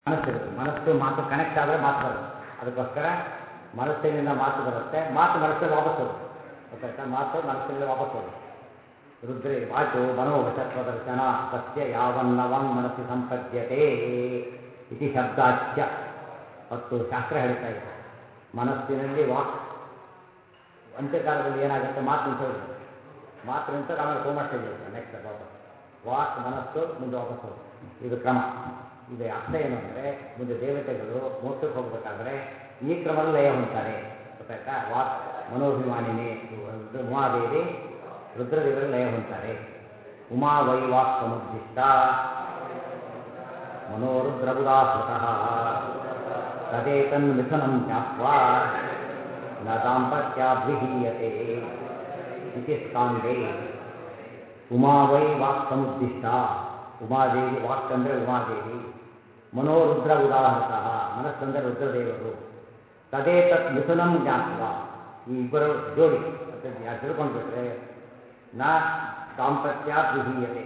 ಮನಸ್ಸಿರುತ್ತೆ ಮನಸ್ಸು ಮಾತು ಕನೆಕ್ಟ್ ಆದರೆ ಮಾತು ಬರುತ್ತೆ ಅದಕ್ಕೋಸ್ಕರ ಮನಸ್ಸಿನಿಂದ ಮಾತು ಬರುತ್ತೆ ಮಾತು ಮನಸ್ಸಿನಲ್ಲಿ ವಾಪಸ್ ಹೋಗುತ್ತೆ ಗೊತ್ತಾಯ್ತಾ ಮಾತು ಮನಸ್ಸಿನಲ್ಲಿ ವಾಪಸ್ ಹೋಗುತ್ತೆ ರುದ್ರೇ ವಾಚೋ ಮನೋವಶತ್ವ ದರ್ಶನ ಸತ್ಯ ಯಾವನ್ನ ವಾಂಗ್ ಮನಸ್ಸಿ ಸಂಪದ್ಯತೆ ಇತಿ ಶಬ್ದಾಚ್ಯ ಮತ್ತು ಶಾಸ್ತ್ರ ಹೇಳ್ತಾ ಇದೆ ಮನಸ್ಸಿನಲ್ಲಿ ವಾಕ್ ಅಂತ್ಯಕಾಲದಲ್ಲಿ ಏನಾಗುತ್ತೆ ಮಾತು ನಿಂತೋಗ್ಬಿಡುತ್ತೆ ಮಾತು ನಿಂತಾಗ ಆಮೇಲೆ ಕೋಮ ಸ್ಟೇಜ್ ಹೋಗುತ್ತೆ ನೆಕ್ಸ್ಟ್ ವಾಪಸ್ ವಾಕ್ ಮನಸ್ಸು ಮುಂದೆ ವಾಪಸ್ ಹೋಗುತ್ತೆ ಇದು ಕ್ರಮ ಇದು ಅರ್ಥ ಏನು ಅಂದರೆ ಮುಂದೆ ದೇವತೆಗಳು ಮೋಕ್ಷಕ್ಕೆ ಹೋಗಬೇಕಾದ್ರೆ ಈ ಕ್ರಮದಲ್ಲಿ ಲಯ ಹೊಂದ್ತಾರೆ ಗೊತ್ತಾಯ್ತಾ ವಾಕ್ ಮನೋಭಿಮಾನಿನಿ ಉಮಾದೇವಿ ರುದ್ರದೇವರಲ್ಲಿ ಲಯ ಹೊಂದ್ತಾರೆ ಉಮಾ ವೈ ವಾಕ್ ಸಮುದ್ದಿಷ್ಟ ಮನೋರುದ್ರಬುಧಾಹೃತಃ ತದೇತನ್ ಮಿಥುನಂ ಜ್ಞಾತ್ವಾ ನ ದಾಂಪತ್ಯಾದ್ವಿಹೀಯತೆ ಇತಿ ಸ್ಕಾಂದೇ ಉಮಾ ವೈ ವಾಕ್ ಸಮುದ್ದಿಷ್ಟ ಉಮಾದೇವಿ ವಾಕ್ ಅಂದರೆ ಉಮಾದೇವಿ ಮನೋರುದ್ರ ಉದಾಹೃತ ಮನಸ್ಸಂದರೆ ರುದ್ರದೇವರು ತದೇ ತತ್ ಮಿಥುನಂ ಜ್ಞಾತ್ವ ಈ ಇಬ್ಬರು ಜೋಡಿ ಅಂತ ಯಾ- ತಿಳ್ಕೊಂಡ್ಬಿಟ್ರೆ ನ ದಾಂಪತ್ಯ ವಿಹೀಯತೆ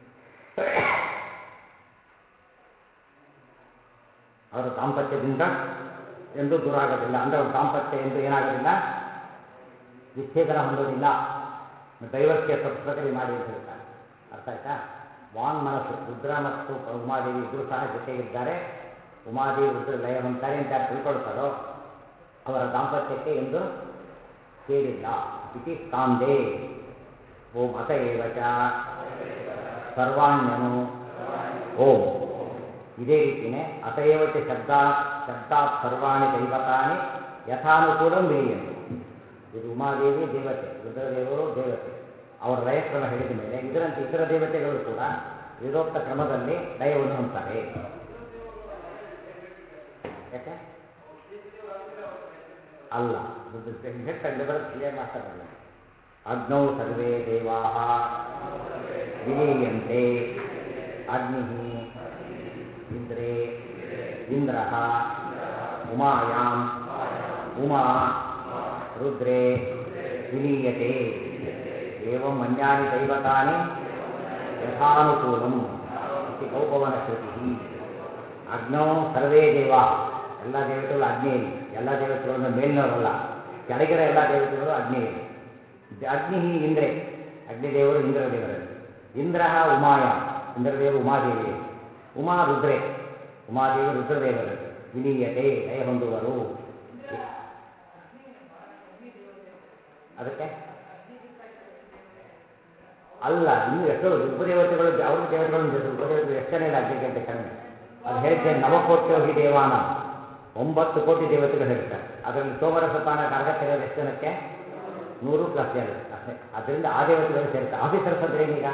ಅವರು ದಾಂಪತ್ಯದಿಂದ ಎಂದು ದೂರ ಆಗೋದಿಲ್ಲ ಅಂದರೆ ಅವ್ರ ದಾಂಪತ್ಯ ಎಂದು ಏನಾಗೋದಿಲ್ಲ ವಿಚ್ಛೇದನ ಹೊಂದೋದಿಲ್ಲ ಡೈವರ್ಸ್ ಕೇಸ್ ಪುಸ್ತಕದಲ್ಲಿ ಮಾಡಿ ಅಂತ ಹೇಳ್ತಾರೆ ಅರ್ಥ ಆಯ್ತಾ ವಾಂಗ್ ಮನಸ್ಸು ರುದ್ರ ಮತ್ತು ಉಮಾದೇವಿ ಇಬ್ಬರು ಸಹ ಜೊತೆಗಿದ್ದಾರೆ ಉಮಾದೇವಿ ರುದ್ರ ಲಯ ಹೊಂದ್ತಾರೆ ಅಂತ ಯಾರು ತಿಳ್ಕೊಳ್ತಾರೋ ಅವರ ದಾಂಪತ್ಯಕ್ಕೆ ಎಂದು ಸೇರಿಲ್ಲ ಇತಿ ಸ್ಕಾಂದೇ ಓಂ ಅತ ಏವಚ ಸರ್ವಾಣ್ಯನು ಓಂ ಇದೇ ರೀತಿಯೇ ಅತಏವಚ ಶಬ್ದ ಶಬ್ದಾತ್ ಸರ್ವಾಣಿ ದೈವತಾನಿ ಯಥಾನುಕೂಲಂ ವಿಲೀಯಂತೆ ಇದು ಉಮಾದೇವಿ ದೇವತೆ ರುದ್ರದೇವರು ದೇವತೆ ಅವರ ಲಯಕ್ರಮ ಹೇಳಿದ ಮೇಲೆ ಇದರಂತೆ ಇತರ ದೇವತೆಗಳು ಕೂಡ ವಿರೋಕ್ತ ಕ್ರಮದಲ್ಲಿ ಲಯವನ್ನು ಹೊಂದ್ತಾರೆ ಯಾಕೆ ಅಲ್ಲ ಹೇಳ್ತಾರೆ ಬರುತ್ತೆ ಕ್ಲಿಯರ್ ಮಾಡ್ತಾರೆ ಅಗ್ನೌ ಸರ್ವೇ ದೇವಾ ವಿಲೀಯಂತೆ ಅಗ್ನಿ ಇಂದ್ರೇ ಇಂದ್ರ ಉಮಾಯಾಂ ಉಮಾ ರುದ್ರೇ ವಿಲೀಯತೆ ಏವಂ ಅನ್ಯಾನಿ ದೈವತಾನಿ ಯಥಾನುಕೂಲಂ ಇತಿ ಗೌಪವನ ಶ್ರುತಿ ಅಗ್ನೌ ಸರ್ವೇ ದೇವಾ ಎಲ್ಲ ದೇವತೆಗಳು ಅಗ್ನಿಯಲ್ಲಿ ಎಲ್ಲ ದೇವತೆಗಳನ್ನು ಮೇಲಿನವರಲ್ಲ ಕೆಳಗಿರೋ ಎಲ್ಲ ದೇವತೆಗಳು ಅಗ್ನಿಯಲ್ಲಿ ದ- ಅಗ್ನಿ ಇಂದ್ರೇ ಅಗ್ನಿದೇವರು ಇಂದ್ರದೇವರಲ್ಲಿ ಇಂದ್ರ ಉಮಾಯ ಇಂದ್ರದೇವರು ಉಮಾದೇವಿಯಲ್ಲಿ ಉಮಾ ರುದ್ರೇ ಉಮಾದೇವಿ ರುದ್ರದೇವರಲ್ಲಿ ವಿಲೀಯತೆ ಲಯ ಹೊಂದುವರು ಅದಕ್ಕೆ ಅಲ್ಲ ಇನ್ನು ಎಷ್ಟೋ ಉಪದೇವತೆಗಳು ಅವ್ರಿಗೆ ದೇವತೆಗಳನ್ನು ಜೊತೆ ಉಪದೇವತೆಗಳು ಎಷ್ಟು ಜನ ಇಲ್ಲ ಅಗ್ನಿಗಿಂತ ಕಡಿಮೆ ಅದು ಹೇಳಿದ್ದೆ ನವಕೋಟ್ಯೋಹಿ ದೇವಾನ ಒಂಬತ್ತು ಕೋಟಿ ದೇವತೆಗಳು ಹೇಳ್ತಾರೆ ಅದರಲ್ಲಿ ಸೋಮರಸಪಾನ ಅರ್ಹತೆ ಎಷ್ಟು ಜನಕ್ಕೆ ನೂರು ಪ್ಲಸ್ ಎರಡು ಅಷ್ಟೇ ಅದರಿಂದ ಆ ದೇವತೆಗಳು ಸೇರ್ತಾರೆ ಆಫೀಸರ್ಸ್ ಅಂದ್ರೆ ಏನೀಗ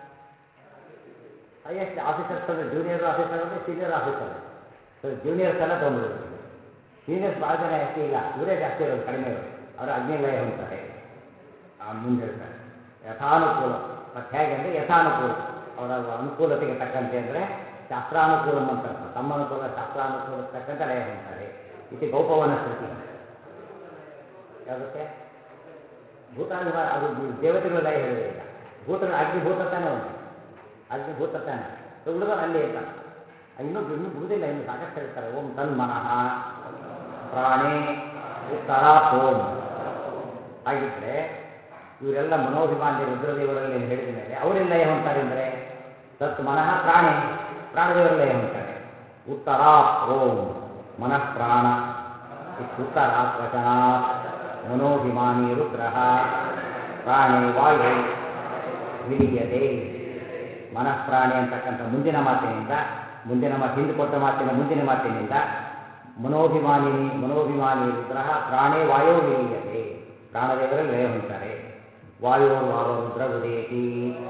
ಹೈಯೆಸ್ಟ್ ಆಫೀಸರ್ಸ್ ಅಂದರೆ ಜೂನಿಯರ್ ಆಫೀಸರ್ ಅಂದರೆ ಸೀನಿಯರ್ ಆಫೀಸರ್ ಸೊ ಜೂನಿಯರ್ಸ್ ಎಲ್ಲ ತೊಗೊಂಡ್ಬಿಡ್ಬೇಕು ಸೀನಿಯರ್ಸ್ ಭಾಳ ಜನ ಜಾಸ್ತಿ ಇಲ್ಲ ಇವರೇ ಜಾಸ್ತಿ ಇರೋದು ಕಡಿಮೆ ಇರೋದು ಅವರು ಅಗ್ನಿಲಯ ಹೊಂದ್ತಾರೆ ಆ, ಮುಂದೆ ಹೇಳ್ತಾರೆ ಯಥಾನುಕೂಲ ಮತ್ತೆ ಹೇಗೆ ಅಂದರೆ ಯಥಾನುಕೂಲ ಅವರ ಅನುಕೂಲತೆಗೆ ತಕ್ಕಂತೆ ಅಂದರೆ ಶಾಸ್ತ್ರಾನುಕೂಲಂ ಅಂತ ಅರ್ಥ ತಮ್ಮ ಅನುಕೂಲ ಶಾಸ್ತ್ರಾನುಕೂಲಕ್ಕೆ ತಕ್ಕಂತೆ ಲಯ ಹೊಂದ್ತಾರೆ ಇದು ಗೌಪವನ ಶ್ರುತಿ ಯಾವುದಕ್ಕೆ ಭೂತಾಭಿಮಾನ ಅದು ದೇವತೆಗಳ ಲಯ ಹೇಳಿದ್ರೆ ಈಗ ಭೂತ ಅಗ್ನಿಭೂತ ತಾನೇ ಒಂದು ಅಗ್ನಿಭೂತ ತಾನೆ ಸೊ ಉಳಿದವರು ಅಲ್ಲಿ ಅಂತ ಇನ್ನೂ ಇನ್ನೂ ಮುಗಿದಿಲ್ಲ ಇನ್ನು ಸಾಕಷ್ಟು ಹೇಳ್ತಾರೆ ಓಂ ತನ್ಮನಃ ಪ್ರಾಣೇ ಉತ್ತರಾತ್ ಓಂ ಹಾಗಿದ್ರೆ ಇವರೆಲ್ಲ ಮನೋಭಿಮಾನ್ಯ ರುದ್ರದೇವರಲ್ಲಿ ಏನು ಹೇಳಿದ ಮೇಲೆ ಅವರೆಲ್ಲ ಲಯ ಹೊಂತಾರೆ ಅಂದರೆ ತತ್ ಮನಃ ಪ್ರಾಣೇ ಪ್ರಾಣದೇವರಲ್ಲಿ ಲಯ ಹೊಂತಾರೆ ಉತ್ತರಾತ್ ಓಂ ಮನಃ ಪ್ರಾಣ ಇತ್ಯುತ್ತರಾತ್ ವಚನಾತ್ ಮನೋಭಿಮಾನಿ ರುದ್ರ ಪ್ರಾಣೇ ವಾಯು ವಿಲೀಯತೆ ಮನಃ ಪ್ರಾಣಿ ಅಂತಕ್ಕಂಥ ಮುಂದಿನ ಮಾತಿನಿಂದ ಮುಂದಿನ ಮಾತು ಹಿಂದೆ ಕೊಟ್ಟ ಮಾತಿನ ಮುಂದಿನ ಮಾತಿನಿಂದ ಮನೋಭಿಮಾನಿನಿ ಮನೋಭಿಮಾನಿ ರುದ್ರ ಪ್ರಾಣೇ ವಾಯೋ ವಿಲೀಯತೆ ಪ್ರಾಣದೇವರಲ್ಲಿ ಲಯ ಹೊಂತಾರೆ ವಾಯೋರ್ವಾವ ರುದ್ರ ಉದೇತಿ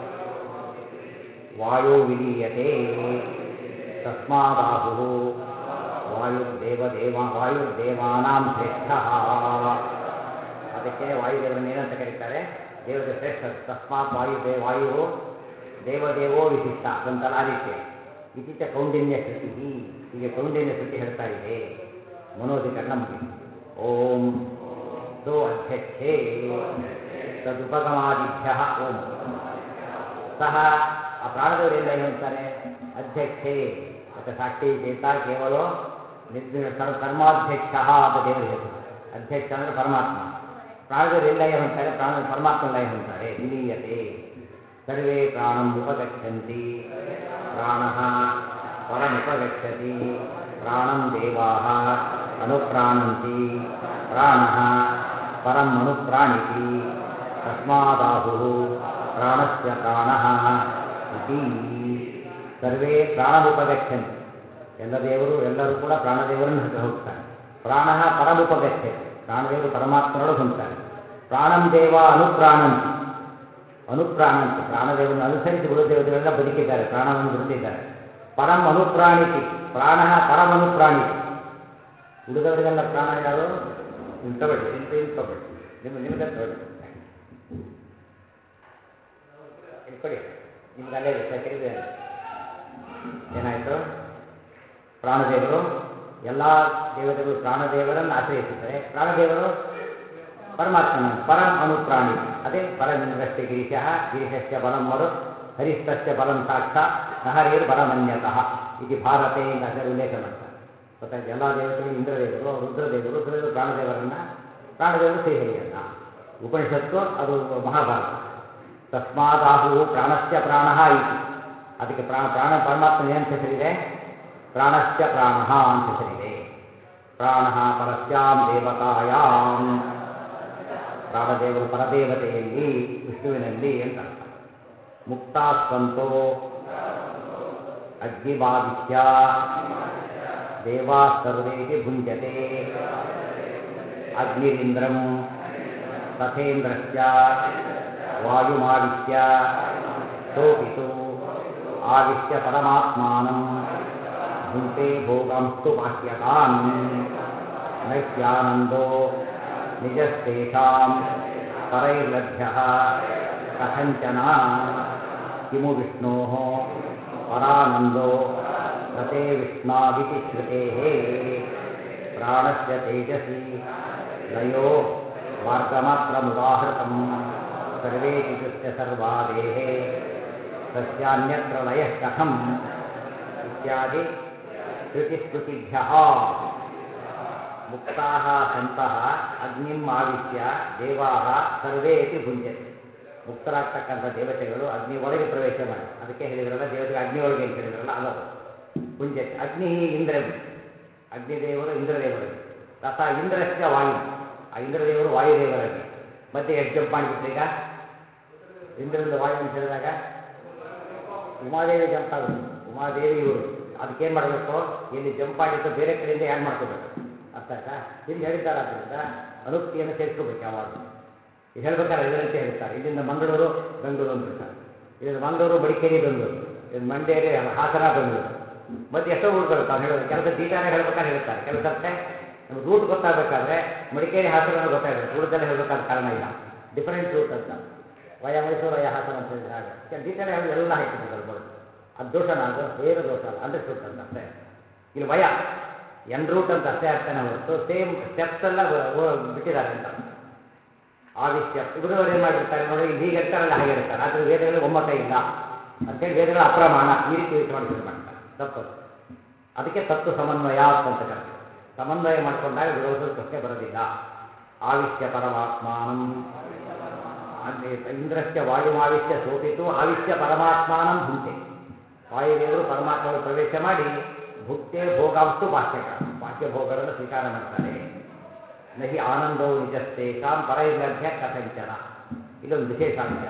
ವಾಯೋ ವಿಲೀಯತೆ ತಸ್ಮಾದಾಹು ವಾಯುರ್ದೇವದೇವ ವಾಯುರ್ದೇವಾನಾಂ ಶ್ರೇಷ್ಠ ಅದಕ್ಕೆ ವಾಯುದೇವರನ್ನ ಏನಂತ ಕರೀತಾರೆ ದೇವತೆ ಶ್ರೇಷ್ಠ ತಸ್ಮಾತ್ ವಾಯುದೇ ವಾಯು ದೇವದೇವೋ ವಿಶಿಷ್ಟ ಅದಂತಲ್ಲ ಆ ರೀತಿ ಇತ್ತೀಚ ಕೌಂಡಿನ್ಯ ಶ್ರುತಿ ಹೀಗೆ ಕೌಂಡಿನ್ಯ ಶ್ರುತಿ ಹೇಳ್ತಾ ಇದೆ ಮನೋಧಿಕರಣ ಮುಗಿತು ಓಂ ಸೋ ಅಧ್ಯಕ್ಷೇ ತದುಪಗಮಾದಿಭ್ಯ ಓಂ ಸಹ ಆ ಪ್ರಾಣದೇವರು ಎಲ್ಲ ಏನು ಅಂತಾರೆ ಅಧ್ಯಕ್ಷೆ ಮತ್ತೆ ಸಾಕ್ಷಿ ಚೇತ ಕೇವಲ ನಿರ್ಗುಣ ಸರ್ವ ಕರ್ಮಾಧ್ಯಕ್ಷ ಅಂತ ದೇವರಿಗೆ ಹೆಸರು ಅಧ್ಯಕ್ಷ ಅಂದರೆ ಪರಮಾತ್ಮ ಪ್ರಾಣದೇವರು ಎಲ್ಲಿ ಲಯ ಹೊಂತಾರೆ ಪ್ರಾಣ ಪರಮಾತ್ಮ ಲಯ ಹೊಂತಾರೆ ವಿಲೀಯತೆ ಸರ್ವೇ ಪ್ರಾಣಂ ಉಪಗಚ್ಚಂತಿ ಪ್ರಾಣ ಪರಮುಪಗಚ್ಚತಿ ಪ್ರಾಣಂ ದೇವಾ ಅನುಪ್ರಾಣಂತಿ ಪ್ರಾಣ ಪರಂ ಅನುಪ್ರಾಣಿತಿ ತಸ್ಮಾದಾಹು ಪ್ರಾಣಸ್ಯ ಪ್ರಾಣ ಇತಿ ಸರ್ವೇ ಪ್ರಾಣಮುಪಗಚ್ಚಂತಿ ಎಲ್ಲ ದೇವರು ಎಲ್ಲರೂ ಕೂಡ ಪ್ರಾಣದೇವರನ್ನು ಹತ್ರ ಹೋಗ್ತಾರೆ ಪ್ರಾಣ ಪರಮುಪಗಚ್ಚತಿ ಪ್ರಾಣದೇವರು ಪರಮಾತ್ಮರೊಳಗೆ ಹೊಂದ್ತಾರೆ ಪ್ರಾಣಂ ದೇವ ಅನುಪ್ರಾಣಂತಿ ಅನುಪ್ರಾಣಂತಿ ಪ್ರಾಣದೇವರನ್ನು ಅನುಸರಿಸಿ ಗುರುದೇವತೆಗಳೆಲ್ಲ ಬದುಕಿದ್ದಾರೆ ಪ್ರಾಣವನ್ನು ಬಿಡುತ್ತಿದ್ದಾರೆ ಪರಂ ಅನುಪ್ರಾಣಿತಿ ಪ್ರಾಣ ಪರಂ ಅನುಪ್ರಾಣಿತಿ ಉಳಿದವರಿಗೆಲ್ಲ ಪ್ರಾಣ ಯಾರು ನೀವು ತಗೊಳ್ಳಿ ನಿಮ್ಮ ನಿಮ್ಮ ತಗೊಳ್ಳಿ ನಿಮ್ಮ ನಿಮಗೆ ತಗೊಳ್ಳಿ ಇಲ್ಲಿ ಕೊಡಿ ನಿಮ್ಗೆ ಅಲ್ಲೇ ಇದೆ ಸೆಕ್ರೆಟರಿ ಅಲ್ಲಿ ಏನಾಯಿತು ಪ್ರಾಣದೇವರು ಎಲ್ಲ ದೇವತೆಗಳು ಪ್ರಾಣದೇವರನ್ನು ಆಶ್ರಯಿಸುತ್ತಾರೆ ಪ್ರಾಣದೇವರು ಪರಮಾತ್ಮನನ್ನು ಪರಂ ಅನುಪ್ರಾಣಿ ಅದೇ ಪರಮಿಂದ್ರಸ್ಯ ಗಿರಿಶಃ ಗಿರಿಶಸ್ಯ ಬಲಂ ಮರು ಹರಿಸ್ತಸ್ಯ ಬಲಂ ಸಾಕ್ಷಾತ್ ನಹರೇರ್ ಬಲಮನ್ಯತಃ ಇದು ಭಾರತೆ ಅಂತ ಆಚಾರ್ಯ ಉಲ್ಲೇಖ ಮಾಡ್ತಾರೆ ಗೊತ್ತಾಯ್ತು ಎಲ್ಲ ದೇವತೆಗಳು ಇಂದ್ರದೇವರು ರುದ್ರದೇವರು ರುದ್ರದೇವರು ಪ್ರಾಣದೇವರನ್ನ ಪ್ರಾಣದೇವರು ಶ್ರೀಹರಿಯನ್ನ ಉಪನಿಷತ್ತು ಅದು ಮಹಾಭಾರತ ತಸ್ಮಾದಾಹು ಪ್ರಾಣಸ್ಯ ಪ್ರಾಣ ಇತಿ ಅದಕ್ಕೆ ಪ್ರಾಣ ಪ್ರಾಣ ಪರಮಾತ್ಮ ಏನಂತ ಹೆಸರಿದೆ ಪ್ರಾಣಸ್ಯ ಪ್ರಾಣ ಅಂತ ಹೆಸರಿದೆ ಪ್ರಾಣ ಪರಸ್ಯಾಂ ದೇವತಾಯಾಂ ಪ್ರಾಣದೇವರು ಪರದೇವತೆಯಲ್ಲಿ ವಿಷ್ಣುವಿನಲ್ಲಿ ಅಂತ ಅರ್ಥ ಮುಕ್ತಾಸ್ವಂತೋ ಅಗ್ನಿಭಾವಿಷ್ಯ ದೇವಾ ಸರ್ವೇತಿ ಭುಂಜತೆ ಅಗ್ನಿರಿಂದ್ರಂ ತಥೇಂದ್ರಸ್ಯ ವಾಯುಮಾವಿಶ್ಯ ಶೋಪಿತು ಆವಿಶ್ಯ ಪರಮಾತ್ಮಾನಂ ಭುಂಕ್ತೆ ಭೋಗಂಸ್ತು ಬಾಹ್ಯತಾನ್ ನೈತ್ಯಾನಂದೋ ನಿಜಸ್ತೇಷಾಂ ಪರೈರ್ಲಭ್ಯ ಕಥಂಚನ ಕಿಮು ವಿಷ್ಣೋ ಪರಾನಂದೋ ನತೆ ವಿಷ್ಣಾವಿತಿ ಶ್ರುತೆ ಪ್ರಾಣಸ್ಯ ತೇಜಸಿ ಲಯೋ ಮಾರ್ಗಮಾತ್ರಮುದಾಹೃತಂ ಸರ್ವೇತಿ ದೃಶ್ಯ ಸರ್ವಾ ದೇಹೇ ತಸ್ಯಾನ್ಯತ್ರ ಲಯಃ ಕಥಂ ಇತ್ಯಾದಿ ಶ್ರುತಿಸ್ಮೃತಿಭ್ಯ ಮುಕ್ತಾ ಸಂತಹ ಅಗ್ನಿಂ ಆವಿಶ್ಯ ದೇವಾ ಸರ್ವೇತಿ ಭುಂಜತೆ ಮುಕ್ತರಾಗ್ತಕ್ಕಂಥ ದೇವತೆಗಳು ಅಗ್ನಿ ಒಳಗೆ ಪ್ರವೇಶ ಮಾಡಿ ಅದಕ್ಕೆ ಹೇಳಿದ್ರಲ್ಲ ದೇವತೆಗೆ ಅಗ್ನಿ ಒಳಗೆ ಅಂತ ಹೇಳಿದ್ರಲ್ಲ ಅದದು ಭುಂಜತೆ ಅಗ್ನಿ ಇಂದ್ರವಿ ಅಗ್ನಿದೇವರು ಇಂದ್ರದೇವರಲ್ಲಿ ತಥಾ ಇಂದ್ರಸ್ಯ ವಾಯು ಆ ಇಂದ್ರದೇವರು ವಾಯುದೇವರಲ್ಲಿ ಮತ್ತೆ ಎಷ್ಟು ಜಂಪ್ ಮಾಡಿಬಿಟ್ರೆ ಈಗ ಇಂದ್ರನಿಂದ ವಾಯು ಅಂತ ಹೇಳಿದಾಗ ಉಮಾದೇವಿ ಜಂಪ್ ಆಗುತ್ತೆ ಉಮಾದೇವಿ ಇವರು ಅದಕ್ಕೇನು ಮಾಡಬೇಕು ಎಲ್ಲಿ ಜಂಪ್ ಮಾಡಿದ್ದು ಬೇರೆ ಕಡೆಯಿಂದ ಆ್ಯಡ್ ಮಾಡ್ಕೋಬೇಕು ಅರ್ಥ ಆಯ್ತಾ ಹಿಂದೆ ಹೇಳಿದ್ದಾರೆ ಆದ್ದರಿಂದ ಅನುಕ್ತಿಯನ್ನು ಸೇರಿಸ್ಕೋಬೇಕು ಯಾವಾಗ ಇದು ಹೇಳ್ಬೇಕಾದ್ರೆ ಇದರಂತೆ ಹೇಳ್ತಾರೆ ಇಲ್ಲಿಂದ ಮಂಗಳೂರು ಬೆಂಗಳೂರು ಅಂತ ಹೇಳ್ತಾರೆ ಇಲ್ಲಿಂದ ಮಂಗಳೂರು ಮಡಿಕೇರಿ ಬೆಂಗಳೂರು ಇದು ಮಂಡ್ಯದಲ್ಲಿ ಹಾಸನ ಬೆಂಗಳೂರು ಮತ್ತೆ ಎಷ್ಟೋ ಊರುಗಳು ತಾವು ಹೇಳೋದು ಕೆಲಸ ಡೀಟೇಲಾಗಿ ಹೇಳ್ಬೇಕಾದ್ರೆ ಹೇಳ್ತಾರೆ ಕೆಲಸ ಅಷ್ಟೇ ನಮ್ಗೆ ರೂಟ್ ಗೊತ್ತಾಗಬೇಕಾದ್ರೆ ಮಡಿಕೇರಿ ಹಾಸನ ಗೊತ್ತಾಗಬೇಕು ರೂಟದಲ್ಲೇ ಹೇಳಬೇಕಾದ ಕಾರಣ ಇಲ್ಲ ಡಿಫರೆಂಟ್ ರೂಟ್ ಅಂತ ವಯ ಮೈಸೂರು ವಯ ಹಾಸನ ಅಂತ ಹೇಳಿದ್ರೆ ಹಾಗೆ ಡೀಟೇಲ್ ಹೇಳೋದು ಎಲ್ಲ ಹಾಕಿಬಿಟ್ಟಿದ್ದಾರೆ ಬೋರ್ಡ್ ಅದು ದೋಷನ ಅದು ಏನು ದೋಷ ಅಲ್ಲ ಅಂಡರ್ಸ್ಟುಡ್ ಅಂತ ಅಷ್ಟೇ ಇಲ್ಲಿ ವಯ ಎನ್ ರೂಟ್ ಅಂತ ಅಷ್ಟೇ ಅರ್ಥನೇ ಹೊರತು ಸೇಮ್ ಸ್ಟೆಪ್ಸ್ ಎಲ್ಲ ಬ- ಬ- ಬಿಟ್ಟಿದ್ದಾರೆ ಅಂತ ಆವಿಷ್ಯ ಇಬ್ಬರವರು ಏನು ಮಾಡಿಬಿಡ್ತಾರೆ ನೋಡಿ ಇಲ್ಲಿ ಹೀಗೆ ಹೇಳ್ತಾರಲ್ಲ ಹಾಗೆ ಹೇಳ್ತಾರೆ ಆದರೆ ವೇದಗಳಿಗೆ ಒಮ್ಮತ ಇಲ್ಲ ಅಂತೇಳಿ ವೇದಗಳ ಅಪ್ರಮಾಣ ಈ ರೀತಿ ಯೋಚನೆ ಮಾಡಿ ಶುರು ಮಾಡ್ತಾರೆ ತಪ್ಪದು ಅದಕ್ಕೆ ತತ್ವ ಸಮನ್ವಯ ಅಂತ ಕರೆದು ಸಮನ್ವಯ ಮಾಡಿಕೊಂಡಾಗ ವಿರೋಧದ ಪ್ರಶ್ನೆ ಬರೋದಿಲ್ಲ ಆವಿಶ್ಯ ಪರಮಾತ್ಮಾನಂ ಅಲ್ಲಿ ಇಂದ್ರಸ್ಯ ವಾಯುಮಾವಿಶ್ಯ ಸೋಪಿತು ಆವಿಶ್ಯ ಪರಮಾತ್ಮಾನಂ ಭುಂಕ್ತೆ ವಾಯುದೇವರು ಪರಮಾತ್ಮಗಳು ಪ್ರವೇಶ ಮಾಡಿ ಭುಕ್ತೆ ಭೋಗಾಂಸ್ತು ಬಾಹ್ಯಕ ಬಾಹ್ಯ ಭೋಗಗಳನ್ನು ಸ್ವೀಕಾರ ಮಾಡ್ತಾರೆ ನಹಿ ಆನಂದೋ ನಿಜಸ್ತೇಷಾಂ ಪರೈರ್ಲಭ್ಯ ಕಥಂಚನ ಇಲ್ಲೊಂದು ವಿಶೇಷ ಅಂಶ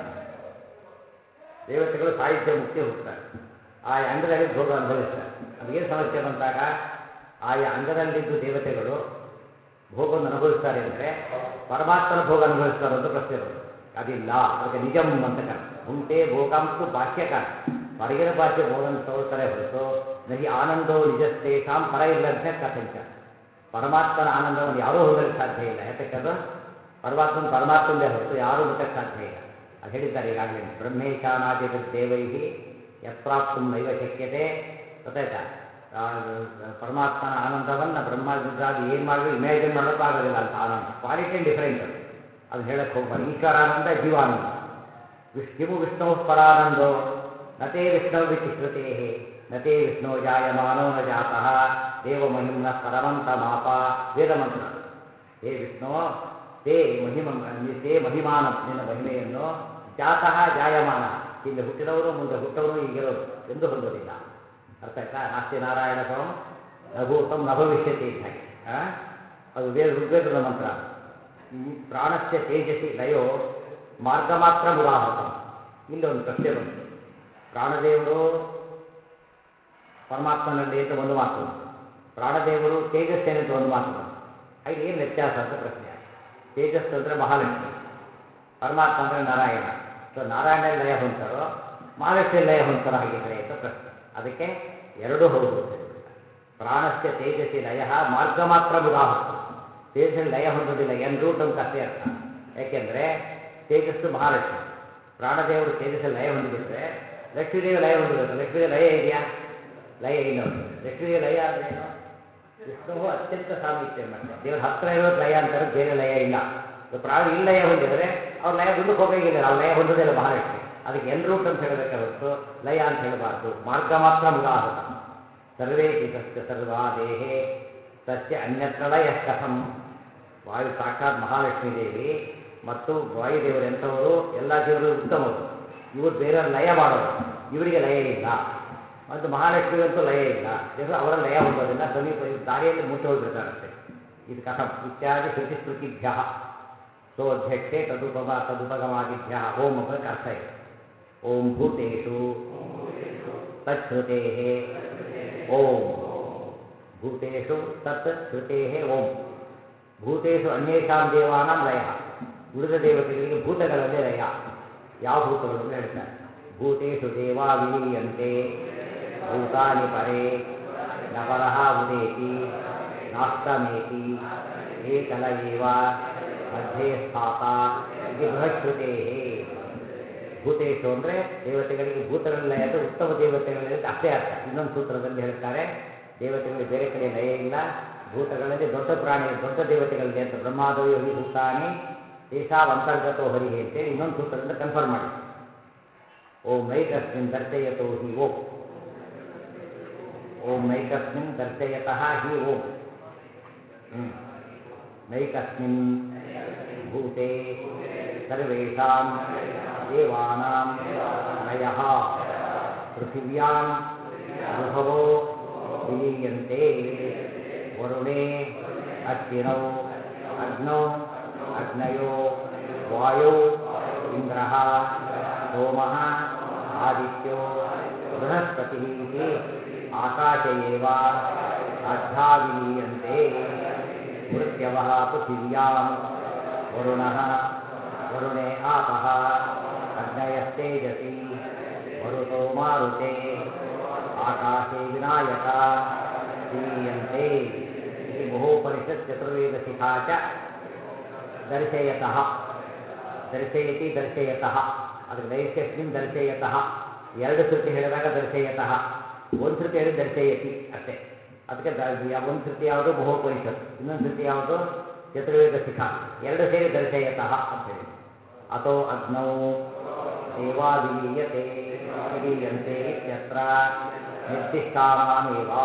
ದೇವತೆಗಳು ಸಾಹಿತ್ಯ ಮುಕ್ತಿ ಹೋಗ್ತಾರೆ ಆಯಾ ಅಂಗದಲ್ಲಿ ಭೋಗ ಅನುಭವಿಸ್ತಾರೆ ನಮಗೇನು ಸಮಸ್ಯೆ ಬಂದಾಗ ಆಯಾ ಅಂಗದಲ್ಲಿದ್ದು ದೇವತೆಗಳು ಭೋಗವನ್ನು ಅನುಭವಿಸ್ತಾರೆ ಅಂದರೆ ಪರಮಾತ್ಮನ ಭೋಗ ಅನುಭವಿಸ್ತಾರೆ ಅಂತ ಪ್ರಶ್ನೆ ಬರುತ್ತೆ ಅದಿಲ್ಲ ಅದಕ್ಕೆ ನಿಜಂ ಅಂತ ಕರೆ ಉಂಟೆ ಭೋಗಾಂಸ್ತು ಬಾಹ್ಯಕಾಲ ಹೊರಗಿನ ಬಾಹ್ಯ ಭೋಗವನ್ನು ತಗೊಳ್ತಾರೆ ಹೊರತು ನಹಿ ಆನಂದೋ ನಿಜಸ್ತೇಷಾಂ ಪರ ಇಲ್ಲಭ್ಯ ಕಥಂಚ ಪರಮಾತ್ಮನ ಆನಂದವನ್ನು ಯಾರೂ ಹೊಂದಲಿಕ್ಕೆ ಸಾಧ್ಯ ಇಲ್ಲ ಯಾತಕ್ಕದು ಪರಮಾತ್ಮನ ಪರಮಾತ್ಮಂದೇ ಹೊರತು ಯಾರೂ ಮುಟ್ಟಕ್ಕೆ ಸಾಧ್ಯ ಇಲ್ಲ ಅದು ಹೇಳಿದ್ದಾರೆ ಈಗಾಗಲೇ ಬ್ರಹ್ಮೇಶಾನಾದಿರ್ದೇವೈ ಯತ್ಪ್ರಾಪ್ತು ನೈವ ಶಕ್ಯತೆ ಗೊತ್ತಾಯ್ತಾ ಆ, ಪರಮಾತ್ಮನ ಆನಂದವನ್ನು ಬ್ರಹ್ಮ ರುದ್ರಾದಿ ಏನು ಮಾಡಿದ್ರು ಇಮ್ಯಾಜಿನ್ ಮಾಡೋಕ್ಕೂ ಆಗೋದಿಲ್ಲ ಅಂತ ಆನಂದ ಕ್ವಾಲಿಟಿ ಆ್ಯಂಡ್ ಡಿಫರೆಂಟ್ ಅದು ಅದು ಹೇಳಕ್ಕೆ ಹೋಗ್ಬಾರ್ದು ಈಶ್ವರಾನಂದ ಜೀವಾನಂದ ವಿಶ್ ಕಿಮು ವಿಷ್ಣು ಪರಾನಂದೋ ನತೇ ವಿಷ್ಣು ವಿಚಿಶ್ರುತೇ ನತೇ ವಿಷ್ಣು ಜಾಯಮಾನೋ ನ ಜಾತಃ ದೇವಮಹಿಮ್ನ ಪರಮಂತ ಮಾಪ ವೇದ ಮಂತ್ರ ಹೇ ವಿಷ್ಣು ತೇ ಮಹಿಮ ತೇ ಮಹಿಮಾನ ನಿನ್ನ ಮಹಿಮೆಯನ್ನು ಜಾತಃ ಜಾಯಮಾನ ಹಿಂದೆ ಹುಟ್ಟಿದವರು ಮುಂದೆ ಹುಟ್ಟವರು ಈಗಿರೋರು ಎಂದು ಹೊಂದೋದಿಲ್ಲ ಅರ್ಥ ಆಯ್ತಾ ನಾಸ್ತಿ ನಾರಾಯಣ ಸೋಮ್ ನಭೂತಂ ನ ಭವಿಷ್ಯತಿ ಇದ್ದ ಹಾಗೆ ಆ? ಅದು ವೇದ ಋಗ್ವೇದದ ಮಂತ್ರ ಈ ಪ್ರಾಣಸ್ಯ ತೇಜಸ್ಸಿ ಲಯೋ ಮಾರ್ಗ ಮಾತ್ರ ಮುದಾಹೃತ ಇಲ್ಲಿ ಒಂದು ಪ್ರಶ್ನೆ ಬಂತು ಪ್ರಾಣದೇವರು ಪರಮಾತ್ಮನಲ್ಲಿ ಅಂತ ಒಂದು ಮಾತು ಬಂತು ಪ್ರಾಣದೇವರು ತೇಜಸ್ಸೇನೆ ಅಂತ ಒಂದು ಮಾತು ಬಂತು ಹಾಗೆ ಏನು ವ್ಯತ್ಯಾಸ ಅಂತ ಪ್ರಶ್ನೆ ಆಯ್ತು ತೇಜಸ್ಸು ಅಂದರೆ ಮಹಾಲಕ್ಷ್ಮಿ ಪರಮಾತ್ಮ ಅಂದರೆ ನಾರಾಯಣ ಸೊ ನಾರಾಯಣಲ್ಲಿ ಲಯ ಹೊಂತಾರೋ ಮಹಾಲಕ್ಷ್ಮಿ ಲಯ ಹೊಂತಾರೋ ಹಾಗಿದ್ರೆ ಅಂತ ಪ್ರಶ್ನೆ ಅದಕ್ಕೆ ಎರಡೂ ಹೌದು ಅಂತ ಹೇಳ್ಬಿಡ್ತಾರೆ ಪ್ರಾಣಸ್ಯ ತೇಜಸ್ಸಿ ಲಯ ಮಾರ್ಗ ಮಾತ್ರ ಮುದಾಹುತ್ತ ತೇಜಸ್ಸಲ್ಲಿ ಲಯ ಹೊಂದೋದಿಲ್ಲ ಎನ್ ರೂಟ್ ಅಂತ ಅಷ್ಟೇ ಅರ್ಥ ಯಾಕೆಂದರೆ ತೇಜಸ್ಸು ಮಹಾಲಕ್ಷ್ಮಿ ಪ್ರಾಣದೇವರು ತೇಜಸ್ಸಲ್ಲಿ ಲಯ ಹೊಂದಿಬಿಟ್ರೆ ಲಕ್ಷ್ಮೀದೇವಿ ಲಯ ಹೊಂದಬೇಕು ಲಕ್ಷ್ಮೀದೇವಿ ಲಯ ಇದೆಯಾ ಲಯ ಇಲ್ಲ ಅವ್ರಿಗೆ ಲಕ್ಷ್ಮೀದೇವಿ ಲಯ ಅಂದ್ರೆ ಏನು ವಿಷ್ಣು ಅತ್ಯಂತ ಸಾಮೀಪ್ಯ ಮತ್ತೆ ದೇವ್ರ ಹತ್ರ ಇರೋದು ಲಯ ಅಂತಾರೆ ಬೇರೆ ಲಯ ಇಲ್ಲ ಈಗ ಪ್ರಾಣ ಇಲ್ಲಿ ಲಯ ಹೊಂದಿದ್ರೆ ಅವ್ರ ಲಯ ಮುಂದಕ್ಕೆ ಹೋಗಂಗಿಲ್ಲ ಅವ್ರ ಲಯ ಹೊಂದೋದಿಲ್ಲ ಮಹಾಲಕ್ಷ್ಮಿ ಅದಕ್ಕೆ ಎನ್ ರೂಟ್ ಅಂತ ಹೇಳಬೇಕೆ ಹೊರತು ಲಯ ಅಂತ ಹೇಳಬಾರ್ದು ಮಾರ್ಗ ಮಾತ್ರ ಮುದಾಹೃತ ಸರ್ವೇಪಿ ಸಸ್ಯ ಸರ್ವಾ ದೇಹೇ ಸಸ್ಯ ಅನ್ಯತ್ರ ಲಯ ಕಥಂ ವಾಯು ಸಾಕ್ಷಾತ್ ಮಹಾಲಕ್ಷ್ಮೀ ದೇವಿ ಮತ್ತು ವಾಯುದೇವರು ಎಂಥವರು ಎಲ್ಲ ದೇವರು ಉತ್ತಮರು ಇವರು ಬೇರೆಯವ್ರ ಲಯ ಮಾಡೋರು ಇವರಿಗೆ ಲಯ ಇಲ್ಲ ಮತ್ತು ಮಹಾಲಕ್ಷ್ಮಿಗಂತೂ ಲಯ ಇಲ್ಲ ದೇವರು ಅವರ ಲಯ ಹೊಂದೋದಿಲ್ಲ ಸಮೀಪ ಇವ್ರ ದಾರಿಯಲ್ಲಿ ಮುಚ್ಚಿ ಹೋಗ್ಬಿಡ್ತಾರಷ್ಟೇ ಇದು ಕಥಂ ಇತ್ಯಾದಿ ಶ್ರುತಿ ಸ್ಮೃತಿಭ್ಯ ಸೋಧ್ಯಕ್ಷೆ ತದುಪಮ ತದುಪಗಮಾದಿಭ್ಯ ಓಂ ಅನ್ನೋದಕ್ಕೆ ಅರ್ಥ ಇದೆ ಓಂ ಭೂತೇಶು ತಚ್ಛ್ರುತೆ ಓಂ ಭೂತೇಶು ತತ್ ಶ್ರುತೆ ಓಂ ಭೂತೇಶು ಅನ್ಯೇಷಾಂ ದೇವಾನಾಂ ಲಯ ಉಳಿದ ದೇವತೆಗಳಿಗೆ ಭೂತಗಳಲ್ಲಿ ಲಯ ಯಾವ ಭೂತಗಳು ಅಂತ ಹೇಳ್ತಾರೆ ಭೂತೇಶು ದೇವಾ ವಿಲೀಯಂತೆ ಭೂತಾನಿ ಪರೇ ನಪರಃ ಉದೇತಿ ನಾಷ್ಟಮೇತಿ ಏಕಲ ಏವ ಮಧ್ಯೆ ಸ್ಥಾತ ಇದು ಬೃಹಶ್ರುತೇ ಭೂತೇಶು ಅಂದರೆ ದೇವತೆಗಳಿಗೆ ಭೂತಗಳ ಲಯ ಅಂದರೆ ಉತ್ತಮ ದೇವತೆಗಳಲ್ಲಿ ಅಂತ ಅಷ್ಟೇ ಅರ್ಥ ಇನ್ನೊಂದು ಸೂತ್ರದಲ್ಲಿ ಹೇಳ್ತಾರೆ ದೇವತೆಗಳಿಗೆ ಬೇರೆ ಕಡೆ ಲಯ ಇಲ್ಲ ಭೂತಗಳಲ್ಲಿ ದೊಡ್ಡ ಪ್ರಾಣಿ ದೊಡ್ಡ ದೇವತೆಗಳಲ್ಲಿ ಅಂತ ಬ್ರಹ್ಮಾದವಿ ಹರಿ ಭೂತಾನಿ ತೇಷಾಂ ಅಂತರ್ಗತೋ ಹರಿಗೆ ಅಂತೇಳಿ ಇನ್ನೊಂದು ಸೂತ್ರದಿಂದ ಕನ್ಫರ್ಮ್ ಮಾಡಿ ಓಂ ನೈಕಸ್ಮಿನ್ ದರ್ಶಯತೋ ಹಿ ಓಂ ಓಂ ನೈಕಸ್ಮಿನ್ ದರ್ಶಯತಃ ಹಿ ಓಂ ಹ್ಮ್. ನೈಕಸ್ಮಿನ್ ಭೂತೆ ಸರ್ವೇಷಾಂ ದೇವಾನಾಂ ಲಯಃ ಪೃಥಿವ್ಯಾಂ ಋಭವೋ ವಿಲೀಯಂತೆ ವರುಣೇ ಅಶ್ವಿನೌ ಅಗ್ನೌ ಅಗ್ನಯೋ ವಾಯೌ ಇಂದ್ರಃ ಸೋಮಃ ಆದಿತ್ಯೋ ಬೃಹಸ್ಪತಿ ಇತಿ ಆಕಾಶ ಏವ ಅಧ್या ವಿಲೀಯಂತೆ ಮೃತ್ಯವಃ ಪೃಥಿವ್ಯಾಂ ವರುಣಃ ವರುಣೇ ಆಪಃ ಅಗ್ನಯಸ್ತೇಜಸಿ ಮರುತೋ ಮಾರುತೆ ಆಕಾಶೇ ವಿನಾಯಕ ವಿಲೀಯಂತೆ ಇತಿ ಮಹೋಪನಿಷತ್ ಚತುರ್ವೇದಶಿಖಾ ಚ ದರ್ಶಯತಃ ದರ್ಶಯತಿ ದರ್ಶಯತಃ ಅದಕ್ಕೆ ನೈಕಸ್ಮಿನ್ ದರ್ಶಯತಃ ಎರಡು ಶ್ರುತಿ ಹೇಳಿದಾಗ ದರ್ಶಯತಃ ಒಂದು ಶ್ರುತಿ ಹೇಳಿ ದರ್ಶಯತಿ ಅಷ್ಟೇ ಅದಕ್ಕೆ ದ- ಒಂದು ಶ್ರುತಿ ಯಾವುದು ಮಹೋಪನಿಷತ್ ಇನ್ನೊಂದು ಶ್ರುತಿ ಯಾವುದು ಚತುರ್ವೇದ ಶಿಖಾ ಎರಡು ಸೇರಿ ದರ್ಶಯತಃ ಅಂತ ಹೇಳಿ ಅಥೋ ಅಗ್ನೌ ದೇವಾ ವಿಲೀಯತೆ ವಿಲೀಯಂತೆ ಇತ್ಯತ್ರ ನಿರ್ದಿಷ್ಟಾನಾಮೇವ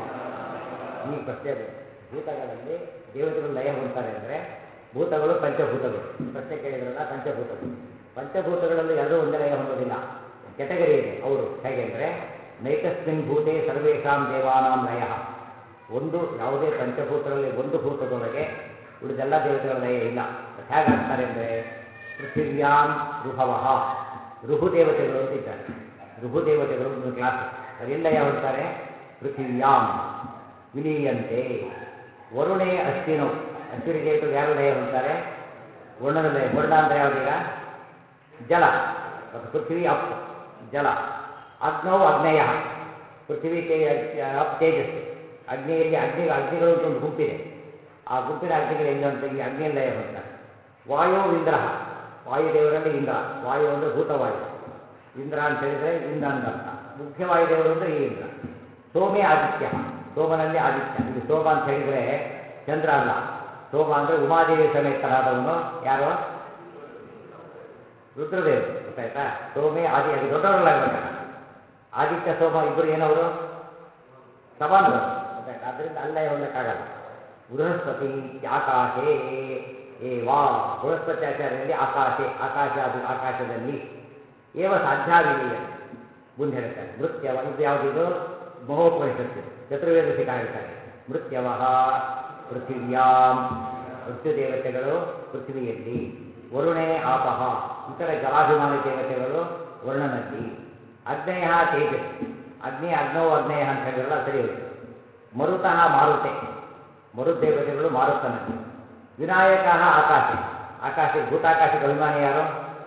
ಈ ಪ್ರಶ್ನೆ ಬಂತು ಭೂತಗಳಲ್ಲಿ ದೇವತೆಗಳು ಲಯ ಹೊಂದ್ತಾರೆ ಅಂದರೆ ಭೂತಗಳು ಪಂಚಭೂತಗಳು ಪ್ರಶ್ನೆ ಕೇಳಿದ್ರಲ್ಲ ಪಂಚಭೂತಗಳು ಪಂಚಭೂತಗಳಲ್ಲಿ ಎಲ್ಲರೂ ಒಂದೇ ಲಯ ಹೊಂದೋದಿಲ್ಲ ಕೆಟಗರಿ ಇದೆ ಅವರು ಹೇಗೆ ಅಂದರೆ ನೈಕಸ್ಮಿನ್ ಭೂತೆ ಸರ್ವೇಷಾಂ ದೇವಾನಾಂ ಲಯ ಒಂದು ಯಾವುದೇ ಪಂಚಭೂತಗಳಲ್ಲಿ ಒಂದು ಭೂತದೊಳಗೆ ಉಳಿದೆಲ್ಲ ದೇವತೆಗಳ ಲಯ ಇಲ್ಲ ಅದು ಹೇಗಾಗ್ತಾರೆ ಅಂದರೆ ಪೃಥಿವ್ಯಾಂ ಋಭವ ಋಭು ದೇವತೆಗಳು ಅಂತ ಇದ್ದಾರೆ ಋಭು ದೇವತೆಗಳು ಒಂದು ಕ್ಲಾಸ್ ಅದೆಲ್ಲ ಲಯ ಹೊಂದ್ತಾರೆ ಪೃಥಿವ್ಯಾಂ ವಿಲೀಯಂತೆ ವರುಣೇ ಅಶ್ವಿನೋ ಅಶ್ವಿನಿ ದೇವತೆಗಳು ಯಾರು ಲಯ ಹೊಂದ್ತಾರೆ ವರ್ಣದ ಲಯ ವರ್ಣ ಅಂದರೆ ಯಾವುದೀಗ ಜಲ ಮತ್ತು ಪೃಥ್ವಿ ಅಪ್ ಜಲ ಅಗ್ನೌ ಅಗ್ನೇಯ ಪೃಥ್ವಿ ತೇ ಅಪ್ ತೇಜಸ್ಸು ಅಗ್ನಿಯಲ್ಲಿ ಅಗ್ನಿ ಅಗ್ನಿಗಳು ಅಂತ ಒಂದು ಗುಂಪಿದೆ ಆ ಗುಂಪಿನ ಅಗ್ನಿಗಳು ಎಲ್ಲಿ ಅಂತ ಇಲ್ಲಿ ಅಗ್ನಿಯಲ್ಲಿ ಲಯ ಹೊಂದ್ತಾರೆ ವಾಯು ಇಂದ್ರ ವಾಯುದೇವರಲ್ಲಿ ಇಂದ್ರ ವಾಯು ಅಂದರೆ ಭೂತವಾಯು ಇಂದ್ರ ಅಂತ ಹೇಳಿದರೆ ಇಂದ್ರ ಅಂತ ಅರ್ಥ ಮುಖ್ಯ ವಾಯುದೇವರು ಅಂದರೆ ಈ ಇಂದ್ರ ಸೋಮೆ ಆದಿತ್ಯ ಸೋಮನಲ್ಲಿ ಆದಿತ್ಯ ಇಲ್ಲಿ ಸೋಮ ಅಂತ ಹೇಳಿದರೆ ಚಂದ್ರ ಅಲ್ಲ ಸೋಮ ಅಂದರೆ ಉಮಾದೇವಿ ಸಮೇತರಾದವನು ಯಾರು ರುದ್ರದೇವರು ಗೊತ್ತಾಯ್ತಾ ಸೋಮೆ ಆದಿ ಅದು ದೊಡ್ಡವರಲ್ಲಾಗಬೇಕಲ್ಲ ಆದಿತ್ಯ ಸೋಮ ಇಬ್ಬರು ಏನವರು ಸಮಾನರು ಗೊತ್ತಾಯ್ತಾ ಅದರಿಂದ ಅಲ್ಲೇ ಹೊಂದಕ್ಕಾಗಲ್ಲ ಬೃಹಸ್ಪತಿ ಆಕಾಶೇ ಏವಾ ಬೃಹಸ್ಪತಿ ಆಚಾರ್ಯರಲ್ಲಿ ಆಕಾಶೆ ಆಕಾಶ ಅದು ಆಕಾಶದಲ್ಲಿ ಏವ ಸಾಧ್ಯಾವಿನೀಯ ಮುಂದೆ ಹೇಳ್ತಾರೆ ಮೃತ್ಯವ ಇದು ಯಾವುದಿದು ಮಹೋಪನಿಷತ್ತು ಚತುರ್ವೇದ ಶಿಖ ಹೇಳ್ತಾರೆ ಮೃತ್ಯವ ಪೃಥಿವ್ಯಾಂ ಮೃತ್ಯು ದೇವತೆಗಳು ಪೃಥ್ವಿಯಲ್ಲಿ ವರುಣೇ ಆಪಹ ಇತರ ಜಲಾಭಿಮಾನಿ ದೇವತೆಗಳು ವರುಣನಲ್ಲಿ ಅಗ್ನೇಯ ತೇಜಸ್ ಅಗ್ನಿ ಅಗ್ನೋ ಅಗ್ನೇಯ ಅಂತ ಹೇಳಿದ್ರಲ್ಲ ಸರಿ ಹೋಯ್ತು ಮರುತಃ ಮಾರುತೆ ಮರುದೇವತೆಗಳು ಮಾರುತನಲ್ಲಿ ವಿನಾಯಕ ಆಕಾಶ ಆಕಾಶ ಭೂತಾಕಾಶಕ್ಕೆ ಅಭಿಮಾನಿ ಯಾರು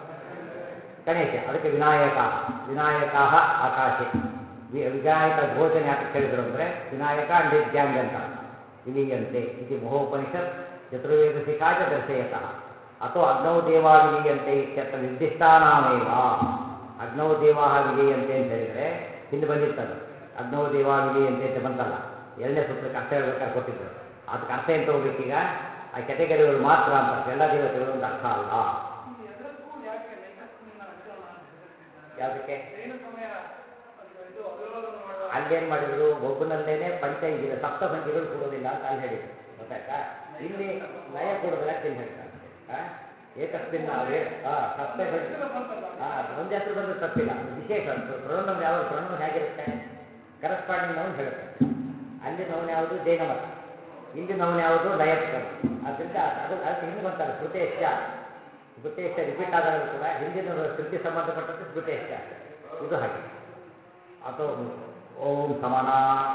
ಗಣೇಶ ಅದಕ್ಕೆ ವಿನಾಯಕ ವಿನಾಯಕ ಆಕಾಶೆ ವಿ- ವಿನಾಯಕ ಘೋಷಣೆ ಯಾತಕ್ಕೆ ಹೇಳಿದ್ರು ಅಂದರೆ ವಿನಾಯಕ ಅಂಡ್ ಇಸ್ ಗ್ಯಾಂಗ್ ಅಂತ ಅರ್ಥ ವಿಲೀಯಂತೆ ಇದು ಮಹೋಪನಿಷತ್ ಚತುರ್ವೇದ ಶಿಖಾಚ ದರ್ಶಯತಃ ಅಥೋ ಅಗ್ನೌ ದೇವಾ ವಿಲೀಯಂತೆ ಇತ್ಯರ್ಥ ನಿರ್ದಿಷ್ಟಾನಾಮೇವ ಅಗ್ನೌ ದೇವಾ ವಿಲೀಯಂತೆ ಅಂತ ಹೇಳಿದರೆ ಹಿಂದೆ ಬಂದಿತ್ತದು ಅಗ್ನೌ ದೇವಾ ವಿಲೀಯಂತೆ ಅಂತ ಬಂತಲ್ಲ ಎರಡನೇ ಸೂತ್ರಕ್ಕೆ ಅರ್ಥ ಹೇಳ್ಬೇಕಾದ್ರೆ ಕೊಟ್ಟಿದ್ರು ಅದಕ್ಕೆ ಅರ್ಥ ಏನು ತಗೋಬೇಕೀಗ ಆ ಕೆಟಗರಿಗಳು ಮಾತ್ರ ಅಂತ ಅರ್ಥ. ಎಲ್ಲ ದೇವತೆಗಳು ಅಂತ ಅರ್ಥ ಅಲ್ಲ ಎದಕ್ಕೂ ಯಾಕೆ ನೈಕಸ್ಮಿನ್ನ ಅಭಿಧಾನ ಅಂತ ಹೆಸರಿಟ್ಟಿದ್ದಾರೆ? ಯಾವುದಕ್ಕೆ ಜೈನ ಸಮಯ ಅದು ಇದು ಅವಿರೋಧನ ಮಾಡುವ ಅಲ್ಲೇನ್ ಮಾಡಿದ್ರು ಒಬ್ಬನಲ್ಲೇನೆ ಪಂಚ ಇದಿಲ್ಲ ಸಪ್ತ ಪಂಚಗಳು ಕೂಡೋದಿಲ್ಲ ಅಂತ ಅಲ್ಲಿ ಹೇಳಿದ್ರು ಗೊತ್ತಾಯ್ತಾ ಇಲ್ಲಿ ಲಯ ಕೂಡೋದಿಲ್ಲ ಅಂತ ಇಲ್ಲಿ ಹೇಳ್ತಾರೆ ಆ? ಏಕಸ್ಮಿನ್ ಅವೇ ಹಾ ಸಪ್ತ ಪಂಚ ಹೆಸರು ಬಂತಲ್ಲ ಹಾ ಒಂದು ಹೆಸರು ಬಂದ್ರೆ ತಪ್ಪಿಲ್ಲ ಅದು ವಿಶೇಷ ಪ್ರಣವ್ ಯಾವಾಗ ಪ್ರಣವ್ ಹೇಗಿರುತ್ತೆ ಕರೆಸ್ಪಾಂಡಿಂಗ್ ನೌನ್ ಹೇಳುತ್ತೆ ಅಲ್ಲಿ ನೌನ್ ಯಾವುದು ಜೈನ ಮತ ಇಲ್ಲಿ ನೌನ್ ಯಾವುದು ಲಯತ್ಕರು ಅದರಿಂದ ಅದು ಅದಕ್ಕೆ ಹಿಂದೆ ಬಂತಾರೆ ಸ್ಮೃತೇಶ್ಚ ಸ್ಮೃತೇಶ್ಚ ರಿಪೀಟ್ ಆದಾಗಲೂ ಕೂಡ ಹಿಂದಿನ ಕೃತಿ ಸಂಬಂಧಪಟ್ಟಂತೆ ಸ್ಮೃತೇಶ್ಚ ಇದು ಹಾಗೆ ಅಥೋ ಓಂ ಸಮನ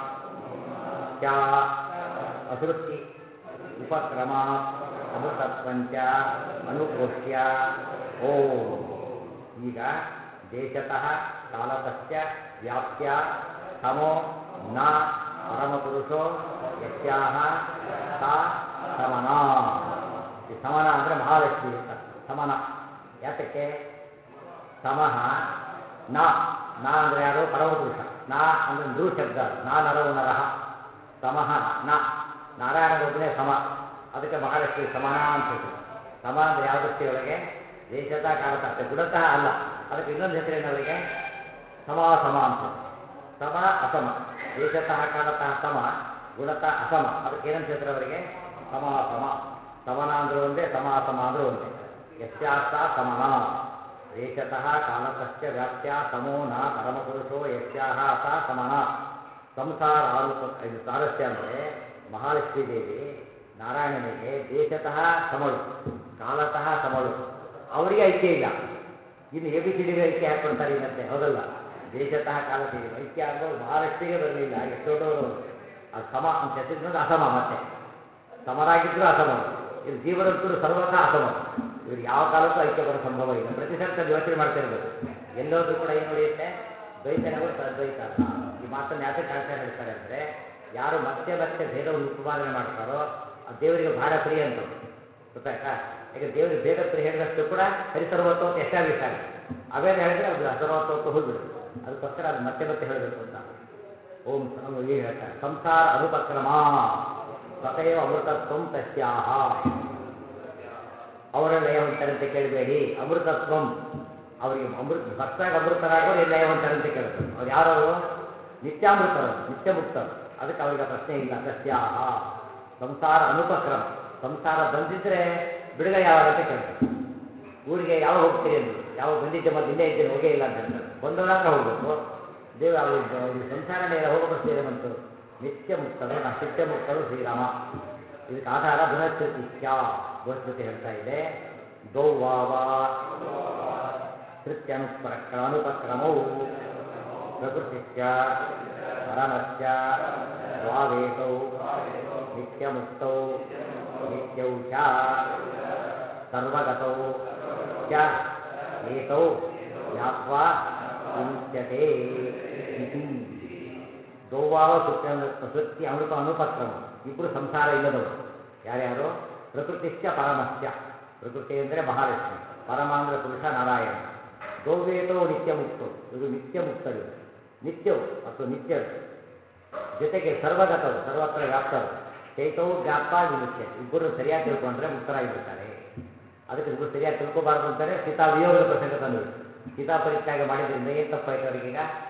ಚ ಅಸೃಷ್ಟಿ ಉಪಕ್ರಮ ಅಮೃತತ್ವಂಚ ಅನುಕೋಷ್ಯ ಓಂ ಈಗ ದೇಶತಃ ಕಾಲತಶ್ಚ ವ್ಯಾಪ್ತ್ಯ ಸಮೋ ನ ಪರಮಪುರುಷೋ ಯಸ್ಯಾಹ ಸಾ ಸಮನ ಈ ಸಮನ ಅಂದರೆ ಮಹಾಲಕ್ಷ್ಮಿ ಅಂತ ಸಮನ ಯಾತಕ್ಕೆ ಸಮಃ ನ ನ ಅಂದ್ರೆ ಯಾರು ಪರಮಪುರುಷ ನ ಅಂದ್ರೆ ನೃ ಶಬ್ದ ನಾ ನರವು ನರಹ ಸಮಃ ನ ನಾರಾಯಣನೊಬ್ಬನೇ ಸಮ ಅದಕ್ಕೆ ಮಹಾಲಕ್ಷ್ಮಿ ಸಮಾನ ಅಂತ ಹೆಸರು ಸಮ ಅಂದ್ರೆ ಯಾವ ದೃಷ್ಟಿಯೊಳಗೆ ದೇಶದ ಕಾಲತರ್ಥ ಗುಣತಃ ಅಲ್ಲ ಅದಕ್ಕೆ ಇನ್ನೊಂದು ಹೆಸರೇನು ಅವರಿಗೆ ಸಮ ಸಮ ಅಂತ ಹೆಸರು. ಸಮ ಅಸಮ ದೇಶತಃ ಕಾಲತಃ ಸಮ ಗುಣತಃ ಅಸಮ ಅದಕ್ಕೆ ಏನಂತ ಹೆಸರು ಅವರಿಗೆ ಸಮ ಸಮ ಸಮನ ಅಂದ್ರೂ ಒಂದೇ ಸಮ ಅಸಮ ಅಂದ್ರೂ ಒಂದೇ ಯಸ್ಯಾಸ್ತ ಸಮನ ದೇಶತಃ ಕಾಲತಶ್ಚ ವ್ಯಾಪ್ತ್ಯ ಸಮೋ ನ ಪರಮಪುರುಷೋ ಯಸ್ಯಾಹ ಸ ಸಮನ ಸಂಸಾರ ಆರೂಪ ಇದು ಸಾರಸ್ಯ ಅಂದರೆ ಮಹಾಲಕ್ಷ್ಮೀ ದೇವಿ ನಾರಾಯಣನಿಗೆ ದೇಶತಃ ಸಮಳು ಕಾಲತಃ ಸಮಳು ಅವರಿಗೆ ಐಕ್ಯ ಇಲ್ಲ ಇನ್ನು ಎ ಬಿ ಸಿ ಡಿಗೆ ಐಕ್ಯ ಹಾಕ್ಕೊಡ್ತಾರೆ ಈ ಮಧ್ಯೆ ಹೌದಲ್ಲ ದೇಶತಃ ಕಾಲತೆ ಐಕ್ಯ ಅನ್ನೋದು ಮಹಾಲಕ್ಷ್ಮಿಗೆ ಬರಲಿಲ್ಲ ಎಷ್ಟು ದೊಡ್ಡವರು ಅವರು ಅದು ಸಮ ಅಂತ ಹೆಸರಿನೊಂದು ಅಸಮ ಮತ್ತೆ ಸಮರಾಗಿದ್ದರೂ ಅಸಮರು ಇದು ಜೀವನಂತರೂ ಸರ್ವಥಾ ಅಸಮರು ಇವರು ಯಾವ ಕಾಲಕ್ಕೂ ಐಕ್ಯ ಬರೋ ಸಂಭವ ಇಲ್ಲ ಪ್ರತಿ ಸಲ ಯೋಚನೆ ಮಾಡ್ತಿರ್ಬೇಕು ಎಲ್ಲೋದ್ರೂ ಕೂಡ ಏನು ಉಳಿಯುತ್ತೆ ದ್ವೈತನೇ ಹೊರತು ಅದ್ವೈತ ಅಲ್ಲ ಈ ಮಾತನ್ನು ಯಾತಕ್ಕೆ ಆಚಾರ್ಯ ಹೇಳ್ತಾರೆ ಅಂದರೆ ಯಾರು ಮತ್ತೆ ಮತ್ತೆ ಭೇದವನ್ನು ಉತ್ಪಾದನೆ ಮಾಡ್ತಾರೋ ಆ ದೇವರಿಗೆ ಬಹಳ ಪ್ರಿಯ ಅಂತವ್ರು ಗೊತ್ತಾಯ್ತಾ ಯಾಕೆ ದೇವರಿಗೆ ಭೇದ ಪ್ರಿಯ ಹೇಳಿದಷ್ಟು ಕೂಡ ಹರಿಸರ್ವತ್ವ ಅಂತ ಎಸ್ಟಾಬ್ಲಿಷ್ ಆಗುತ್ತೆ ಅವೇದ ಹೇಳಿದ್ರೆ ಅದು ಅಸರ್ವತ್ವ ಹೋಗ್ಬಿಡುತ್ತೆ ಅದಕ್ಕೋಸ್ಕರ ಅದು ಮತ್ತೆ ಮತ್ತೆ ಹೇಳಬೇಕು ಅಂತ ಓಂ ಸ- ಈಗ ಹೇಳ್ತಾರೆ ಸಂಸಾರ ಅನುಪಕ್ರಮ ತಥೈವ ಅಮೃತತ್ವಂ ತಸ್ಯಾಹ ಅವರ ಲಯ ಹೊಂತಾರಂತೆ ಕೇಳಬೇಡಿ ಅಮೃತತ್ವಂ ಅವರಿಗೆ ಅಮೃತ ಹೊಸದಾಗಿ ಅಮೃತರಾಗೋರು ಎಲ್ಲಿ ಲಯ ಹೊಂತಾರಂತೆ ಕೇಳಬೇಕು ಅವ್ರು ಯಾರವರು ನಿತ್ಯಾಮೃತರು ನಿತ್ಯ ಮುಕ್ತರು ಅದಕ್ಕೆ ಅವರಿಗೆ ಆ ಪ್ರಶ್ನೆ ಇಲ್ಲ ತಸ್ಯಾಹ ಸಂಸಾರ ಅನುಪಕ್ರಮ ಸಂಸಾರ ಬಂದಿದ್ರೆ ಬಿಡುಗಡೆ ಯಾವಾಗ ಅಂತ ಕೇಳ್ತಾರೆ ಊರಿಗೆ ಯಾವಾಗ ಹೋಗ್ತೀರಿ ಅಂದರು ಯಾವಾಗ ಬಂದಿದ್ದೆ ಮತ್ತೆ ಇಲ್ಲೇ ಇದ್ದೇನೆ ಹೋಗೇ ಇಲ್ಲ ಅಂತ ಹೇಳ್ತಾರೆ ಬಂದವರಾದ್ರೆ ಹೋಗ್ಬೇಕು ದೇವ ಅವ್ರು ಅವ್ರಿಗೆ ಸಂಸಾರನೇ ಇಲ್ಲ ಹೋಗೋ ಪ್ರಶ್ನೆ ಇದೆ ಬಂತು ನಿತ್ಯ ಮುಕ್ತರು ನಾ ನಿತ್ಯ ಮುಕ್ತರು ಶ್ರೀರಾಮ ಇದಕ್ಕೆ ಆಧಾರ ಬೃಹಸ್ಪತಿ ಕ್ಯಾ ಬೃಹಸ್ಪತಿ ಹೇಳ್ತಾ ಇದೆ ದೌವಾವ ಕೃತ್ಯನುಪ್ರಕ್ರ ಅನುಪಕ್ರಮವು ಪ್ರಕೃತಿಶ್ಚ ಪರಮಶ್ಚ ದ್ವಾವೇತೌ ನಿತ್ಯಮುಕ್ತೌ ನಿತ್ಯೌ ಚ ಸರ್ವಗತೌ ಚ ಏತೌ ಜ್ಞಾತ್ವಾ ಚಿಂತ್ಯತೆ ಇತಿ ದೌವಾವ ಸುತ್ಯ ಸುತ್ತಿ ಅನುಪ ಅನುಪಕ್ರಮ ಇಬ್ಬರು ಸಂಸಾರ ಇಲ್ಲದವರು ಯಾರ್ಯಾರು ಪ್ರಕೃತಿಶ್ಚ ಪರಮಶ್ಚ ಪ್ರಕೃತಿ ಅಂದರೆ ಮಹಾಲಕ್ಷ್ಮಿ ಪರಮ ಅಂದರೆ ಪುರುಷ ನಾರಾಯಣ ದೌವೇತೋ ನಿತ್ಯ ಮುಕ್ತವು ಇದು ನಿತ್ಯ ಮುಕ್ತರು ನಿತ್ಯವು ಮತ್ತು ನಿತ್ಯರು ಜೊತೆಗೆ ಸರ್ವಗತವು ಸರ್ವತ್ರ ವ್ಯಾಪ್ತರು ಚೈತವು ಜ್ಞಾಪ ವಿಮುಚ್ಯ ಇಬ್ಬರು ಸರಿಯಾಗಿ ತಿಳ್ಕೊಂಡ್ರೆ ಮುಕ್ತರಾಗಿ ಬಿಡ್ತಾರೆ ಅದಕ್ಕೆ ಇಬ್ಬರು ಸರಿಯಾಗಿ ತಿಳ್ಕೋಬಾರ್ದು ಅಂತಾರೆ ಸೀತಾ ವಿಯೋಗದ ಪ್ರಸಂಗ ತಂದು ಸೀತಾ ಪರಿತ್ಯಾಗ ಮಾಡಿದ್ರಿಂದ ಏನು ತಪ್ಪಾಯ್ತು ಅವರಿಗೀಗ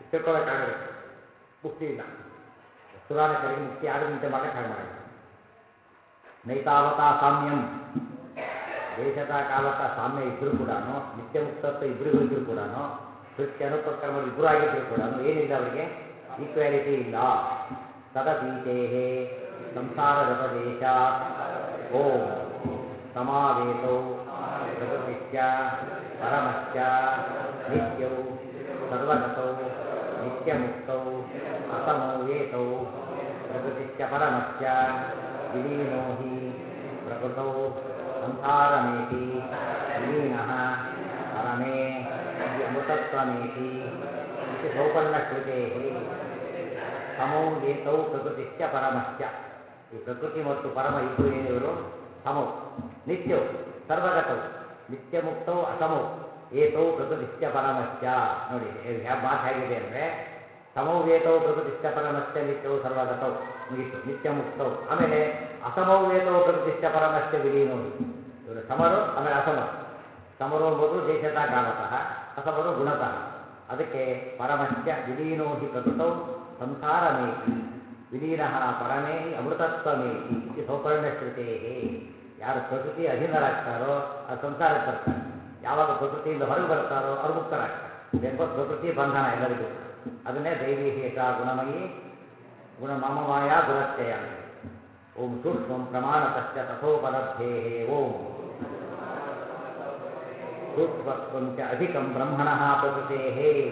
ತಿಳ್ಕೊಬೇಕಾಗುತ್ತೆ ಮುಕ್ತಿ ಇಲ್ಲ ಸುರಾನಕರಿಗೆ ಮುಕ್ತಿ ಆಗದಂತೆ ಮಾಡಕ್ಕೆ ಹಾಗೆ ಮಾಡಿದ್ರು ನೈತಾವತಾ ಸಾಮ್ಯಂ ದೇಶದ ಕಾಲದ ಸಾಮ್ಯ ಇದ್ರೂ ಕೂಡ ನಿತ್ಯ ಮುಕ್ತತ್ವ ಇಬ್ಬರಿಗೂ ಇದ್ರೂ ಕೂಡ ಕೃತ್ಯ ಅನುಪಕ್ರಮ ಇಬ್ಬರು ಆಗಿದ್ರು ಕೂಡ ಏನಿಲ್ಲ ಅವರಿಗೆ ಈಕ್ವಾಲಿಟಿ ಇಲ್ಲ ತದಪೀತೇ ಸಂಸಾರಗತ ದೇಶ ಓಂ ಸಮಾವೇತೌ ಪ್ರಕೃತಿಶ್ಚ ಪರಮಶ್ಚ ನಿತ್ಯೌ ಸರ್ವಗತೌ ನಿತ್ಯಮುಕ್ತೌ ಅಸಮೌ ವೇತೌ ಪ್ರಕೃತಿಶ್ಚ ಪರಮಶ್ಚ ವಿಲೀನೋ ಹಿ ಪ್ರಕೃತೌ ಸಂಸಾರಮೇತಿ ವಿಲೀನಃ ಪರಮೇ ಅಮೃತತ್ವಮೇತಿ ಇತಿ ಸೌಪರ್ಣಶ್ರುತೇಃ ಸಮೌ ಏತೌ ಪ್ರಕೃತಿಶ್ಚ ಪರಮಶ್ಚ ಈ ಪ್ರಕೃತಿ ಮತ್ತು ಪರಮ ಇಬ್ಬರು ಏನಿವರು ಸಮೌ ನಿತ್ಯವು ಸರ್ವಗತವು ನಿತ್ಯ ಮುಕ್ತೌ ಅಸಮೌ ಏತೌ ಪ್ರಕೃತಿಶ್ಚ ಪರಮಶ್ಚ ನೋಡಿ ಯಾವ ಮಾತು ಹೇಗಿದೆ ಅಂದರೆ ಸಮೌ ವೇತೌ ಪ್ರಕೃತಿಶ್ಚ ಪರಮಶ್ಚ ನಿತ್ಯವು ಸರ್ವಗತೌ ಮುಗೀತು ನಿತ್ಯ ಮುಕ್ತೌ ಆಮೇಲೆ ಅಸಮೌ ವೇತೌ ಪ್ರಕೃತಿಶ್ಚ ಪರಮಶ್ಚ ವಿಲೀನೋ ಇವರು ಸಮರು ಆಮೇಲೆ ಅಸಮರು ಸಮರೋ ಎಂಬುದು ದೇಶದ ಕಾಲತಃ ಅಸಮರು ಗುಣತಃ ಅದಕ್ಕೆ ಪರಮಶ್ಚ ವಿಲೀನೋ ಹಿ ಪ್ರಕೃತೌ ಸಂಸಾರಮೇತಿ ವಿಲೀನ ಪರಮೇ ಹಿ ಅಮೃತತ್ವಮೇತಿ ಇದು ಸೌಪರ್ಣಶ್ರುತೇ ಯಾರು ಪ್ರಕೃತಿ ಅಧೀನರಾಗ್ತಾರೋ ಅದು ಸಂಸಾರಕ್ಕೆ ಬರ್ತಾರೆ ಯಾವಾಗ ಪ್ರಕೃತಿಯಿಂದ ಹೊರಗೆ ಬರ್ತಾರೋ ಅವ್ರು ಮುಕ್ತರಾಗ್ತಾರೆ ಎಂಬ ಪ್ರಕೃತಿ ಬಂಧನ ಎಲ್ಲರಿಗೂ ಕೂಡ ಅದನ್ನೇ ದೈವಿ ಶೇಷ ಗುಣಮಯಿ ಗುಣ ಮಮ ಮಾಯಾ ದುರತ್ಯಯ ಅಂತ ಹೇಳಿ ಓಂ ಸೂಕ್ಷ್ಮಂ ಪ್ರಮಾಣತಶ್ಚ ತಥೋಪಲಬ್ಧೇ ಓಂ ಸೂಕ್ಷ್ಮತ್ವಂ ಚ ಅಧಿಕಂ ಬ್ರಹ್ಮಣಃ ಪ್ರಕೃತೇ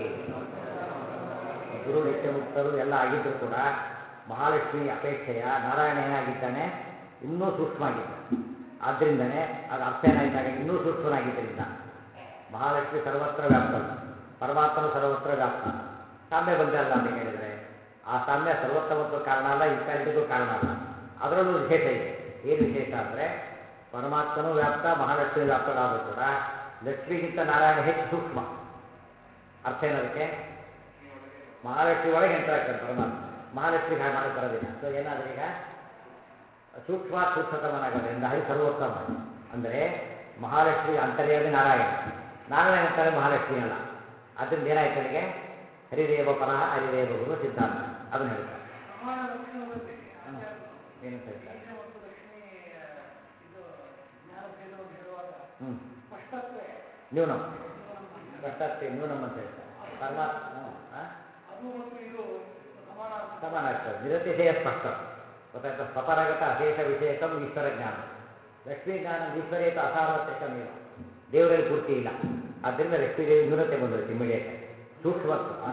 ಗುರು ನಿತ್ಯಮುಕ್ತರು ಎಲ್ಲ ಆಗಿದ್ದರೂ ಕೂಡ ಮಹಾಲಕ್ಷ್ಮಿ ಅಪೇಕ್ಷೆಯ ನಾರಾಯಣ ಏನಾಗಿದ್ದಾನೆ ಇನ್ನೂ ಸೂಕ್ಷ್ಮ ಆಗಿದ್ದಾನೆ ಆದ್ದರಿಂದನೇ ಅದು ಅರ್ಥ ಏನಾಯಿತಾಗ ಇನ್ನೂ ಸೂಕ್ಷ್ಮನಾಗಿದ್ದರಿಂದ ಮಹಾಲಕ್ಷ್ಮಿ ಸರ್ವತ್ರ ವ್ಯಾಪ್ತಳು ಪರಮಾತ್ಮನು ಸರ್ವತ್ರ ವ್ಯಾಪ್ತ ಸಾಮ್ಯ ಬಂದಲ್ಲ ಅಂತ ಕೇಳಿದರೆ ಆ ಸಾಮ್ಯ ಸರ್ವೋತ್ತಮತ್ವ ಕಾರಣ ಅಲ್ಲ ಈಕ್ವಾಲಿಟಿಗೂ ಕಾರಣ ಅಲ್ಲ ಅದರಲ್ಲೂ ವಿಶೇಷ ಇದೆ ಏನು ವಿಶೇಷ ಅಂದರೆ ಪರಮಾತ್ಮನೂ ವ್ಯಾಪ್ತ ಮಹಾಲಕ್ಷ್ಮಿ ವ್ಯಾಪ್ತಳಾದರೂ ಕೂಡ ಲಕ್ಷ್ಮಿಗಿಂತ ನಾರಾಯಣ ಹೆಚ್ಚು ಸೂಕ್ಷ್ಮ ಅರ್ಥ ಏನದಕ್ಕೆ ಮಹಾಲಕ್ಷ್ಮಿ ಒಳಗೆ ಎಂಟರ್ ಆಗ್ತಾನೆ ಪರಮಾತ್ಮ ಮಹಾಲಕ್ಷ್ಮಿಗೆ ಹಾಗೆ ಮಾಡಕ್ಕೆ ಬರೋದಿಲ್ಲ ಸೊ ಏನಾದ್ರೆ ಈಗ ಸೂಕ್ಷ್ಮ ಸೂಕ್ಷ್ಮತಮನಾಗೋದ್ರಿಂದ ಹರಿ ಸರ್ವೋತ್ತಮ ಅಂದರೆ ಮಹಾಲಕ್ಷ್ಮಿ ಅಂತರ್ಯಾಮಿ ನಾರಾಯಣ ನಾರಾಯಣ ಅಂತಾರೆ ಮಹಾಲಕ್ಷ್ಮಿ ಅಲ್ಲ ಅದರಿಂದ ಏನಾಯ್ತು ಅಲ್ಲಿಗೆ ಹರಿದೇವ ಪರಹ ಹರಿದೇವ ಗುರು ಸಿದ್ಧಾಂತ ಅದನ್ನು ಹೇಳ್ತಾರೆ ಪ್ರಮಾಣ ಲಕ್ಷಣದಲ್ಲಿ ಆಚಾರ್ಯರು ಏನಂತ ಹೇಳ್ತಾರೆ ಬೀಜ ಮತ್ತು ಲಕ್ಷ್ಮಿ ಇದು ಜ್ಞಾನ ಭೇದವನ್ನು ಹೇಳುವಾಗ ಹ್ಞೂ ಸ್ಪಷ್ಟತ್ವೇ ನ್ಯೂನಂ ನ್ಯೂನಂ ಅಂತ. ಸ್ಪಷ್ಟತೆ ನ್ಯೂನಂ ಅಂತ ಹೇಳ್ತಾರೆ ಪರಮಾತ್ಮ ಹ್ಞೂ ಆ? ಅದು ಮತ್ತು ಇದು ಸಮಾನ ಸಮಾನ ಆಗ್ತದೆ ನಿರತಿಶಯ ಸ್ಪಷ್ಟ ಗೊತ್ತಾಯ್ತಾ ಸ್ವಪರಗತ ಅಶೇಷ ವಿಷಯಕಂ ಈಶ್ವರ ಜ್ಞಾನ ಲಕ್ಷ್ಮೀ ಜ್ಞಾನ ಈಶ್ವರೇತ ಅಸಾರ್ವತ್ರಿಕಮೇವ ದೇವರಲ್ಲಿ ಪೂರ್ತಿ ಇಲ್ಲ ಆದ್ದರಿಂದ ಲಕ್ಷ್ಮೀದೇವಿ ನ್ಯೂನತೆ ಬಂದೋಯ್ತು ಇಮಿಡಿಯೇಟ್ ಸೂಕ್ಷ್ಮತ್ವ ಆ?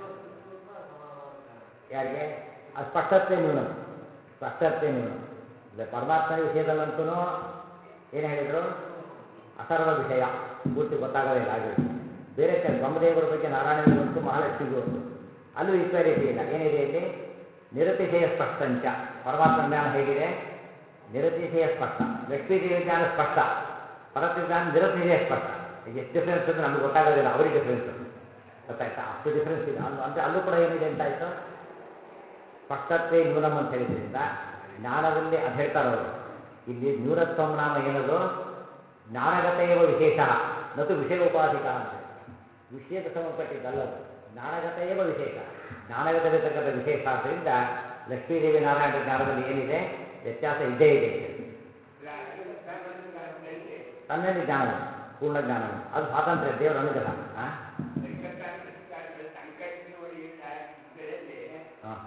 ಯಾರಿಗೆ ಆ ಸ್ಪಷ್ಟತೆ ನ್ಯೂನಂ ಸ್ಪಷ್ಟತೆ ನ್ಯೂನಂ ಇಲ್ಲ ಪರಮಾತ್ಮನ ವಿಷಯದಲ್ಲಂತೂ ಏನು ಹೇಳಿದರು ಅಸರ್ವ ವಿಷಯ ಪೂರ್ತಿ ಗೊತ್ತಾಗೋದೇ ಇಲ್ಲ ಆಗಿರುತ್ತೆ ಬೇರೆ ಕ ಬ್ರಹ್ಮದೇವರ ಬಗ್ಗೆ ನಾರಾಯಣನಿಗೆ ಗೊತ್ತು ಮಹಾಲಕ್ಷ್ಮಿಗೂ ಗೊತ್ತು ಅಲ್ಲೂ ಈಕ್ವಾಲಿಟಿ ಇಲ್ಲ ಏನಿದೆ ಇಲ್ಲಿ ನಿರತಿಶಯ ಸ್ಪಷ್ಟಂಚ ಪರಮಾತ್ಮ ಜ್ಞಾನ ಹೇಗಿದೆ ನಿರತಿಶಯ ಸ್ಪಷ್ಟ ಲಕ್ಷ್ಮೀದೇವಿ ಜ್ಞಾನ ಸ್ಪಷ್ಟ ಪರತ್ವ ಜ್ಞಾನ ನಿರತಿಶಯ ಸ್ಪಷ್ಟ ಈಗ ಎಷ್ಟು ಡಿಫ್ರೆನ್ಸ್ ಅಂದರೆ ನಮ್ಗೆ ಗೊತ್ತಾಗೋದಿಲ್ಲ ಅವರಿಗೆ ಡಿಫ್ರೆನ್ಸ್ ಗೊತ್ತಾಯ್ತಾ ಅಷ್ಟು ಡಿಫ್ರೆನ್ಸ್ ಇದೆ ಅಲ್ಲೂ ಅಂದರೆ ಅಲ್ಲೂ ಕೂಡ ಏನಿದೆ ಅಂತಾಯಿತು ಸ್ಪಷ್ಟತೆ ನ್ಯೂನಂ ಅಂತ ಹೇಳಿದ್ರಿಂದ ಜ್ಞಾನದಲ್ಲಿ ಅದು ಹೇಳ್ತಾರೆ ಅವರು ಇಲ್ಲಿ ನ್ಯೂನತ್ವಂ ನಾಮ ಏನದು ಜ್ಞಾನಗತ ಏವ ವಿಶೇಷ ನತು ವಿಷಯ ಉಪಾಧಿಕ ಅಂತ ಹೇಳಿ ವಿಷಯಕ್ಕೆ ಸಂಬಂಧಪಟ್ಟಿದ್ದಲ್ಲ ಅದು ಜ್ಞಾನಗತ ಏವ ವಿಶೇಷ ಜ್ಞಾನಗತವಿರ್ತಕ್ಕಂಥ ವಿಶೇಷ ಆದ್ದರಿಂದ ಲಕ್ಷ್ಮೀದೇವಿ ನಾರಾಯಣರ ಜ್ಞಾನದಲ್ಲಿ ಏನಿದೆ ವ್ಯತ್ಯಾಸ ಇದ್ದೇ ಇದೆ ಅಂತ ಹೇಳಿ ತನ್ನಲ್ಲಿ ಜ್ಞಾನ ಉಂಟು ಪೂರ್ಣ ಜ್ಞಾನ ಉಂಟು ಅದು ಸ್ವಾತಂತ್ರ್ಯ ದೇವರ ಅನುಗ್ರಹ ಹಾಂ ಹಾಂ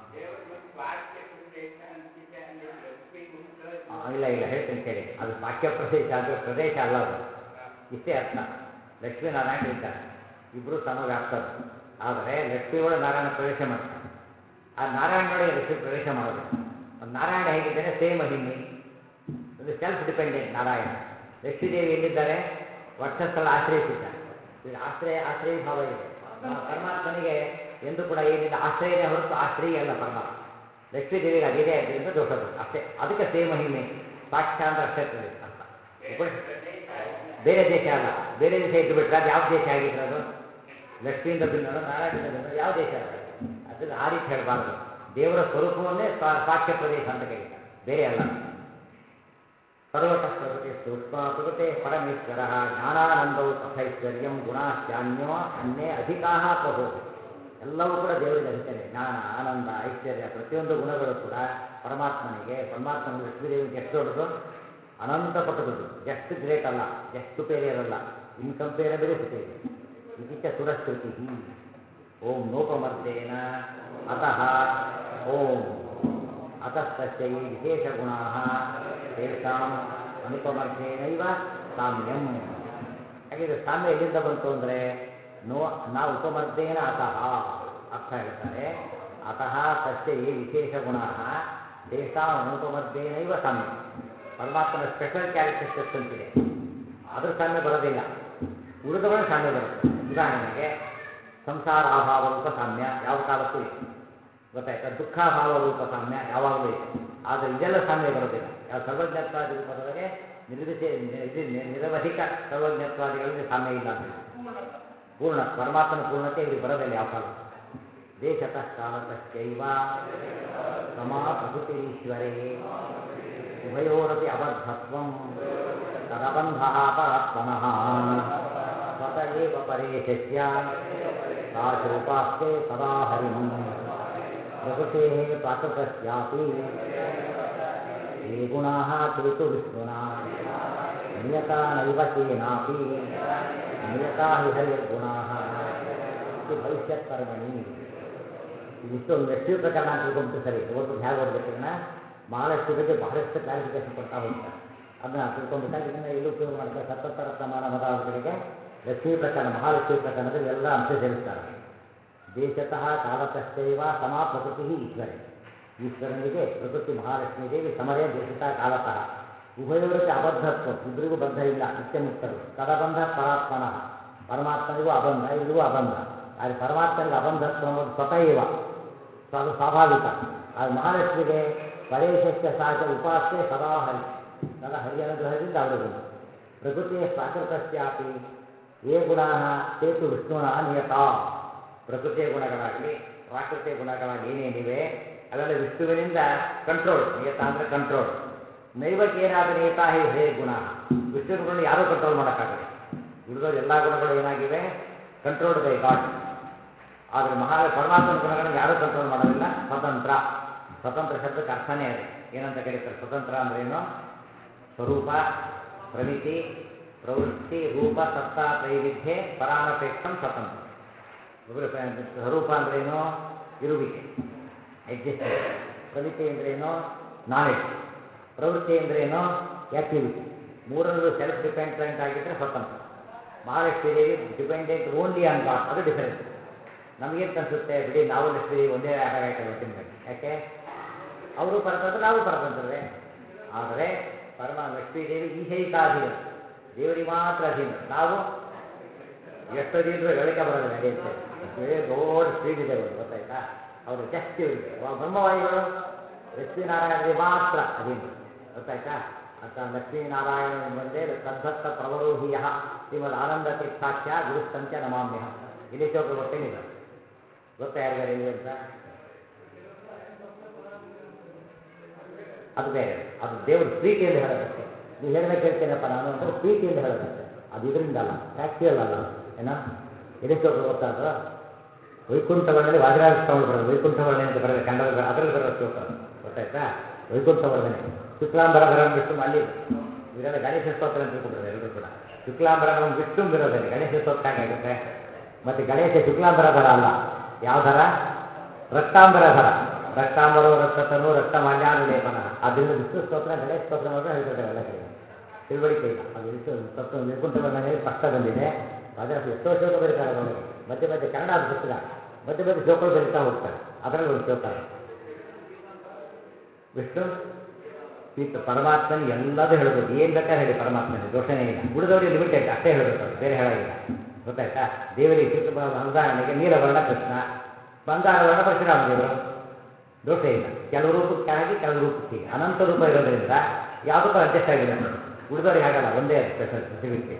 ಆ, ಇಲ್ಲ ಇಲ್ಲ ಹೇಳ್ತೀನಿ ಕೇಳಿ ಅದು ವಾಕ್ಯ ಪ್ರದೇಶ ಅದು ಪ್ರದೇಶ ಅಲ್ಲ ಅದು ಇಷ್ಟೇ ಅರ್ಥ ಲಕ್ಷ್ಮೀನಾರಾಯಣ ಇದ್ದಾರೆ ಇಬ್ಬರು ಸಮವ್ಯಾಪ್ತರು ಆದರೆ ಲಕ್ಷ್ಮೀ ಒಳಗೆ ನಾರಾಯಣ ಪ್ರವೇಶ ಮಾಡ್ತಾರೆ ಆ ನಾರಾಯಣನೊಳಗೆ ಲಕ್ಷ್ಮಿ ಪ್ರವೇಶ ಮಾಡೋದಿಲ್ಲ ಒಂದು ನಾರಾಯಣ ಹೇಗಿದ್ದಾನೆ ಸೇಮ್ ಮಹಿಮೆ ಒಂದು ಸೆಲ್ಫ್ ಡಿಪೆಂಡೆಂಟ್ ನಾರಾಯಣ ಲಕ್ಷ್ಮೀದೇವಿ ಎಲ್ಲಿದ್ದಾರೆ ವಕ್ಷಸ್ಥಳ ಆಶ್ರಯಿಸಿದ್ದಾರೆ ಈಗ ಆಶ್ರಯ ಆಶ್ರಯ ಭಾವ ಇದೆ ಆ ಪರಮಾತ್ಮನಿಗೆ ಎಂದು ಕೂಡ ಏನಿದೆ ಆಶ್ರಯನೇ ಹೊರತು ಆಶ್ರಯ ಅಲ್ಲ ಪರಮಾತ್ಮ ಲಕ್ಷ್ಮೀದೇವಿಗೆ ಅದಿದೆ ಅದರಿಂದ ದೋಷ ಬಂತು ಅಷ್ಟೇ ಅದಕ್ಕೆ ಸೇಮ್ ಮಹಿಮೆ ಸಾಕ್ಷ್ಯ ಅಂದ್ರೆ ಅಷ್ಟೇ ತಿಳಿದು ಅರ್ಥ ಉಪ- ಬೇರೆ ದೇಶ ಅಲ್ಲ ಬೇರೆ ದೇಶ ಇದ್ದು ಬಿಟ್ರೆ ಅದು ಯಾವ ದೇಶ ಆಗಿದ್ರೆ ಅದು ಲಕ್ಷ್ಮಿಯಿಂದ ಭಿನ್ನನೋ ನಾರಾಯಣದಿಂದ ಭಿನ್ನೋ ಯಾವ ದೇಶ ಅದು ಅದನ್ನು ಆ ರೀತಿ ಹೇಳಬಾರದು ದೇವರ ಸ್ವರೂಪವನ್ನೇ ಸ್ವಾ- ಸಾಕ್ಷ್ಯ ಪ್ರದೇಶ ಅಂತ ಕರೀತಾರೆ ಬೇರೆ ಅಲ್ಲ ಸರ್ವತಃ ಪ್ರಕೃತಿ ಸೂಕ್ಷ್ಮ ಪ್ರಕೃತೆ ಪರಮೇಶ್ವರ ಜ್ಞಾನಾನಂದೌ ತಥೈಶ್ವರ್ಯಂ ಗುಣಾಶ್ಚಾನ್ಯೋ ಅನ್ಯೇ ಅಧಿಕಾ ಪ್ರಭೋ ಎಲ್ಲವೂ ಕೂಡ ದೇವರಿಗೆ ಅಧಿಕಾರಿ ಜ್ಞಾನ ಆನಂದ ಐಶ್ವರ್ಯ ಪ್ರತಿಯೊಂದು ಗುಣಗಳು ಕೂಡ ಪರಮಾತ್ಮನಿಗೆ ಪರಮಾತ್ಮನ ಲಕ್ಷ್ಮೀದೇವಿಗೆ ಎಷ್ಟು ದೊಡ್ಡದು ಅನಂತ ಪಟ್ಟು ದೊಡ್ಡದು ಜಸ್ಟ್ ಗ್ರೇಟ್ ಅಲ್ಲ ಜಸ್ಟ್ ಸುಪೇರಿಯರ್ ಅಲ್ಲ ಇನ್ಕಂಪೇರಬಲಿ ಸುಪೇರಿಯರ್ ಇತಿಚ ಸುರಶ್ರುತಿ ಓಂ ನೋಪಮರ್ದೇನ ಅತಃ ಓಂ ಅತಸ್ತಸ್ಯ ಈ ವಿಶೇಷಗುಣಾಃ ತೇಷಾಂ ಅನುಪಮರ್ಧೇನೈವ ಸಾಮ್ಯಂ ಹಾಗಿದ್ರೆ ಸಾಮ್ಯ ಎಲ್ಲಿಂದ ಬಂತು ಅಂದರೆ ನೋ ನಾ ಉಪಮರ್ದೇನ ಅತಃ ಅರ್ಥ ಹೇಳ್ತಾರೆ ಅತಃ ತಸ್ಯ ಈ ವಿಶೇಷ ಗುಣ ತೇಷಾಂ ಅನುಪಮರ್ದೇನೈವ ಸಾಮ್ಯ ಪರಮಾತ್ಮನ ಸ್ಪೆಷಲ್ ಕ್ಯಾರೆಕ್ಟರಿಸ್ಟಿಕ್ಸ್ ಅಂತಿದೆ ಅದ್ರ ಸಾಮ್ಯ ಬರೋದಿಲ್ಲ ಉಳಿದವರ ಸಾಮ್ಯ ಬರುತ್ತೆ ಉದಾಹರಣೆಗೆ ಸಂಸಾರಾಭಾವ ರೂಪ ಸಾಮ್ಯ ಯಾವ ಕಾಲಕ್ಕೂ ಇದೆ ಗೊತ್ತಾಯ್ತಾ ದುಃಖಾಭಾವ ರೂಪ ಸಾಮ್ಯ ಯಾವಾಗಲೂ ಇದೆ ಆದರೆ ಇದೆಲ್ಲ ಸಾಮ್ಯ ಬರೋದಿಲ್ಲ ಯಾವ ಸರ್ವಜ್ಞತ್ವಾದಿ ರೂಪದೊಳಗೆ ನಿರ್ವಿಶೇ ಇದು ನಿರವಧಿಕ ಸರ್ವಜ್ಞತ್ವಾದಿಗಳಲ್ಲಿ ಸಾಮ್ಯ ಇಲ್ಲ ಅಂತ ಹೇಳಿ ಪೂರ್ಣ ಪರಮಾತ್ಮನ ಪೂರ್ಣತೆ ಇಲ್ಲಿ ಬರೋದಿಲ್ಲ ಯಾವ ಕಾಲ ದೇಶತಃ ಕಾಲತಶ್ಚೈವ ಸಮಾ ಪ್ರಕೃತಿರೀಶ್ವರೇ ಉಭಯೋರಪಿ ಅಬದ್ಧತ್ವಂ ತದಬಂಧ ಪರಾತ್ಮನಃ ಸ್ವತ ಏವ ಪರೇಶಸ್ಯ ಸಾಶೋಪಾಸ್ತೆ ಸದಾ ಹರಿಂ ಪ್ರಕೃತೆ ಪ್ರಾಕೃತಸ್ಯಾಪಿ ये गुणाः ते तु विष्णुना नियता नैव केनापि नियता हि हरिर्गुणाः इति ಭವಿಷ್ಯತ್ಕರ್ಮಣಿ ಇದಿಷ್ಟು ಒಂದು ಲಕ್ಷ್ಮೀ ಪ್ರಕರಣ ಅಂತ ತಿಳ್ಕೊಂಡ್ಬಿಟ್ಟು ಸರಿ ಓದ್ಬಿಟ್ಟು ಹೇಗೆ ಓದ್ಬೇಕನ್ನ ಮಹಾಲಕ್ಷ್ಮಿ ಬಗ್ಗೆ ಬಹಳಷ್ಟು ಕ್ಲಾರಿಫಿಕೇಶನ್ ಕೊಡ್ತಾ ಹೋಗ್ತಾರೆ ಅದನ್ನ ತಿಳ್ಕೊಂಡ್ಬಿಟ್ಟಾಗ ಇದನ್ನ ಎಲ್ಲೂ ಉಪಯೋಗ ಮಾಡ್ತಾರೆ ಸತ್ತತ್ತರ ಸಮಾನ ಮತಗಳಿಗೆ ಲಕ್ಷ್ಮೀ ಪ್ರಕರಣ ಮಹಾಲಕ್ಷ್ಮಿ ಪ್ರಕರಣದಲ್ಲಿ ಎಲ್ಲ ಅಂಶ ಸೇರಿಸ್ತಾರೆ ದೇಶತಃ ಕಾಲತಶ್ಚೈವ ಸಮಾ ಪ್ರಕೃತಿ ಈಶ್ವರೇ ಈಶ್ವರನಿಗೆ ಪ್ರಕೃತಿ ಮಹಾಲಕ್ಷ್ಮೀ ದೇವಿ ಸಮರೇ ದೇಶತಃ ಕಾಲತಃ ಉಭಯೋರಕ್ಕೆ ಅಬದ್ಧತ್ವ ಇಬ್ಬರಿಗೂ ಬದ್ಧ ಇಲ್ಲ ನಿತ್ಯಮುಕ್ತರು ತದಬಂಧ ಪರಾತ್ಮನಃ ಪರಮಾತ್ಮನಿಗೂ ಅಬಂಧ ಇಬ್ಬರಿಗೂ ಅಬಂಧ ಆದರೆ ಪರಮಾತ್ಮನಿಗೆ ಅಬಂಧತ್ವ ಅನ್ನೋದು ಸ್ವತಃ ಇವ ಸೊ ಅದು ಸ್ವಾಭಾವಿಕ ಆದರೆ ಮಹಾಲಕ್ಷ್ಮಿಗೆ ಪರೇಶಸ್ಯ ಸಹಜ ಉಪಾಸ್ತೆ ಸದಾ ಹರಿ ಸದಾ ಹರಿ ಅನುಗ್ರಹದಿಂದ ಅವರಿಗೂ ಪ್ರಕೃತಿಯ ಪ್ರಾಕೃತಸ್ಯಾಪಿ ಯೇ ಗುಣ ಸೇತು ವಿಷ್ಣುನ ನಿಯತಾ ಪ್ರಕೃತಿಯ ಗುಣಗಳಾಗಲಿ ಪ್ರಾಕೃತಿಕ ಗುಣಗಳಾಗಲಿ ಏನೇನಿವೆ ಅವೆಲ್ಲ ವಿಷ್ಣುವಿನಿಂದ ಕಂಟ್ರೋಲ್ ನಿಯತ ಅಂದರೆ ಕಂಟ್ರೋಲ್ ನೈವಕ್ಕೇನಾದ ನಿಯತ ಹೇ ಹೇ ಗುಣ ವಿಷ್ಣುವಿನ ಗುಣ ಯಾರೂ ಕಂಟ್ರೋಲ್ ಮಾಡೋಕ್ಕಾಗಲ್ಲ ಉಳಿದವರು ಎಲ್ಲ ಗುಣಗಳು ಏನಾಗಿವೆ ಕಂಟ್ರೋಲ್ಡ್ ಬೈ ಗಾಡ್ ಆದರೆ ಮಹಾ ಪರಮಾತ್ಮನ ಗುಣಗಳನ್ನು ಯಾರೂ ಕಂಟ್ರೋಲ್ ಮಾಡೋದಿಲ್ಲ ಸ್ವತಂತ್ರ ಸ್ವತಂತ್ರ ಶಬ್ದಕ್ಕೆ ಅರ್ಥನೇ ಅದು ಏನಂತ ಕರೀತಾರೆ ಸ್ವತಂತ್ರ ಅಂದ್ರೇನು ಸ್ವರೂಪ ಪ್ರಮಿತಿ ಪ್ರವೃತ್ತಿ ರೂಪ ಸತ್ತ ತ್ರೈವಿಧ್ಯ ಪರಾನಪೇಕ್ಷಂ ಸ್ವತಂತ್ರ ಸ್ವರೂಪ ಅಂದ್ರೇನು ಇರುವಿಕೆ ಎಕ್ಸಿಸ್ಟೆನ್ಸ್ ಪ್ರಮಿತಿ ಅಂದ್ರೇನು ನಾಲೆಡ್ಜ್ ಪ್ರವೃತ್ತಿ ಅಂದ್ರೇನು ಆಕ್ಟಿವಿಟಿ ಮೂರರಲ್ಲೂ ಸೆಲ್ಫ್ ಡಿಪೆಂಡೆಂಟ್ ಆಗಿದ್ದರೆ ಸ್ವತಂತ್ರ Mahalakshmi Devi dependent only on God ಅದು ಡಿಫರೆನ್ಸ್ ನಮಗೇನು ಅನಿಸುತ್ತೆ ಬಿಡಿ ನಾವು ಲಕ್ಷ್ಮೀ ದೇವಿ ಒಂದೇ ಹಾಗಾಯ್ತಾರೆ ಒಟ್ಟಿನ ಮೇಲೆ ಯಾಕೆ ಅವರು ಪರತಂತ್ರ ನಾವು ಪರತಂತ್ರವೇ ಆದರೆ ಪರಮ ಲಕ್ಷ್ಮೀ ದೇವಿ ಈಶೈಕಾಧೀನ ದೇವರಿಗೆ ಮಾತ್ರ ಅಧೀನ ನಾವು ಎಷ್ಟು ಅಧೀನರು ಹೇಳಿಕೆ ಬರೋದಿಲ್ಲ ಅದೇ ಅಂತ ಏ ದೊಡ್ಡ ಸ್ಪೀಡ್ ಇದೆ ಒಂದು ಗೊತ್ತಾಯ್ತಾ ಅವರು ಜಸ್ಟ್ ಇವರಿಗೆ ಬ್ರಹ್ಮವಾಯುಗಳು ಲಕ್ಷ್ಮೀನಾರಾಯಣರಿಗೆ ಮಾತ್ರ ಅಧೀನ ಗೊತ್ತಾಯ್ತಾ ಅಂತ ಲಕ್ಷ್ಮೀನಾರಾಯಣ ಮುಂದೆ ತದ್ಭಕ್ತ ಪ್ರವರೋಹಿಯ ಶ್ರೀಮದ್ ಆನಂದ ತೀರ್ಥಾಖ್ಯ ಗುರುಸ್ತಂಚ ನಮಾಮ್ಯಹಂ ಇಲ್ಲಿ ಚೌಕ ಗೊತ್ತೇನಿಲ್ಲ ಗೊತ್ತಾ ಯಾರಿಗಾರು ಇದೆ ಅಂತ ಅದು ಬೇರೆ ಅದು ದೇವ್ರ ಪ್ರೀತಿಯಲ್ಲಿ ಹೇಳೋದಷ್ಟೇ ನೀವು ಹೇಳಿದ ಕೇಳ್ತೇನಪ್ಪ ನಾನು ಅಂದರೆ ಪ್ರೀತಿಯಲ್ಲಿ ಹೇಳೋದಷ್ಟೇ ಅದು ಇದರಿಂದ ಅಲ್ಲ ಫ್ಯಾಕ್ಚುಯಲ್ ಅಲ್ಲ ಏನೋ ಎದೆ ಚೌಕ ಗೊತ್ತಾದ್ರು ವೈಕುಂಠ ವರ್ಣನೆ ವಾದಿರಾಜ ಸ್ವಾಮಿ ಬರೋದು ವೈಕುಂಠ ವರ್ಣನೆ ಅಂತ ಬರೋದು ಕನ್ನಡದ ಅದರಲ್ಲಿ ಬರೋ ಶ್ಲೋಕ ಗೊತ್ತಾಯ್ತಾ ವೈಕುಂಠ ವರ್ಣನೆ ಶುಕ್ಲಾಂಬರಧರಂ ವಿಷ್ಣು ಅಲ್ಲಿ ಇವರೆಲ್ಲ ಗಣೇಶ ಸ್ತೋತ್ರ ಅಂತ ತಿಳ್ಕೊಂಡ್ಬಿಡ್ತಾರೆ ಎಲ್ಲರೂ ಕೂಡ ಶುಕ್ಲಾಂಬರಧರಂ ವಿಷ್ಣು ಇರೋದಲ್ಲಿ ಗಣೇಶ ಸ್ತೋತ್ರ ಹೇಗಾಗುತ್ತೆ ಮತ್ತೆ ಗಣೇಶ ಶುಕ್ಲಾಂಬರಧರ ಅಲ್ಲ ಯಾವ ಥರ ರಕ್ತಾಂಬರಧರ ರಕ್ತಾಂಬರೋ ರಕ್ತತನು ರಕ್ತಮಾಲ್ಯಾನುಲೇಪನ ಆದ್ದರಿಂದ ವಿಷ್ಣು ಸ್ತೋತ್ರ ಗಣೇಶ ಸ್ತೋತ್ರ ಮಾತ್ರ ಹೇಳ್ಕೊಳ್ತಾರೆ ಎಲ್ಲ ಕಡೆ ತಿಳುವಳಿಕೆ ಇಲ್ಲ ಅದು ವಿಷ್ಣು ತತ್ವ ವೈಕುಂಠ ವರ್ಣನೆಯಲ್ಲಿ ಸ್ಪಷ್ಟ ಬಂದಿದೆ ಅದರ ಎಷ್ಟೋ ಶ್ಲೋಕ ಬರೀತಾರೆ ಅದರೊಳಗೆ ಮಧ್ಯೆ ಮಧ್ಯೆ ಕನ್ನಡ ಅದು ಪುಸ್ತಕ ಮಧ್ಯೆ ಮಧ್ಯೆ ಶ್ಲೋಕಗಳು ಬರೀತಾ ಹೋಗ್ತಾರೆ ಅದರಲ್ಲಿ ಒಂದು ಶ್ಲೋಕ ಅದು. ವಿಷ್ಣು ಪೀತ ಪರಮಾತ್ಮನ ಎಲ್ಲದೂ ಹೇಳ್ಬೋದು ಏನು ಬೇಕಾದ್ರೆ ಹೇಳಿ ಪರಮಾತ್ಮನಿಗೆ ದೋಷನೇ ಇಲ್ಲ ಉಳಿದವರಿಗೆ ಲಿಮಿಟೆಡ್ ಅಷ್ಟೇ ಹೇಳಬೇಕು ಅವ್ರು ಬೇರೆ ಹೇಳಾಗಿಲ್ಲ ಗೊತ್ತಾಯ್ತಾ ದೇವರಿಗೆ ಶ್ರೀ ಉದಾಹರಣೆಗೆ ನೀಲವರ್ಣ ಕೃಷ್ಣ ಬಂಗಾರ ವರ್ಣ ಪರಶುರಾಮ ದೇವರು ದೋಷ ಇಲ್ಲ ಕೆಲವು ರೂಪಕ್ಕೆ ಹಾಗೆ ಕೆಲವು ರೂಪಕ್ಕೆ ಹೀಗೆ ಅನಂತ ರೂಪ ಇರೋದ್ರಿಂದ ಯಾವುದಕ್ಕೂ ಅಡ್ಜಸ್ಟ್ ಆಗಿಬಿಡುತ್ತೆ ಉಳಿದವ್ರಿಗೆ ಹಾಗಲ್ಲ ಒಂದೇ ಅದು ಸ್ಪೆಷಲ್ ಸ್ಪೆಸಿಫಿಕ್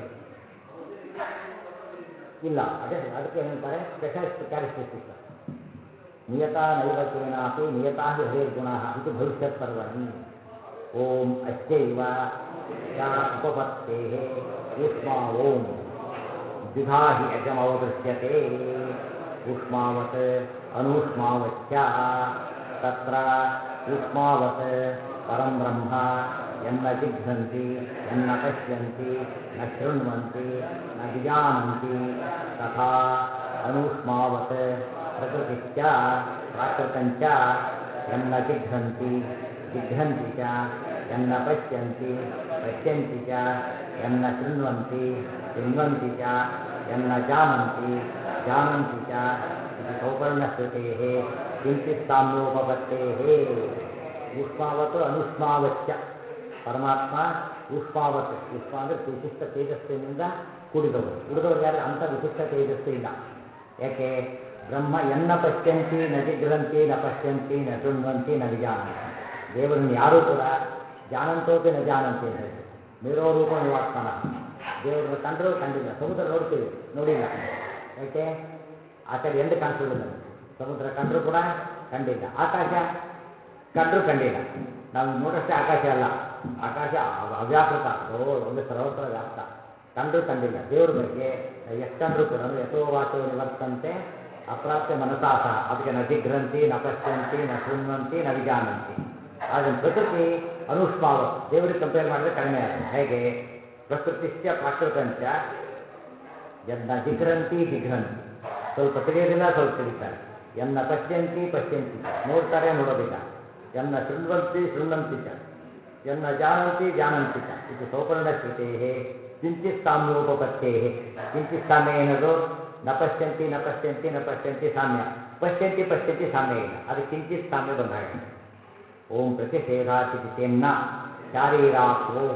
ಇಲ್ಲ ಅದೇ ಅದಕ್ಕೆ ಹೇಳ್ತಾರೆ ಸ್ಪೆಷಲ್ ಕ್ಯಾರೆಕ್ಟರಿಸ್ಟಿಕ್ಸ್ ನಿಯತಾ ನೈವ ಕೇನಾಪಿ ನಿಯತಾ ಹಿ ಹರಿರ್ಗುಣ ಇದು ಭವಿಷ್ಯತ್ ಪರ್ವಣಿ ಓಂ ಅಶ್ಚೈವ ಚ ಉಪಪತ್ತೇ ಊಷ್ಮಾ ಓಂ ದ್ವಿಧಾ ಹಿ ಯಜಮವದೃಶ್ಯತೆ ಊಷ್ಮಾವತ್ ಅನೂಷ್ಮಾವಚ್ಚ ತತ್ರ ಊಷ್ಮಾವತ್ ಪರಂ ಬ್ರಹ್ಮ ಯನ್ನ ಜಿಘ್ರಂತಿ ಯನ್ನ ಪಶ್ಯಂತಿ ನ ಶೃಣ್ವಂತಿ ನ ವಿಜಾನಂತಿ ತಥಾ ಅನೂಷ್ಮಾವತ್ ಪ್ರಕೃತಿಶ್ಚ ಪ್ರಾಕೃತಂಚ ಯನ್ನ ಜಿಘ್ರಂತಿ ಜಿಘ್ರಂತಿ ಚ ಯನ್ನ ಪಶ್ಯಂತಿ ಪಶ್ಯಂತಿ ಚ ಯನ್ನ ಶೃಣ್ವಂತಿ ಶೃಣ್ವಂತಿ ಚ ಯನ್ನ ಜಾನಂತಿ ಜಾನಂತಿ ಚ ಇದು ಸೌಪರ್ಣಶ್ರುತೇಃ ಕಿಂಚಿತ್ ಸಾಮ್ಯೋಪಪತ್ತೇಃ ಊಷ್ಮಾವತ್ ಅನುಷ್ಮಾವಚ್ಚ ಪರಮಾತ್ಮ ಊಷ್ಮಾವತ್ ಊಷ್ಮ ಅಂದರೆ ವಿಶಿಷ್ಟ ತೇಜಸ್ಸಿನಿಂದ ಕೂಡಿದವರು ಉಳಿದವರು ಯಾರು ಅಂಥ ವಿಶಿಷ್ಟ ತೇಜಸ್ಸು ಇಲ್ಲ ಯಾಕೆ ಬ್ರಹ್ಮ ಎನ್ನ ಪಶ್ಯಂತಿ ನ ಜಿಗ್ರಂತಿ ನ ಪಶ್ಯಂತಿ ನ ಶೃಣ್ವಂತಿ ನ ವಿಜಾನಂತಿ ದೇವರನ್ನು ಯಾರೂ ಕೂಡ ಜಾನಂತೋಪಿ ನ ಜಾನಂತಿ ಅಂತ ಹೇಳಿದ್ರು ಮೇರೋ ರೂಪ ನಿವಾತ್ಮನ ದೇವರನ್ನು ಕಂಡರೂ ಕಂಡಿಲ್ಲ ಸಮುದ್ರ ನೋಡ್ತೀವಿ ನೋಡಿಲ್ಲ ಯಾಕೆ ಆಚೆ ಎಂದು ಕಾಣಿಸೋದಿಲ್ಲ ನಮಗೆ ಸಮುದ್ರ ಕಂಡರೂ ಕೂಡ ಕಂಡಿಲ್ಲ ಆಕಾಶ ಕಂಡರೂ ಕಂಡಿಲ್ಲ ನಾವು ನೋಡಷ್ಟೇ ಆಕಾಶ ಅಲ್ಲ ಆಕಾಶ ಅವ- ಅವ್ಯಾಕೃತ ಓ ಒಂದು ಸರ್ವತ್ರ ವ್ಯಾಪ್ತ ಕಂಡರೂ ಕಂಡಿಲ್ಲ ದೇವ್ರ ಬಗ್ಗೆ ಎಷ್ಟು ಕಂಡರೂ ಕೂಡ ಯಥೋ ವಾಚೋ ನಿವರ್ತಂತೆ ಅಪ್ರಾಪ್ಯ ಮನಸಾ ಸಹ ಅದಕ್ಕೆ ನ ಜಿಘ್ರಂತಿ ನ ಪಶ್ಯಂತಿ ನ ಶೃಣ್ವಂತಿ ನ ವಿಜಾನಂತಿ ಆದರೆ ಪ್ರಕೃತಿ ಅನುಷ್ಮಾವತ್ ದೇವರಿಗೆ ಕಂಪೇರ್ ಮಾಡಿದ್ರೆ ಕಡಿಮೆ ಆಗುತ್ತೆ ಹೇಗೆ ಪ್ರಕೃತಿಶ್ಚ ಪ್ರಾಕೃತಂಚ ಎನ್ನ ಜಿಘ್ರಂತಿ ಜಿಘ್ರಂತಿ ಸ್ವಲ್ಪ ತಿಳಿಯೋದಿಲ್ಲ ಸ್ವಲ್ಪ ತಿಳಿತಾರೆ ಎನ್ನ ಪಶ್ಯಂತಿ ಪಶ್ಯಂತಿ ಚ. ನೋಡ್ತಾರೆ ನೋಡೋದಿಲ್ಲ ಎನ್ನ ಶೃಣ್ವಂತಿ ಶೃಣ್ವಂತಿ ಚ ಎನ್ನ ಜಾನಂತಿ ಜಾನಂತಿ ಚ ಇದು ಸೌಪರ್ಣ ಶ್ರುತೇ ಕಿಂಚಿತ್ ಸಾಮ್ಯೋಪಪತ್ತೇ ಕಿಂಚಿತ್ ಸಾಮ್ಯ ಏನದು ನ ಪಶ್ಯಂತಿ ನ ಪಶ್ಯಂತಿ ನ ಪಶ್ಯಂತಿ ಸಾಮ್ಯ ಪಶ್ಯಂತಿ ಪಶ್ಯಂತಿ ಸಾಮ್ಯ ಇಲ್ಲ ಅದು ಕಿಂಚಿತ್ ಸಾಮ್ಯ ಬಂದ ಹಾಗೆ ಓಂ ಪ್ರತಿಷೇಧಾಚಿತಿ ಚೇನ್ನ ಶಾರೀರಾತ್ ಓಂ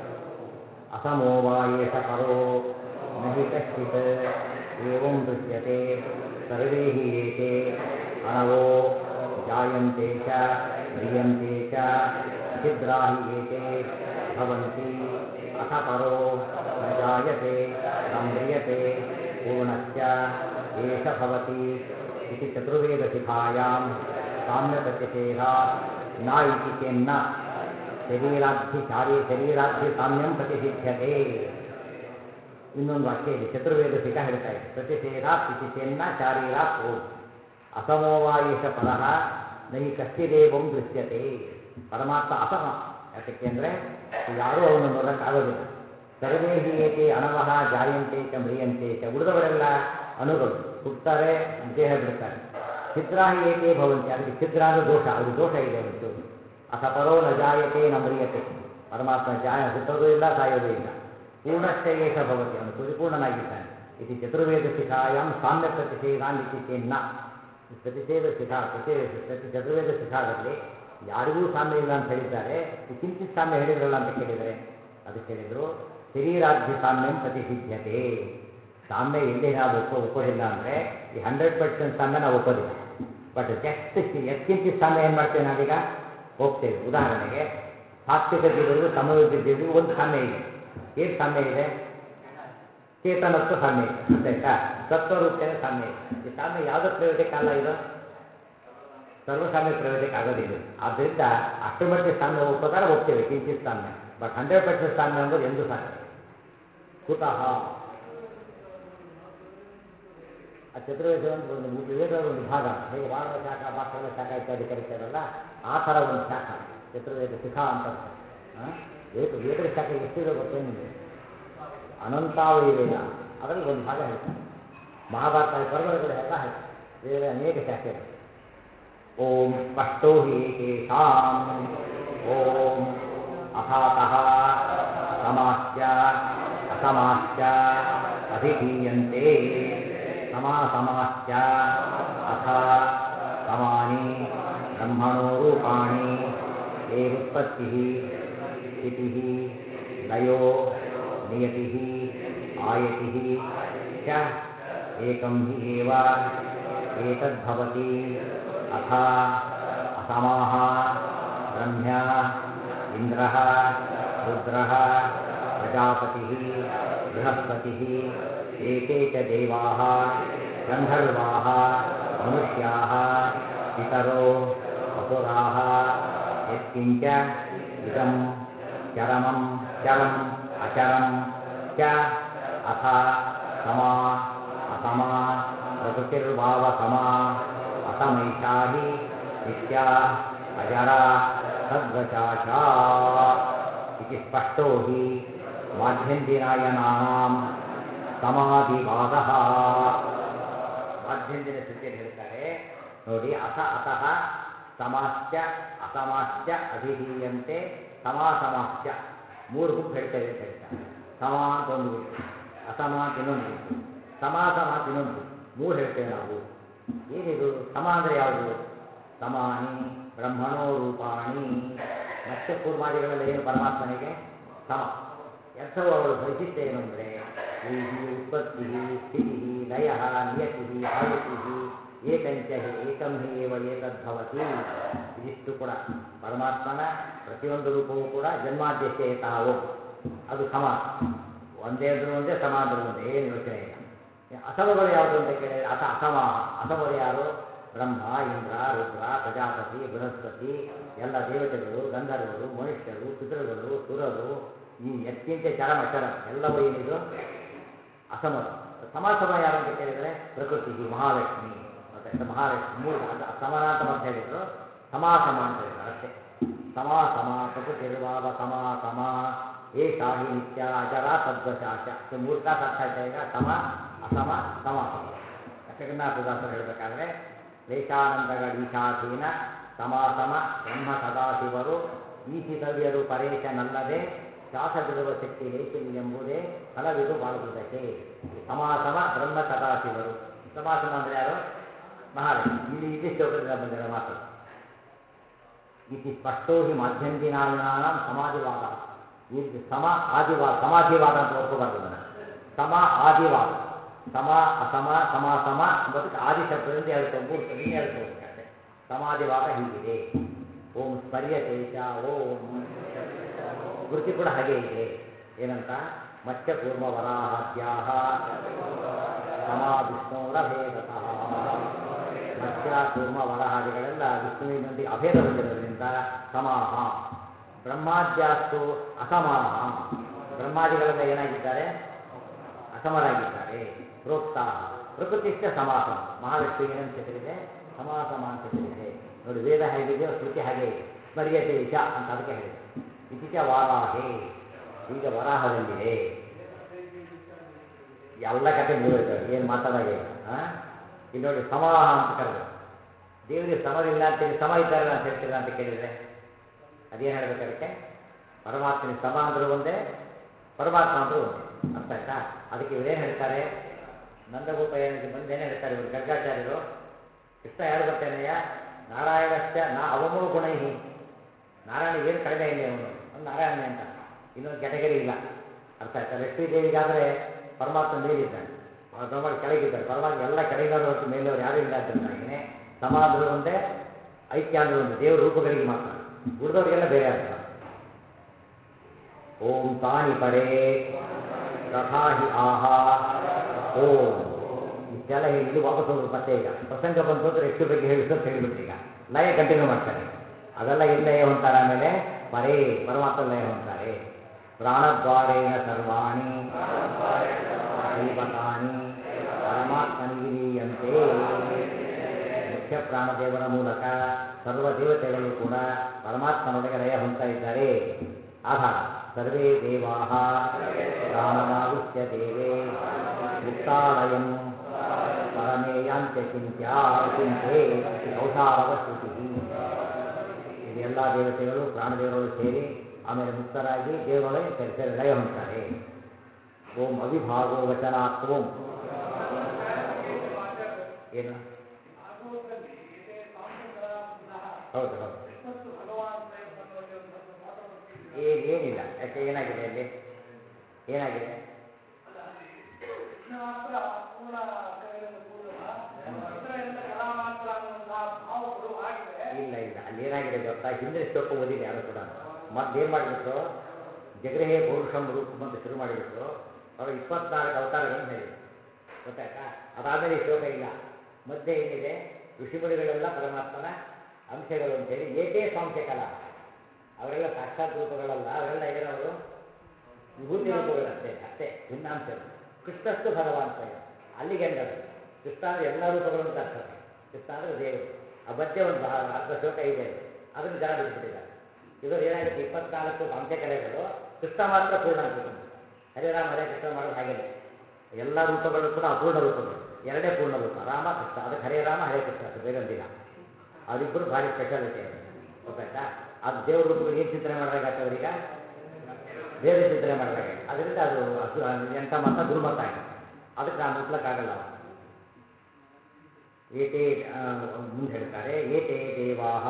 असमो वा एष परो न हि कश्चित् एवं दृश्यते सर्वे हि एते अणवो जायन्ते च म्रियन्ते च छिद्रा हि एते भवन्ति अथ परो न जायते न म्रियते पूर्णश्च एष भवति इति चतुर्वेदशिखायां साम्यप्रतिषेधात् न इति चेन्न ಶರೀರಾಧಿ ಶಾರೀ ಶರೀರಾಧಿ ಸಾಮ್ಯಂ ಪ್ರತಿಸಿದ್ಧತೆ ಇನ್ನೊಂದು ವಾಕ್ಯ ಇದೆ ಚತುರ್ವೇದ ಶಿಖ ಹೇಳ್ತಾ ಇದೆ ಪ್ರತಿಷೇಧಾತ್ ಪ್ರತಿಷೇನ್ನ ಶಾರೀರಾತ್ ಓಂ ಅಸಮೋವಾಯೇಷ ಪರಃ ನಹಿ ಕಶ್ಚಿದೇವಂ ದೃಶ್ಯತೆ ಪರಮಾತ್ಮ ಅಸಮ ಯಾತಕ್ಕೆ ಅಂದರೆ ಯಾರೂ ಅವನು ನೋಡೋಕ್ಕಾಗೋದಿಲ್ಲ ಸರ್ವೇ ಹಿ ಏಕೆ ಅಣವಹ ಜಾಯಂತೆ ಚ ಮ್ರಿಯಂತೆ ಚ ಉಳಿದವರೆಲ್ಲ ಅಣುಗಳು ಹುಟ್ಟುತ್ತಾರೆ ದೇಹ ಬಿಡ್ತಾರೆ ಛಿದ್ರ ಹಿ ಏಕೆ ಭವಂತಿ ಅದಕ್ಕೆ ಛಿದ್ರ ಅಂದ್ರೆ ದೋಷ ಅವ್ರಿಗೆ ದೋಷ ಇದೆ ಒಂಚೂರು ಅಥ ಪರೋ ನ ಜಾಯತೆ ನ ಮ್ರಿಯತೆ ಪರಮಾತ್ಮ ಜಾಯ ಹುಟ್ಟೋದು ಇಲ್ಲ ಸಾಯೋದು ಇಲ್ಲ ಪೂರ್ಣಶ್ಚ ಏಷ ಭವತಿ ಅವನು ಪರಿಪೂರ್ಣನಾಗಿದ್ದಾನೆ ಇದು ಚತುರ್ವೇದ ಶಿಖಾಯಾಮ್ ಸಾಮ್ಯ ಪ್ರತಿಷೇಧಾನ್ ಇತಿ ಚೇನ್ನ ಈ ಪ್ರತಿಷೇಧ ಶಿಖಾ ಪ್ರತಿ ಪ್ರತಿ ಚತುರ್ವೇದ ಶಿಖಾದಲ್ಲಿ ಯಾರಿಗೂ ಸಾಮ್ಯ ಇಲ್ಲ ಅಂತ ಹೇಳಿದ್ದಾರೆ ಈ ಕಿಂಚಿತ್ ಸಾಮ್ಯ ಹೇಳಿದ್ರಲ್ಲ ಅಂತ ಕೇಳಿದರೆ ಅದಕ್ಕೆ ಹೇಳಿದ್ರು ಶರೀರಾಧ್ಯ ಸಾಮ್ಯಂ ಪ್ರತಿಸಿದ್ಧತೆ ಸಾಮ್ಯ ಎಲ್ಲಿ ನಾವು ಒಪ್ಪೋ ಒಪ್ಪೋದಿಲ್ಲ ಅಂದರೆ ಈ ಹಂಡ್ರೆಡ್ ಪರ್ಸೆಂಟ್ ಸಾಮ್ಯ ನಾವು ಒಪ್ಪೋದಿಲ್ಲ ಬಟ್ ಜಸ್ಟ್ ಎತ್ಕಿಂಚಿತ್ ಸಾಮ್ಯ ಏನು ಮಾಡ್ತೇವೆ ನಾವೀಗ ಹೋಗ್ತೇವೆ ಉದಾಹರಣೆಗೆ ಸಾತ್ವಿಕ ಜೀವರಿಗೂ ಸಮಯೋಗ್ಯ ಜೀವರಿಗೂ ಒಂದು ಸಾಮ್ಯ ಇದೆ ಏನು ಸಾಮ್ಯ ಇದೆ ಚೇತನತ್ವ ಸಾಮ್ಯ ಇದೆ ಗೊತ್ತಾಯ್ತಾ ಸತ್ವರೂಪೇಣ ಸಾಮ್ಯ ಇದೆ ಈ ಸಾಮ್ಯ ಯಾವುದೋ ಪ್ರಯೋಜನಕ್ಕಲ್ಲ ಇದು ಸರ್ವಸಾಮ್ಯ ಪ್ರಯೋಜನಕ್ಕೆ ಆಗೋದಿಲ್ಲ ಇದು. ಆದ್ದರಿಂದ ಅಷ್ಟು ಮಟ್ಟಿಗೆ ಸಾಮ್ಯ ಒಪ್ಪೋದಾರ ಒಪ್ತೇವೆ ಕಿಂಚಿತ್ ಸಾಮ್ಯ ಬಟ್ ಹಂಡ್ರೆಡ್ ಪರ್ಸೆಂಟ್ ಸಾಮ್ಯ ಎಂಬುದು ಎಂದೂ ಸಾಧ್ಯ ಇಲ್ಲ. ಕುತಃ ಆ ಚತುರ್ವೇದ ಒಂದು ಒಂದು ಮುಖ್ಯ ವೇದದ ಒಂದು ಭಾಗ ಹೇಗೆ ವಾರದ ಶಾಖ ಭಾಷೆಗಳ ಶಾಖ ಇತ್ಯಾದಿ ಕರೀತಾರಲ್ಲ ಆ ಥರ ಒಂದು ಶಾಖ ಚತುರ್ವೇದ ಶಿಖಾ ಅಂತ ಅರ್ಥ. ಆ? ವೇದ ವೇದದ ಶಾಖೆ ಎಷ್ಟಿದೆ ಗೊತ್ತೇ ನಿಮಗೆ ಅನಂತಾವೈ ವೇದ ಅದರಲ್ಲಿ ಒಂದು ಭಾಗ ಹೇಳ್ತಾರೆ ಮಹಾಭಾರತ ಪರ್ವಗಳು ಎಲ್ಲ ಹೇಳ್ತಾರೆ ಬೇರೆ ಅನೇಕ ಶಾಖೆಗಳು ಓಂ ಸ್ಪಷ್ಟೋ ಹಿ ಏಕೇಷಾಂ ಓಂ ಅಥಾತಃ ಸಮಾಶ್ಚ ಅಸಮಾಶ್ಚ ಅಭಿಧೀಯಂತೆ ಸಮಾಸಮಾಶ್ಚ ಅಥ ಸಮಾನಿ ಬ್ರಹ್ಮಣೋ ರೂಪಾಣಿ ಏರುತ್ಪತ್ತಿ ಸ್ಥಿತಿ ಲಯೋ ನಿಯತಿ ಆಯತಿ ಚ ಏಕಂ ಹಿ ಏವ ಏತದ್ಭವತಿ ಅಥ ಅಸಮಾಹ ಬ್ರಹ್ಮ್ಯ ಇಂದ್ರಃ ರುದ್ರಃ ಪ್ರಜಾಪತಿಃ ಬೃಹಸ್ಪತಿಃ ಏಕೆ ಚ ದೇವಾः ಗಂಧರ್ವಾः ಮನುಷ್ಯಾः पितरो असुराः यत्किञ्च इदं चरमं चरम् अचरं च अथ समा असमा ಪ್ರಕೃತಿರ್ಭಾವ ಸಮ ಅಸಮೈಷಾ ಹಿ ನಿತ್ಯ ಅಜರ ಸದ್ವಚಾಚ ಇತಿ ಸ್ಪಷ್ಟೋ ಹಿ ಮಾಧ್ಯಂದಿನಾಯನಾನಾಂ ಸಮಾಧಿವಾದ ಮಾಧ್ಯಂದಿನ ಸ್ಥಿತಿಯಲ್ಲಿ ಹೇಳ್ತಾರೆ ನೋಡಿ ಅಸ ಅತಃ ಸಮಾಸ್ಯ ಅಸಮಾಸ್ಯ ಅಭಿಧೀಯಂತೆ ಸಮಾಸಮಾಸ್ಯ ಮೂರು ಗುಂಪು ಹೇಳ್ತೇವೆ ಅಂತ ಹೇಳ್ತಾರೆ ಸಮ ಅಂತ ಒಂದು ಗುಂಪು ಅಸಮ ಅಂತ ಇನ್ನೊಂದು ಗುಂಪು ಸಮಾಸಮ ಅಂತ ಇನ್ನೊಂದು ಗುಂಪು ಮೂರು ಹೇಳ್ತೇವೆ ನಾವು ಏನಿದು ಸಮ ಅಂದರೆ ಯಾವುದು ಸಮಾನಿ ಬ್ರಹ್ಮಣೋ ರೂಪಾಣಿ ಮತ್ತೆ ಕೂರ್ಮಾದಿಗಳೆಲ್ಲ ಏನು ಪರಮಾತ್ಮನಿಗೆ ಸಮ ಎಂಥವು ಅವಳು ವೈಶಿಷ್ಟ್ಯ ಏನು ಅಂದರೆ ಈ ಉತ್ಪತ್ತಿ ಸ್ಥಿತಿ ಲಯ ನಿಯತಿ ಆಯತಿ ಏಕಂಚ ಹಿ ಏಕಂ ಹಿ ಏವ ಏತದ್ಭವತಿ ಇದಿಷ್ಟು ಕೂಡ ಪರಮಾತ್ಮನ ಪ್ರತಿಯೊಂದು ರೂಪವೂ ಕೂಡ ಜನ್ಮಾದ್ಯಶ್ಚೇತಃ ಓಂ ಅದು ಸಮ ಒಂದೇ ಅಂದ್ರೂ ಒಂದೇ ಸಮ ಅಂದ್ರೂ ಒಂದೇ ಏನು ಯೋಚನೆ ಇಲ್ಲ ಅಸಮಗಳು ಯಾವುದು ಅಂತ ಕೇಳಿದರೆ ಅಸ ಅಸಮಾಹ ಅಸಮರು ಯಾರು ಬ್ರಹ್ಮ ಇಂದ್ರ ರುದ್ರ ಪ್ರಜಾಪತಿ ಬೃಹಸ್ಪತಿ ಎಲ್ಲ ದೇವತೆಗಳು ಗಂಧರ್ವರು ಮನುಷ್ಯರು ಪಿತೃಗಳು ಸುರರು ಈ ಎತ್ತಿಂತ ಚರಮ ಚರಮ ಎಲ್ಲವೂ ಏನಿದು ಅಸಮರು ಸಮಾಸಮ ಯಾರು ಅಂತ ಕೇಳಿದರೆ ಪ್ರಕೃತಿ ಮಹಾಲಕ್ಷ್ಮಿ ಮತ್ತೆ ಮಹಾಲಕ್ಷ್ಮಿ ಮೂರು ಅದು ಅಸಮನ ಅಂತ ಮತ್ತೆ ಹೇಳಿದ್ರು ಸಮಾಸಮ ಅಂತ ಹೇಳಿದ್ರು ಅಷ್ಟೇ ಸಮಾಸಮ ಪ್ರಕೃತಿರ್ವಾವ ಸಮಾಸಮ ಏಷಾ ಹಿ ನಿತ್ಯ ಅಜರ ತದ್ವಶಾಚ ಸೊ ಮೂರು ತಾಸು ಅರ್ಥ ಆಯ್ತಾ ಈಗ ಸಮ ಅಸಮ ಸಮಾಸಮ ಜಗನ್ನಾಥದಾಸರು ಹೇಳಬೇಕಾದ್ರೆ ಲೇಷಾನಂದಗಳ ಈಶಾಧೀನ ಸಮಾಸಮ ಬ್ರಹ್ಮ ಸದಾಶಿವರು ಈಶಿತವ್ಯರು ಪರೇಶನಲ್ಲದೆ ಶ್ವಾಸ ಬಿಡುವ ಶಕ್ತಿ ಲೇಖಿಲಿ ಎಂಬುದೇ ಫಲವಿದು ಬಾಳುವುದಕ್ಕೆ ಸಮಾಸಮ ಬ್ರಹ್ಮ ಸದಾಶಿವರು ಸಮಾಸಮ ಅಂದರೆ ಯಾರು ಮಹಾಲಕ್ಷ್ಮಿ ಇಲ್ಲಿ ಇಲ್ಲಿ ಶ್ಲೋಕದಿಂದ ಬಂದಿರೋ ಮಾತು ಇತಿ ಸ್ಪಷ್ಟೋ ಹಿ ಮಾಧ್ಯಂದಿನಾಯನಾಂ ಸಮಾಧಿವಾದ ಈ ರೀತಿ ಸಮ ಆದಿವಾದ ಸಮಾಧಿವಾದ ಅಂತ ಓದ್ಕೋಬಾರ್ದು ಅದನ್ನು ಸಮ ಆದಿವಾದ ಸಮ ಅಸಮ ಸಮ ಸಮ ಎಂಬುದಕ್ಕೆ ಆದಿ ಶಬ್ದದಿಂದ ಎರಡು ಮೂರು ಸಲ ಎರಡು ಹೋಗ್ಬೇಕಷ್ಟೆ ಸಮಾಧಿವಾದ ಹೀಗಿದೆ ಓಂ ಸ್ಮರ್ಯತೆ ಚ ಓಂ ಸ್ಮೃತಿ ಕೂಡ ಹಾಗೆ ಇದೆ ಏನಂತ ಮತ್ಸ್ಯ ಕೂರ್ಮ ವರಾಹಾದ್ಯಾಹ ಸಮಾ ವಿಷ್ಣುರಭೇದತಃ ಮತ್ಸ್ಯ ಕೂರ್ಮ ವರಹಾದಿಗಳೆಲ್ಲ ವಿಷ್ಣುವಿನೊಂದಿಗೆ ಅಭೇದ ಹೊಂದಿರೋದ್ರಿಂದ ಸಮಾಹ ಬ್ರಹ್ಮಾದ್ಯಾಸ್ತು ಅಸಮಾಹ ಬ್ರಹ್ಮಾದಿಗಳೆಲ್ಲ ಏನಾಗಿದ್ದಾರೆ ಅಸಮರಾಗಿದ್ದಾರೆ ಪ್ರೋಕ್ತ ಪ್ರಕೃತಿಶ್ಚ ಸಮಾಸಮ ಮಹಾಲಕ್ಷ್ಮಿಗೆ ಏನಂತ ಹೆಸರಿದೆ ಸಮಾಸಮ ಅಂತ ಹೆಸರಿದೆ ನೋಡಿ ವೇದ ಹೇಗಿದೆಯೋ ಸ್ಮೃತಿ ಹಾಗೆ ಇದೆ ಸ್ಮರ್ಯತೆ ಇಶ ಅಂತ ಅದಕ್ಕೆ ಹೇಳಿದೆ ಇತಿಚ ವಾರಾಹೇ ಈಗ ವರಾಹದಲ್ಲಿದೆ ಎಲ್ಲ ಕತೆ ಮುಗಿದಿರ್ತವೆ ಏನು ಮಾತಾಡಾಗೆ ಇಲ್ಲ ಹಾಂ ಇಲ್ಲಿ ನೋಡಿ ಸಮಾಹ ಅಂತ ಕರೆದು ದೇವರಿಗೆ ಸಮರಿಲ್ಲ ಅಂತೇಳಿ ಸಮ ಇದ್ದಾರಲ್ಲ ಅಂತ ಹೇಳ್ತೀರ ಅಂತ ಕೇಳಿದರೆ ಅದೇನು ಹೇಳ್ಬೇಕು ಅದಕ್ಕೆ ಪರಮಾತ್ಮನಿಗೆ ಸಮ ಅಂದರೂ ಒಂದೇ ಪರಮಾತ್ಮ ಅಂದರೂ ಒಂದೇ ಅರ್ಥ ಆಯ್ತಾ ಅದಕ್ಕೆ ಇವರೇನು ಹೇಳ್ತಾರೆ ನಂದಗೋಪ ಏನಿಗೆ ಬಂದು ಏನು ಹೇಳ್ತಾರೆ ಇವರು ಗರ್ಗಾಚಾರ್ಯರು ಕೃಷ್ಣ ಯಾರು ಬರ್ತೇನೆಯ ನಾರಾಯಣಶ್ಚ ನಾ ಅವಮೋ ಗುಣೈಹಿ ನಾರಾಯಣ ಏನು ಕಡಿಮೆ ಇಲ್ಲ ಅವನು ಅವ್ನು ನಾರಾಯಣನೇ ಅಂತ ಇನ್ನೊಂದು ಕೆಟಗರಿ ಇಲ್ಲ ಅರ್ಥ ಆಯ್ತಾ ಲಕ್ಷ್ಮೀ ದೇವಿಗಾದರೆ ಪರಮಾತ್ಮ ಮೇಲಿದ್ದಾನೆ ಅವ್ರ ಬ್ರಹ್ಮ ಕೆಳಗಿದ್ದಾರೆ ಪರಮಾತ್ಮ ಎಲ್ಲ ಕೆಳಗಿನವರು ಹೊರತು ಮೇಲವರು ಯಾರೂ ಇಲ್ಲ ಅಂತಿದ್ದಾಗೇನೆ ಸಮ ಅಂದರೂ ಒಂದೇ ಐಕ್ಯ ಅಂದರೂ ಒಂದೇ ದೇವರ ರೂಪಗಳಿಗೆ ಮಾತ್ರ ಉಳಿದವರಿಗೆಲ್ಲ ಬೇರೆ ಅರ್ಥ ಓಂ ತಾನಿ ಪರೇ ತಥಾ ಹಿ ಆಹಾ ಓಂ ಇಷ್ಟೆಲ್ಲ ಹೇಳಿ ಇಲ್ಲಿ ವಾಪಸ್ ಹೋಗ್ಬೇಕು ಮತ್ತೆ ಈಗ ಪ್ರಸಂಗ ಬಂತು ಅಂದ್ರೆ ಎಷ್ಟು ಬಗ್ಗೆ ಹೇಳಿದ್ರು ಅಂತ ಹೇಳಿಬಿಟ್ರು ಈಗ ಲಯ ಕಂಟಿನ್ಯೂ ಮಾಡ್ತಾರೆ ಅವೆಲ್ಲ ಎಲ್ಲಿ ಲಯ ಹೊಂತಾರೆ ಆಮೇಲೆ ಪರೇ ಪರಮಾತ್ಮ ಲಯ ಹೊಂತಾರೆ ಪ್ರಾಣದ್ವಾರೇಣ ಸರ್ವಾಣಿ ದೈವತಾನಿ ಪರಮಾತ್ಮನಿ ವಿಲೀಯಂತೆ ಮುಖ್ಯ ಪ್ರಾಣದೇವರ ಮೂಲಕ ಸರ್ವ ದೇವತೆಗಳು ಕೂಡ ಪರಮಾತ್ಮನೊಳಗೆ ಲಯ ಹೊಂದ್ತಾ ಇದ್ದಾರೆ ಆಧಾರ ಸರ್ವೇ ದೇವಾ ಪ್ರಾಣಮಾವಿಶ್ಯ ದೇವೇ ಮುಕ್ತಾಲಯಂ ಪರಮೇಯಾಂತ್ಯ ಚಿಂತ್ಯ ಚಿಂತೆ ಕೌಸಾರವ ಶ್ರುತಿ ಇದು ಎಲ್ಲ ದೇವತೆಗಳು ಪ್ರಾಣದೇವರೊಳಗೆ ಸೇರಿ ಆಮೇಲೆ ಮುಕ್ತರಾಗಿ ದೇವರೊಳಗೆ ಸೇರಿ ಸೇರಿ ಲಯ ಹೊಂದ್ತಾರೆ ಓಂ ಅವಿಭಾಗೋ ವಚನಾತ್ ಓಂ ಏನು ಭಾಗವತದಲ್ಲಿ ಇದೆ ಸಾಂಸ್ಕೃತರ ಪುನಃ ಹೌದು ಹೌದು ಕೃಷ್ಣಸ್ತು ಭಗವಾನ್ ಸ್ವಯಂ ಅನ್ನುವಲ್ಲಿ ಒಂದು ಸ್ವಲ್ಪ ಮಾತ್ರ ಬರ್ತಿದ್ದೀರಾ? ಏನು ಏನಿಲ್ಲ ಯಾಕೆ ಏನಾಗಿದೆ ಅಲ್ಲಿ ಏನಾಗಿದೆ ಅಲ್ಲ, ಅಲ್ಲಿ ಕೃಷ್ಣ ಮಾತ್ರ ಪೂರ್ಣ ಅರ್ಥಗಳಿಂದ ಕೂಡುವ ಇತರ ಎಲ್ಲ ಫಲ ಮಾತ್ರ ಅನ್ನುವಂತಹ ಭಾವಗಳು ಆಗಿದೆ ಇಲ್ಲ ಇಲ್ಲ ಅಲ್ಲಿ ಏನಾಗಿದೆ ಗೊತ್ತಾ ಹಿಂದಿನ ಶ್ಲೋಕ ಓದಿಲ್ಲ ಯಾರು ಕೂಡ ಮೊದ್ಲೇನು ಮಾಡಿಬಿಟ್ರು ಜಗೃಹೇ ಪೌರುಷಂ ರೂಪಂ ಅಂತ ಶುರು ಮಾಡಿಬಿಟ್ರು ಅವರು ಇಪ್ಪತ್ನಾಲ್ಕು ಅವತಾರಗಳನ್ನು ಹೇಳಿದ್ರು ಗೊತ್ತಾಯ್ತಾ ಅದಾದಮೇಲೆ ಈ ಶ್ಲೋಕ ಇಲ್ಲ ಮಧ್ಯೆ ಏನಿದೆ ಋಷಿಮುನಿಗಳೆಲ್ಲ ಪರಮಾತ್ಮನ ಅಂಶಗಳು ಅಂತೇಳಿ ಏಕೇ ಸಾಂಶಕಲ ಅವರೆಲ್ಲ ಸಾಕ್ಷಾತ್ ರೂಪಗಳಲ್ಲ ಅವರೆಲ್ಲ ಏನವರು ವಿಭೂತಿ ರೂಪಗಳಷ್ಟೇ ಅಷ್ಟೇ ಭಿನ್ನಾಂಶಗಳು ಕೃಷ್ಣಸ್ತು ಭಗವಾನ್ ಸ್ವಯಂ ಅಲ್ಲಿಗೆ ಎಂದದು ಕೃಷ್ಣ ಅಂದರೆ ಎಲ್ಲ ರೂಪಗಳು ಅಂತ ಅರ್ಥ ಅದಕ್ಕೆ. ಕೃಷ್ಣ ಅಂದರೆ ದೇವರು ಆ ಮಧ್ಯೆ ಒಂದು ಆ ಅರ್ಧ ಶ್ಲೋಕ ಇದೆ ಅದು. ಅದನ್ನು ಜನ ಬಿಟ್ಬಿಟ್ಟಿದ್ದಾರೆ ಇವರು ಏನಾಗುತ್ತೆ ಇಪ್ಪತ್ನಾಲ್ಕು ಅಂತ್ಯಕಲೆಗಳು ಕೃಷ್ಣ ಮಾತ್ರ ಪೂರ್ಣ ಅಂತ ತಿಳ್ಕೊಂಡ್ಬಿಡ್ತಾರೆ. ಹರೇ ರಾಮ ಹರೇ ಕೃಷ್ಣ ಮಾಡೋದು ಹಾಗೇನೆ ಎಲ್ಲ ರೂಪಗಳು ಕೂಡ ಅಪೂರ್ಣ ರೂಪಗಳು ಎರಡೇ ಪೂರ್ಣ ರೂಪ ರಾಮ ಕೃಷ್ಣ ಅದಕ್ಕೆ ಹರೇ ರಾಮ ಹರೇ ಕೃಷ್ಣ ಅದು ಬೇರೆ ಒಂದಿಲ್ಲ ಅವರಿಬ್ಬರು ಭಾರಿ ಸ್ಪೆಷಾಲಿಟಿ ಅದು ಗೊತ್ತಾಯ್ತಾ ಅದು ದೇವ್ರ ರೂಪಗಳು ಏನು ಚಿಂತನೆ ಮಾಡಿದಾಗತ್ತೆ ಅವರೀಗ ಬೇರೆ ಚಿಂತನೆ ಮಾಡಿದಾಗ ಅದರಿಂದ ಅದು ಅಸು ಎಂಥ ಮತ ದುರ್ಮತ ಆಗಿದೆ ಅದಕ್ಕೆ ನಾನು ಮುಟ್ಲಕ್ಕಾಗಲ್ಲ ಅವ ಏತೇ ಆ, ಮುಂದೆ ಹೇಳ್ತಾರೆ ಏತೇ ದೇವಾಹ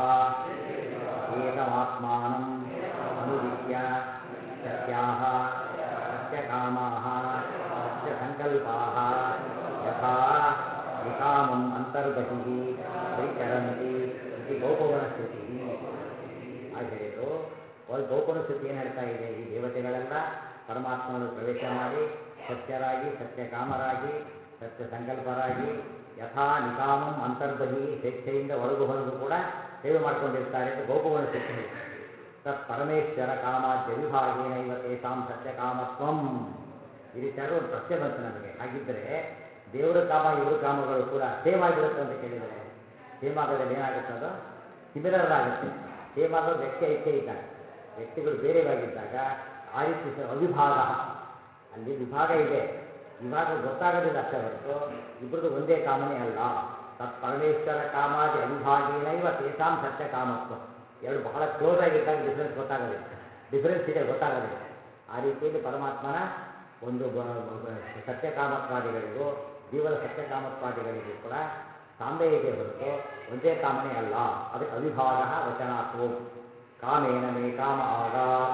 ಏತಮಾತ್ಮಾನಂ ಅನುವಿದ್ಯ ಸತ್ಯಾಹ ಸತ್ಯಕಾಮಾಹ ಸತ್ಯಸಂಕಲ್ಪಾಹ ಯಥಾ ವಿಕಾಮಂ ಅಂತರ್ಬಹಿಃ ಪರಿಚರಂತಿ ಇತಿ ಗೌಪವನ ಶ್ರುತಿ ಹಾಗೆ ಹೇಳಿದ್ರು ಒಂದು ಗೌಪನಿಷತ್ತು ಏನು ಹೇಳ್ತಾ ಇದೆ ಈ ದೇವತೆಗಳೆಲ್ಲ ಪರಮಾತ್ಮನು ಪ್ರವೇಶ ಮಾಡಿ ಸತ್ಯರಾಗಿ ಸತ್ಯಕಾಮರಾಗಿ ಸತ್ಯ ಸಂಕಲ್ಪರಾಗಿ ಯಥಾ ನಿಕಾಮಂ ಅಂತರ್ಬಹಿ ಸ್ವೇಚ್ಛೆಯಿಂದ ಒಳಗು ಹೊರಗು ಕೂಡ ಸೇವೆ ಮಾಡ್ಕೊಂಡಿರ್ತಾರೆ ಅಂತ ಗೌಪವನಿಷತ್ತು ಹೇಳಿ ತತ್ ಪರಮೇಶ್ವರ ಕಾಮಾದ್ಯ ವಿಭಾಗೇನೈವ ತೇಷಾಂ ಸತ್ಯಕಾಮತ್ವಂ ಈ ರೀತಿಯಾಗಿ ಒಂದು ಪ್ರಶ್ನೆ ಬಂತು ನಮಗೆ ಹಾಗಿದ್ದರೆ ದೇವರ ಕಾಮ ಇವ್ರ ಕಾಮಗಳು ಕೂಡ ಸೇಮ್ ಆಗಿರುತ್ತೆ ಅಂತ ಕೇಳಿದರೆ ಸೇಮ್ ಆಗೋದ್ರಲ್ಲಿ ಏನಾಗುತ್ತೆ ಅದು ಸಿಮಿಲರ್ ಆಗುತ್ತೆ ಸೇಮ್ ಆಗೋದು ವ್ಯಕ್ತಿ ಐಕ್ಯ ಇದ್ದಾಗ ವ್ಯಕ್ತಿಗಳು ಬೇರೆವಾಗಿದ್ದಾಗ ಆ ರೀತಿ ಸ- ಅವಿಭಾಗ ಅಲ್ಲಿ ವಿಭಾಗ ಇದೆ ವಿಭಾಗ ಗೊತ್ತಾಗೋದಿಲ್ಲ ಅಷ್ಟೇ ಹೊರತು ಇಬ್ಬರದು ಒಂದೇ ಕಾಮನೆ ಅಲ್ಲ ತತ್ ಪರಮೇಶ್ವರ ಕಾಮಾದಿ ಅವಿಭಾಗೇನೈವ ತೇಷಾಂ ಸತ್ಯ ಕಾಮತ್ವ ಎರಡು ಬಹಳ ಕ್ಲೋಸ್ ಆಗಿದ್ದಾಗ ಡಿಫ್ರೆನ್ಸ್ ಗೊತ್ತಾಗೋದಿಲ್ಲ ಡಿಫ್ರೆನ್ಸ್ ಇದೆ ಗೊತ್ತಾಗೋದಿಲ್ಲ ಆ ರೀತಿಯಲ್ಲಿ ಪರಮಾತ್ಮನ ಒಂದು ಬ- ಬ- ಬ- ಸತ್ಯಕಾಮತ್ವಾದಿಗಳಿಗೂ ಜೀವನ ಸತ್ಯಕಾಮತ್ವಾದಿಗಳಿಗೂ ಕೂಡ ಸಾಮ್ಯ ಇದೆ ಹೊರತು ಒಂದೇ ಕಾಮನೆ ಅಲ್ಲ ಅದಕ್ಕೆ ಅವಿಭಾಗ ವಚನಾತ್ವೋ ಕಾಮೇನ ಮೇ ಕಾಮ ಆಗ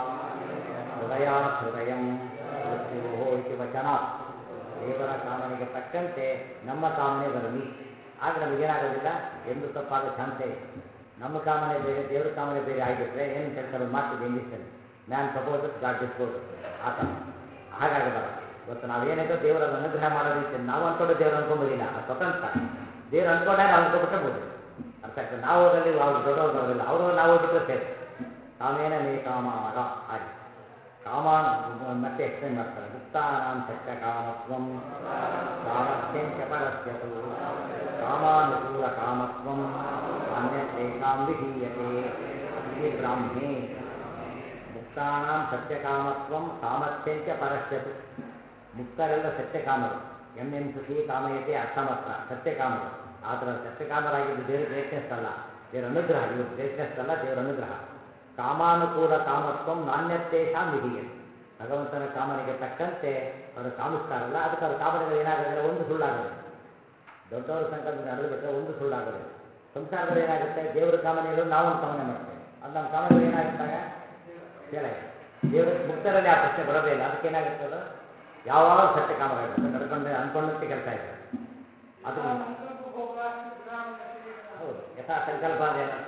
ಹೃದಯಾತ್ ಹೃದಯಂ ಮೃತ್ಯೋ ಇತಿ ವಚನಾತ್ ದೇವರ ಕಾಮನೆಗೆ ತಕ್ಕಂತೆ ನಮ್ಮ ಕಾಮನೆ ಬರಲಿ ಆಗ ನಮಗೇನಾಗೋದಿಲ್ಲ ಎಂದು ತಪ್ಪಾಗೋ ಚಾನ್ಸೇ ಇಲ್ಲ ನಮ್ಮ ಕಾಮನೆ ಬೇರೆ ದೇವ್ರ ಕಾಮನೆ ಬೇರೆ ಆಗಿಬಿಟ್ರೆ ಏನು ಹೇಳ್ತಾರೆ ಒಂದು ಮಾತಿದೆ ಇಂಗ್ಲೀಷಲ್ಲಿ ಮ್ಯಾನ್ ಪ್ರಪೋಸ್ ಗಾಡ್ ಡಿಸ್ಪೋಸ್ ಆ ಥರ ಹಾಗಾಗಬಾರ್ದು ಇವತ್ತು ನಾವೇನಿದೆ ದೇವರನ್ನು ಅನುಗ್ರಹ ಮಾಡೋ ರೀತಿ ನಾವು ಅನ್ಕೊಂಡು ದೇವ್ರು ಅನ್ಕೊಂಬೋದಿಲ್ಲ ಅದು ಸ್ವತಂತ್ರ ದೇವ್ರು ಅನ್ಕೊಂಡಾಗ ನಾವು ಅನ್ಕೊಂಡ್ಬಿಟ್ರೆ ಮುಗಿದು ಅರ್ಥ ಆಯ್ತು ನಾವು ಹೋದಲ್ಲಿ ಅವ್ರು ದೊಡ್ಡವ್ರು ಬರೋದಿಲ್ಲ ಅವರು ನಾವು ಹೋಗ್ಬಿಟ್ರೆ ಸೇರಿ ಕಾಮೇನ ಮೇ ಕಾಮ ಆಗ ಹಾಗೆ ಕಾಮಾನ್ ಮತ್ತೆ ಎಕ್ಸ್ಪ್ಲೇನ್ ಮಾಡ್ತಾರೆ ಮುಕ್ತಾನಾಂ ಸತ್ಯ ಕಾಮತ್ವಂ ಸಾಮರ್ಥ್ಯಂಚ ಪರಸ್ಯತು ಕಾಮಾನುಕೂಲ ಕಾಮತ್ವಂ ಅನ್ಯತೇಷಾಂ ವಿಧೀಯತೆ ಇತಿ ಬ್ರಾಹ್ಮೇ ಮುಕ್ತಾನಾಂ ಸತ್ಯಕಾಮತ್ವಂ ಸಾಮರ್ಥ್ಯಂಚ ಪರಸ್ಯತು ಮುಕ್ತರೆಲ್ಲ ಸತ್ಯಕಾಮರು ಎಂ ಎಂ ಸುಖಿ ಕಾಮಯತೆ ಅರ್ಥಮಾತ್ರ ಸತ್ಯಕಾಮರು ಆ ಥರ ಸತ್ಯಕಾಮರಾಗಿದ್ದು ದೇವರ ಗ್ರೇಟ್ನೆಸ್ ಅಲ್ಲ ದೇವರ ಅನುಗ್ರಹ ಇವರು ಗ್ರೇಟ್ನೆಸ್ ಅಲ್ಲ ದೇವರ ಅನುಗ್ರಹ ಕಾಮಾನುಕೂಲ ಕಾಮತ್ವಂ ನಾಣ್ಯತೇಷಾಂ ವಿಧೀಯತೆ ಭಗವಂತನ ಕಾಮನೆಗೆ ತಕ್ಕಂತೆ ಅವರು ಕಾಮಿಸ್ತಾರಲ್ಲ ಅದಕ್ಕೆ ಅವ್ರ ಕಾಮನೆಗಳು ಏನಾಗೋದಿಲ್ಲ ಒಂದು ಸುಳ್ಳಾಗೋದಿಲ್ಲ ದೊಡ್ಡವರ ಸಂಕಲ್ಪ ನಡೆದು ಬಿಟ್ಟರೆ ಒಂದು ಸುಳ್ಳಾಗೋದಿಲ್ಲ ಸಂಸಾರದಲ್ಲಿ ಏನಾಗುತ್ತೆ ದೇವರ ಕಾಮನೆ ಇರೋದು ನಾವು ಒಂದು ಕಾಮನೆ ಮಾಡ್ತೇವೆ ಅದು ನಮ್ಮ ಕಾಮನೆಗಳು ಏನಾಗುತ್ತಾಗ ಫೇಲ್ ಆಗಿದೆ ದೇವರ ಮುಕ್ತರಲ್ಲಿ ಆ ಪ್ರಶ್ನೆ ಬರೋದೇ ಇಲ್ಲ ಅದಕ್ಕೆ ಏನಾಗುತ್ತೆ ಅದು ಯಾವಾಗ ಸತ್ಯ ಕಾಮರಾಗುತ್ತೆ ನಡ್ಕೊಂಡೆ ಅನ್ಕೊಂಡಂತೆ ಕೆಲಸ ಇದೆ ಅದು ಸಂಕಲ್ಪ ಭೋಗಾಸ್ತಿ ವಿರಾಮದಲ್ಲಿ ಹೌದು ಯಥಾ ಸಂಕಲ್ಪ ಅಂದ್ರೆ ಏನರ್ಥ